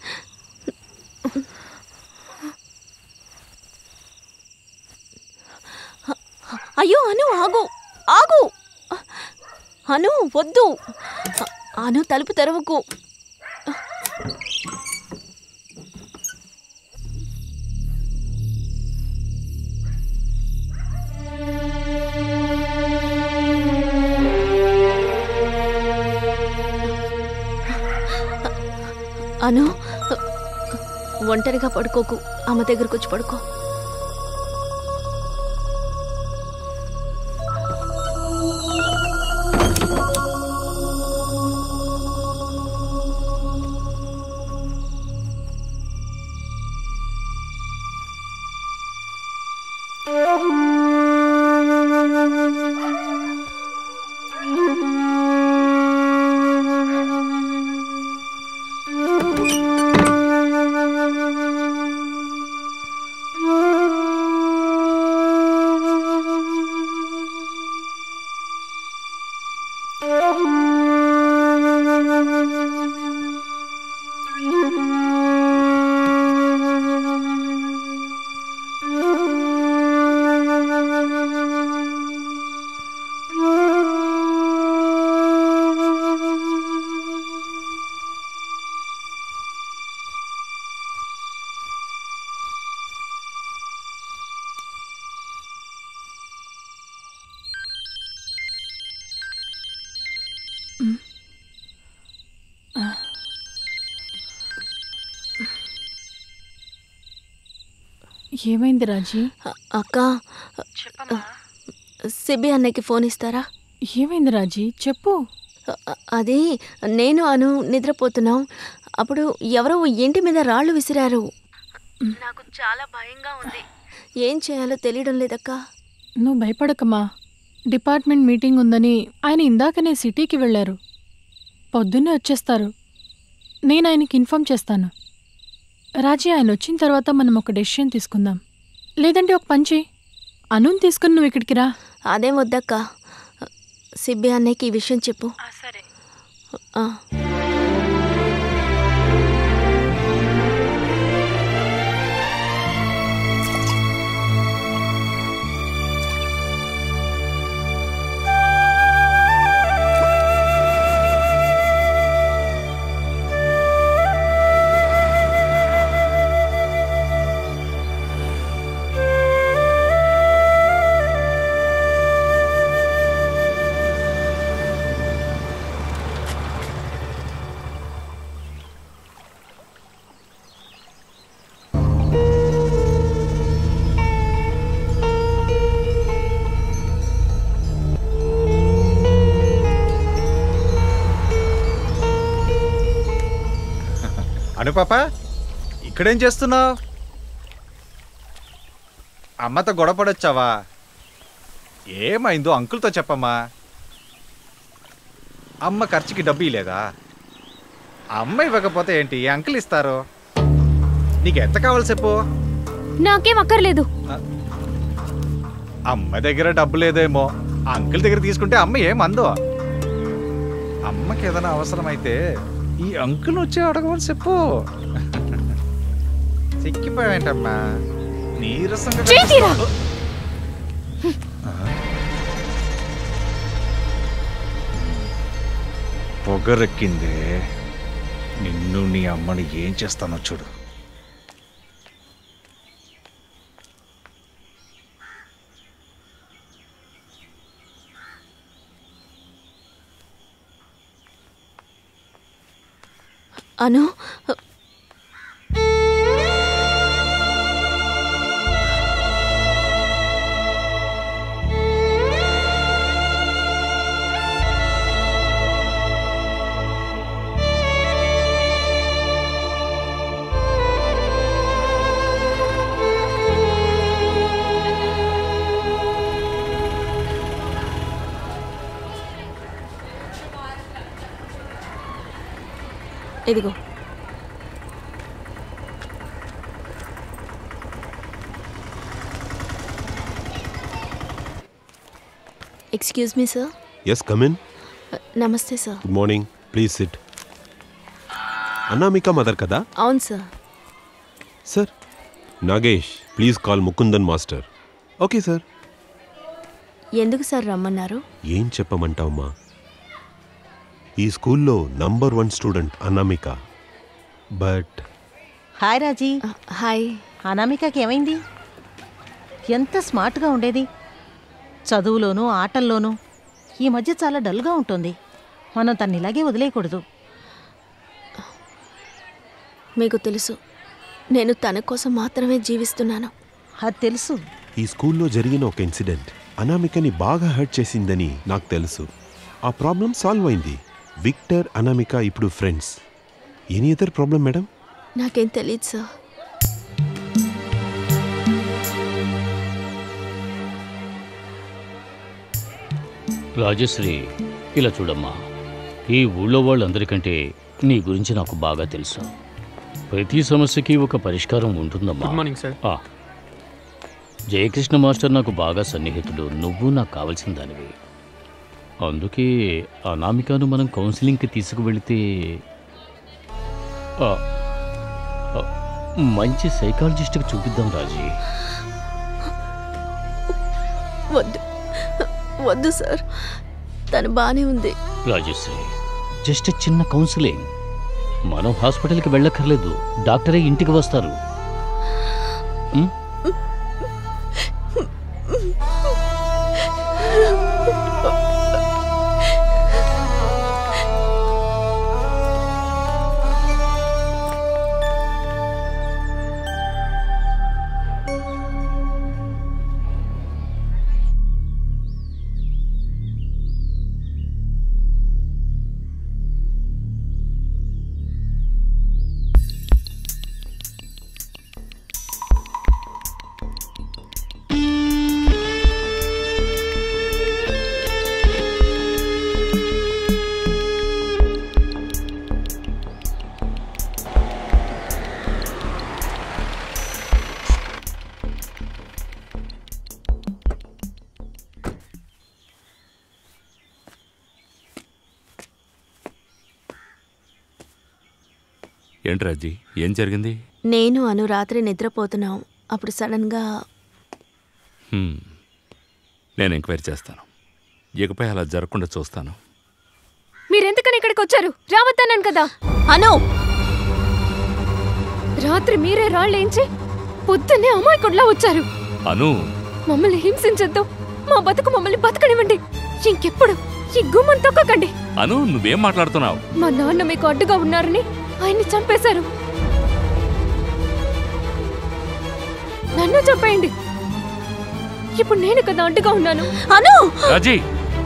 అయ్యో అను ఆగు ఆగు అను వద్దు అను తలుపు తెరవకు అను ఒంటరిగా పడుకోకు ఆమె దగ్గరకు వచ్చి పడుకో ఏమైంది రాజీ అక్క సిబి అన్నయ్యకి ఫోన్ ఇస్తారా ఏమైంది రాజీ చెప్పు అది నేను అను నిద్రపోతున్నాం అప్పుడు ఎవరో ఇంటి మీద రాళ్ళు విసిరారు నాకు చాలా భయంగా ఉంది ఏం చేయాలో తెలియడం లేదక్క నువ్వు భయపడకమ్మా డిపార్ట్మెంట్ మీటింగ్ ఉందని ఆయన ఇందాకనే సిటీకి వెళ్ళారు పొద్దున్నే వచ్చేస్తారు నేను ఆయనకి ఇన్ఫామ్ చేస్తాను రాజీ ఆయన వచ్చిన తర్వాత మనం ఒక డెసిషన్ తీసుకుందాం లేదంటే ఒక పంచి అనుని తీసుకుని నువ్వు ఇక్కడికి రా అదేం వద్దక్క సిబ్బి అన్నయ్యకి ఈ విషయం చెప్పు సరే ఆ. అను పాప ఇక్కడేం చేస్తున్నావు అమ్మతో గొడవపడొచ్చావా ఏమైందో అంకుల్తో చెప్పమ్మా అమ్మ ఖర్చుకి డబ్బు ఇలేదా అమ్మ ఇవ్వకపోతే ఏంటి అంకుల్ ఇస్తారు నీకు ఎంత కావాలి చెప్పు నాకేం అక్కర్లేదు అమ్మ దగ్గర డబ్బు లేదేమో అంకుల్ దగ్గర తీసుకుంటే అమ్మ ఏమందో అమ్మకి ఏదైనా అవసరమైతే ఈ అంకుల్ వచ్చి అడగమని చెప్పు సిక్కిపోయావేంటమ్మా నీరసంగా చేతిరా. కనిపిస్తున్నావు. ఆ? పొగరెక్కిందే నిన్ను నీ అమ్మని ఏం చేస్తానో చూడు అను ఇదిగో excuse me sir yes come in నమస్తే sir good morning please sit Anamika mother కదా అవును sir sir Nagesh please call Mukundan master okay sir ఎందుకు సార్ రమ్మన్నారు ఏం చెప్పమంటావమ్మా ఈ స్కూల్లో number one student Anamika but hi Raji hi అనామికకి ఏమైంది ఎంత స్మార్ట్గా ఉండేది చదువులోనూ ఆటల్లోనూ ఈ మధ్య చాలా డల్గా ఉంటుంది మనం తన్ని ఇలాగే వదిలేయకూడదు మీకు తెలుసు నేను తన కోసం మాత్రమే జీవిస్తున్నాను అది తెలుసు ఈ స్కూల్లో జరిగిన ఒక ఇన్సిడెంట్ అనామికని బాగా హర్ట్ చేసిందని నాకు తెలుసు ఆ ప్రాబ్లం సాల్వ్ అయింది విక్టర్ అనామిక ఇప్పుడు friends any other problem madam నాకేం తెలియదు సార్ రాజశ్రీ ఇలా చూడమ్మా ఈ ఊళ్ళో వాళ్ళందరికంటే నీ గురించి నాకు బాగా తెలుసు ప్రతి సమస్యకి ఒక పరిష్కారం ఉంటుందమ్మా గుడ్ మార్నింగ్ సార్ ఆ. జయకృష్ణ మాస్టర్ నాకు బాగా సన్నిహితుడు నువ్వు నాకు కావాల్సిన దానివి అందుకే అనామికను మనం కౌన్సిలింగ్కి తీసుకువెళితే ఆ, ఆ, మంచి సైకాలజిస్ట్కి చూపిద్దాం రాజీ వద్దు వద్దు సార్ తను బానే ఉంది రాజశ్రీ జస్ట్ చిన్న కౌన్సిలింగ్ మనం హాస్పిటల్కి వెళ్ళక్కర్లేదు డాక్టరే ఇంటికి వస్తారు ఉం? ఏంటి రాజీ ఏం జరిగింది నేను అను రాత్రి నిద్రపోతున్నాం అప్పుడు సడన్గా హ్మ్. నేను ఎంక్వైరీ చేస్తాను ఇకపై అలా జరగకుండా చూస్తాను మీరెందుకని ఇక్కడికి వచ్చారు రావద్దన్నాను కదా అను రాత్రి మీరే రాళ్ళేంచి పొద్దున్నే అమాయకుడిలా వచ్చారు అను మమ్మల్ని హింసించొద్దు మా బతుకు మమ్మల్ని బతకనివ్వండి ఇంకెప్పుడు ఈ గుమ్మం తొక్కకండి అను నువ్వేం మాట్లాడుతున్నావు మా నాన్న మీకు అడ్డుగా ఉన్నారని ఆయన్ని చంపేశారు నన్ను చంపేయండి ఇప్పుడు నేను కదా అడ్డుగా ఉన్నాను అను రాజీ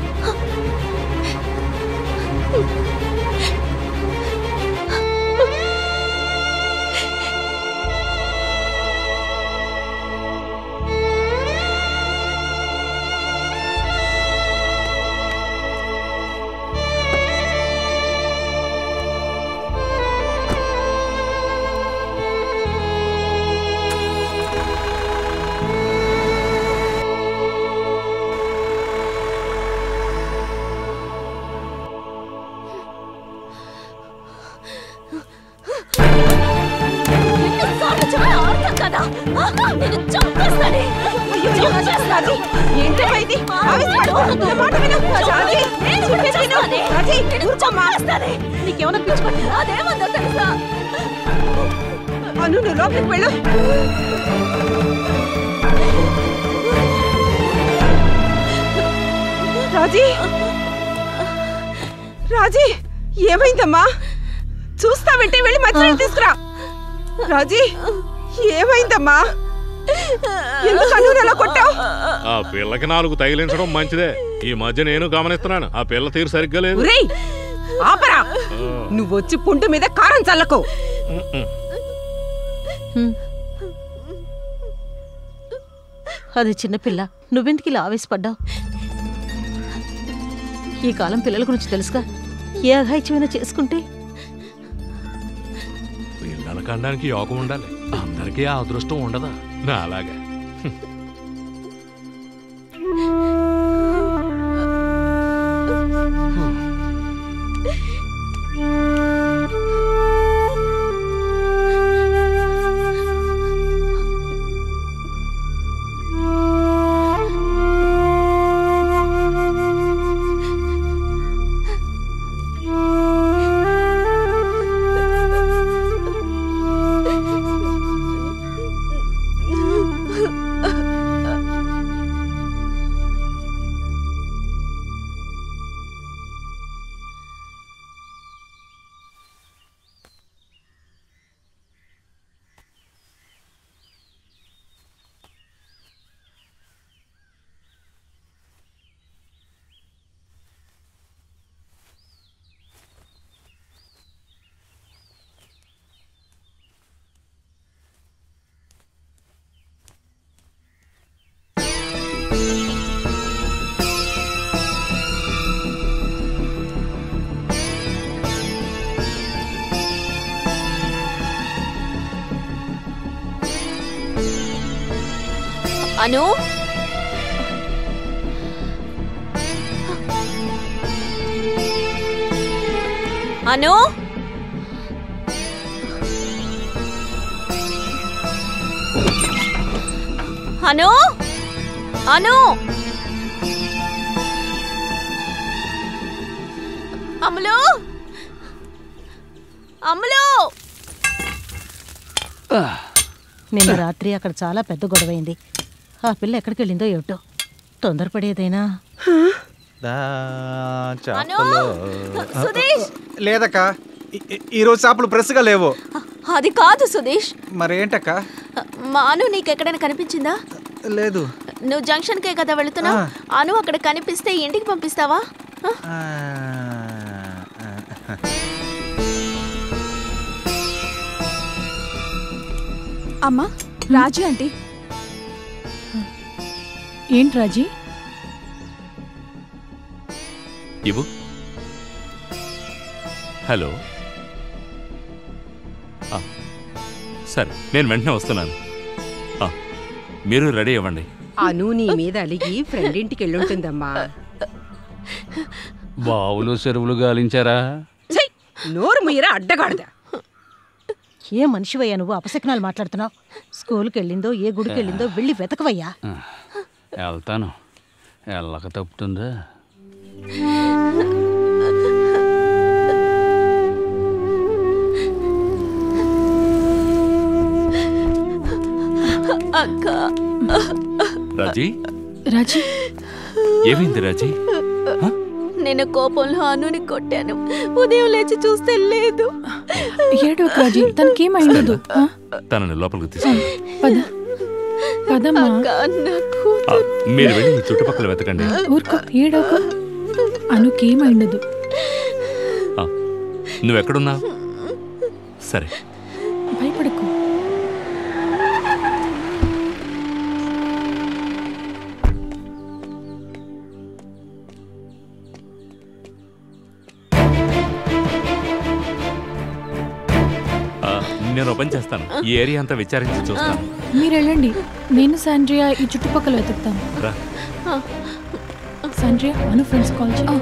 ఎన్నిసార్లు చెప్పినా అర్థం కదా? ఆ, నిన్ను చంపేస్తానే. చంపేస్తాను. ఏంటైంది? ఆవేశపడు. నా మాట విను. రాజీ, నేను చెప్పేది విను. చంపేస్తానే. రాజీ, నిన్ను చంపేస్తానే. నీకేమైనా పిచ్చి పట్టిందా? అదేమందో తెలుసా అను నువ్వు లోపలికి వెళ్ళు రాజీ రాజీ ఏమైందమ్మా చూస్తావంటే వెళ్ళి మంచినీళ్ళు తీసుకురా రాజీ ఏమైందమ్మా ఎందుకు అనుని అలా కొట్టావు ఆ పిల్లకి నాలుగు తగిలించడం మంచిదే ఈ మధ్య నేను గమనిస్తున్నాను ఆ పిల్ల తీరు సరిగ్గా లేదు ఒరేయ్ ఆపరా నువ్వు వచ్చి పుండు మీద కారం చల్లకు అది చిన్నపిల్ల నువ్వెందుకు ఇలా ఆవేశపడ్డావు ఈ కాలం పిల్లల గురించి తెలుసుగా ఏ అఘాయిత్యమైనా చేసుకుంటే పిల్లల కండానికి యోగం ఉండాలి అందరికీ ఆ అదృష్టం ఉండదా నా అలాగా ఆ అను అను అను అను అమ్ములు అమ్ములు నిన్న రాత్రి అక్కడ చాలా పెద్ద గొడవైంది ఆ పిల్ల ఎక్కడికి వెళ్ళిందో ఏమిటో తొందరపడేదైనా సుధీష్ లేదక్క ఈ- ఈ- ఈరోజు చేపలు ఫ్రెష్గా లేవు అది కాదు సుధీష్ మరేంటక్క మా అను నీకెక్కడైనా కనిపించిందా లేదు నువ్వు జంక్షన్కే కదా వెళుతున్నావు అను అక్కడ కనిపిస్తే ఇంటికి పంపిస్తావా ఆ? అమ్మా రాజీ ఆంటీ ఏంటి రాజీ ఇవ్వు హలో ఆ, సరే నేను వెంటనే వస్తున్నాను ఆ, మీరు రెడీ అవ్వండి అను నీ మీద అలిగి ఫ్రెండ్ ఇంటికి వెళ్ళుంటుందమ్మా బావులు చెరువులు గాలించారా ఛీ! నోరు ముయ్యరా అడ్డగాడదా ఏ మనిషివయ్యా నువ్వు అపశకనాలు మాట్లాడుతున్నావు స్కూల్కి వెళ్ళిందో ఏ గుడికి వెళ్ళిందో వెళ్ళి వెతకవయ్యా వెళ్తాను వెళ్ళక తప్పుతుందా అక్క రాజీ రాజీ ఏమైంది రాజీ నేను కోపంలో అనుని కొట్టాను ఉదయం లేచి చూస్తే లేదు ఏడో రాజీ తనకేమై ఉండదు ఆ? తనని లోపలికి తీసుకు పద పదమ్మా మీరు వెళ్ళి ఈ చుట్టుపక్కల వెతకండి ఊరుకో ఏడోకో అనుకేమై ఉండదు ఆ, నువ్వెక్కడున్నావు సరే భయపడకు ఆ, నేను ఓపెన్ చేస్తాను ఈ ఏరియా అంతా విచారించి చూస్తాను మీరు వెళ్ళండి నేను సాండ్రియా ఈ చుట్టుపక్కల వెతుకుతాను రా సాండ్రియా అను ఫ్రెండ్స్ కాల్ చేయి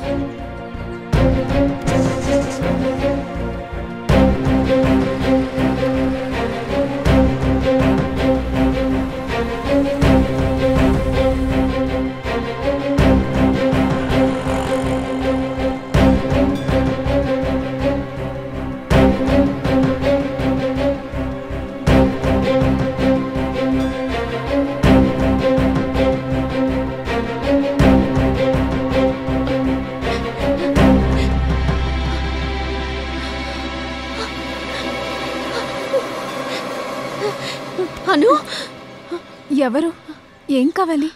అను ఎవరు ఏం కావాలి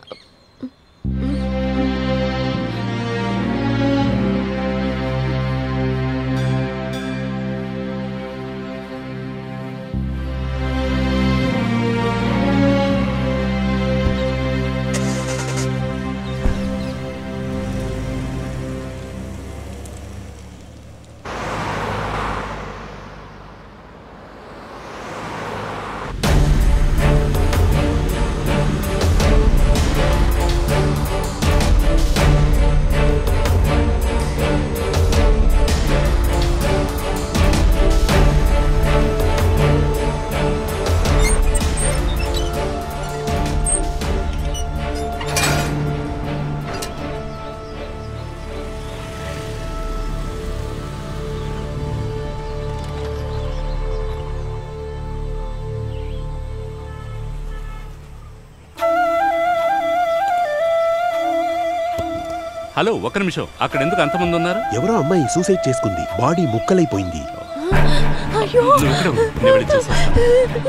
హలో ఒక్క నిమిషం అక్కడ ఎందుకు అంతమంది ఉన్నారు ఎవరో అమ్మాయి సూసైడ్ చేసుకుంది బాడీ ముక్కలైపోయింది అయ్యో నువ్వు ఇక్కడ ఉండు, నేను వెళ్ళి చూసి వస్తాను.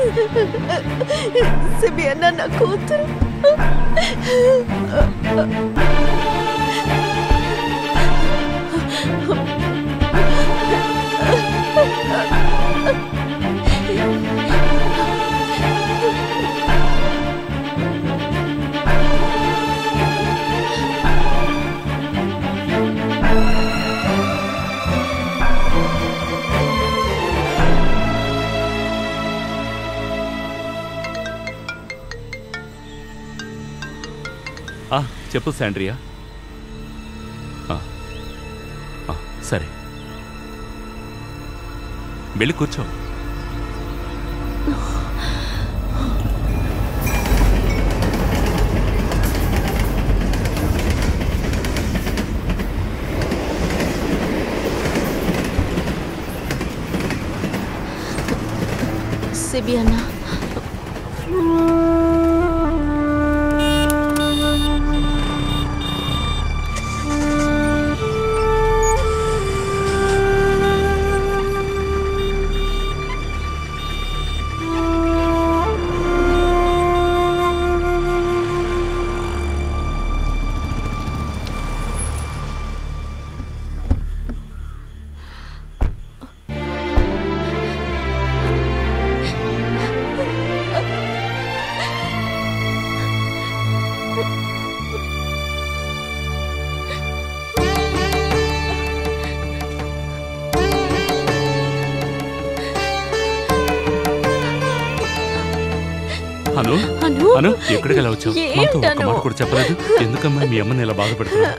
సిబి అన్న నా కూతురు ఆ, చెప్పు శాండ్రియా ఆ, ఆ, సరే వెళ్ళి కూర్చో సిబి అన్న అను అను? అను ఎక్కడికి ఎలా వచ్చావు మాతో ఒక్క ఏంటను? మాట కూడా చెప్పలేదు ఎందుకమ్మా మీ అమ్మని ఇలా బాధపెడుతున్నావు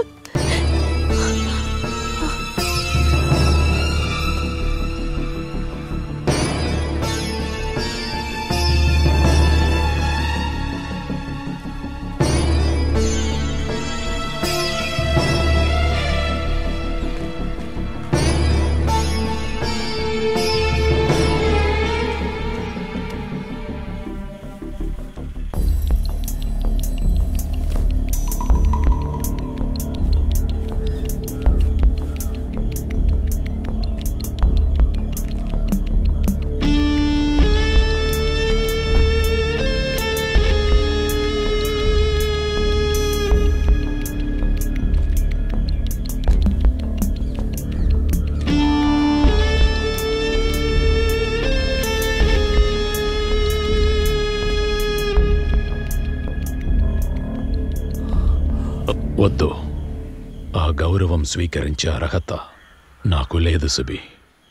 వద్దు ఆ గౌరవం స్వీకరించే అర్హత నాకు లేదు సుబి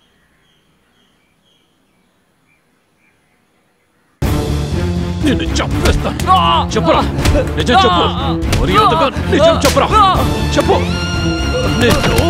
నిన్ను చంపేస్తాను చెప్పురా నిజం చెప్పు మర్యాదగా నిజం చెప్పురా చెప్పు నిన్ను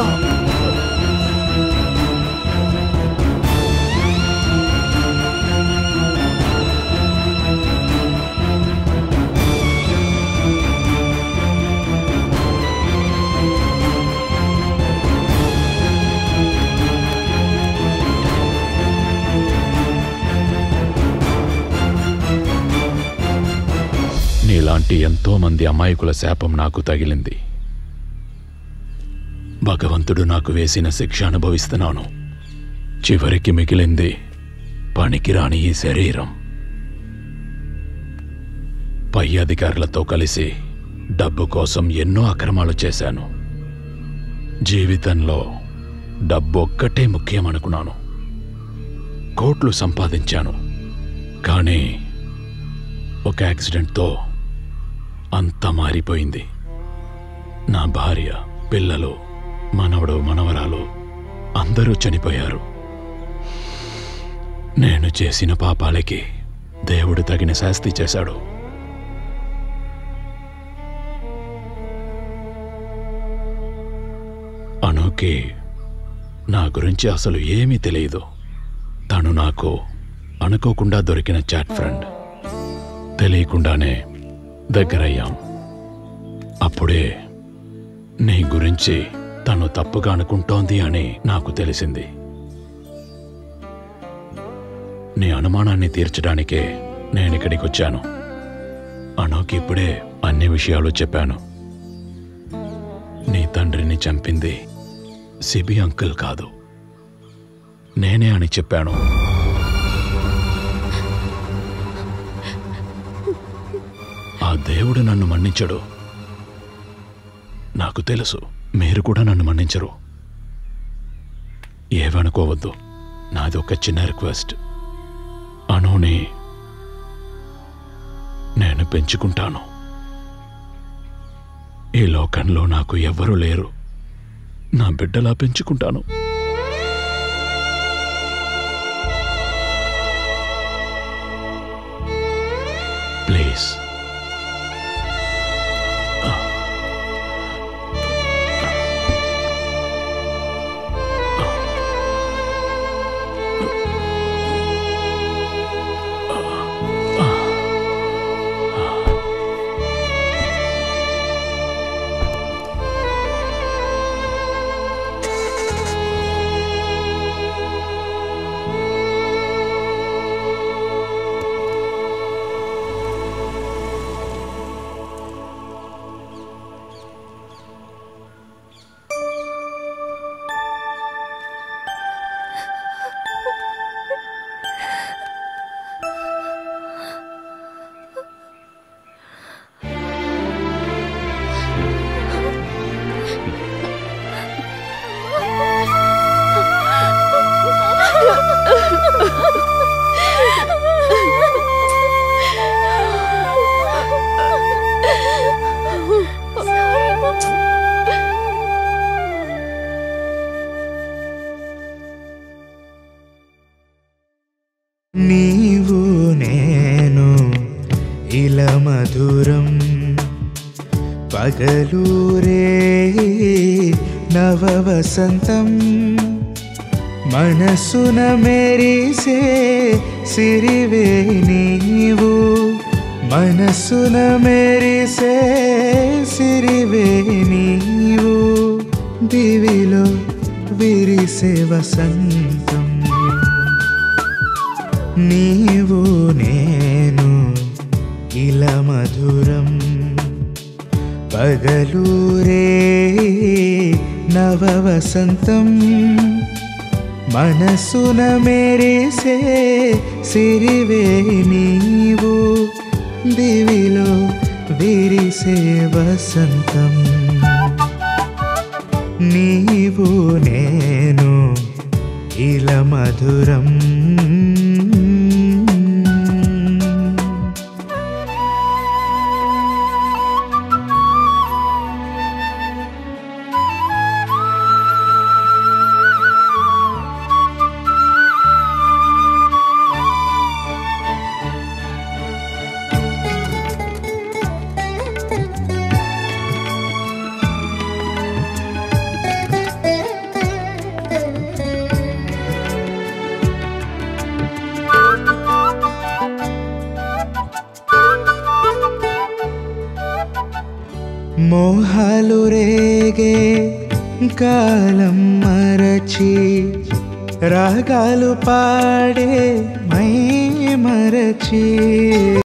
నీలాంటి ఎంతో మంది అమాయకుల శాపం నాకు తగిలింది భగవంతుడు నాకు వేసిన శిక్ష అనుభవిస్తున్నాను చివరికి మిగిలింది పనికిరాని ఈ శరీరం పై అధికారులతో కలిసి డబ్బు కోసం ఎన్నో అక్రమాలు చేశాను జీవితంలో డబ్బు ఒక్కటే ముఖ్యం అనుకున్నాను కోట్లు సంపాదించాను కానీ ఒక యాక్సిడెంట్తో అంతా మారిపోయింది నా భార్య పిల్లలు మనవడు మనవరాలు అందరూ చనిపోయారు నేను చేసిన పాపాలకి దేవుడు తగిన శాస్తి చేశాడు అనుకి నా గురించి అసలు ఏమీ తెలియదు తను నాకు అనుకోకుండా దొరికిన చాట్ ఫ్రెండ్ తెలియకుండానే దగ్గరయ్యాం అప్పుడే నీ గురించి తను తప్పుగా అనుకుంటోంది అని నాకు తెలిసింది నీ అనుమానాన్ని తీర్చడానికే నేనిక్కడికి వచ్చాను అనోకి ఇప్పుడే అన్ని విషయాలు చెప్పాను నీ తండ్రిని చంపింది సిబి అంకుల్ కాదు నేనే అని చెప్పాను ఆ దేవుడు నన్ను మన్నించడు నాకు తెలుసు మీరు కూడా నన్ను మన్నించరు ఏవనుకోవద్దు నాది ఒక చిన్న రిక్వెస్ట్ అనుని నేను పెంచుకుంటాను ఈ లోకంలో నాకు ఎవ్వరూ లేరు నా బిడ్డలా పెంచుకుంటాను ప్లీజ్ నీవు నేను ఇలా మధురం పగలూరే నవ వసంతం మనసున మెరిసే సిరివే నీవు మనసున మెరిసే సిరివే నీవు దివిలో విరిసే వసంతం నీవు నేను ఇలా మధురం పగలూరే నవ వసంతం మనసున మెరిసే సిరివే నీవు దివిలో విరిసే వసంతం నీవు నేను ఇలా మధురం మోహాలు రేగే కాలం మరచి రాగాలు పాడే మై మరచి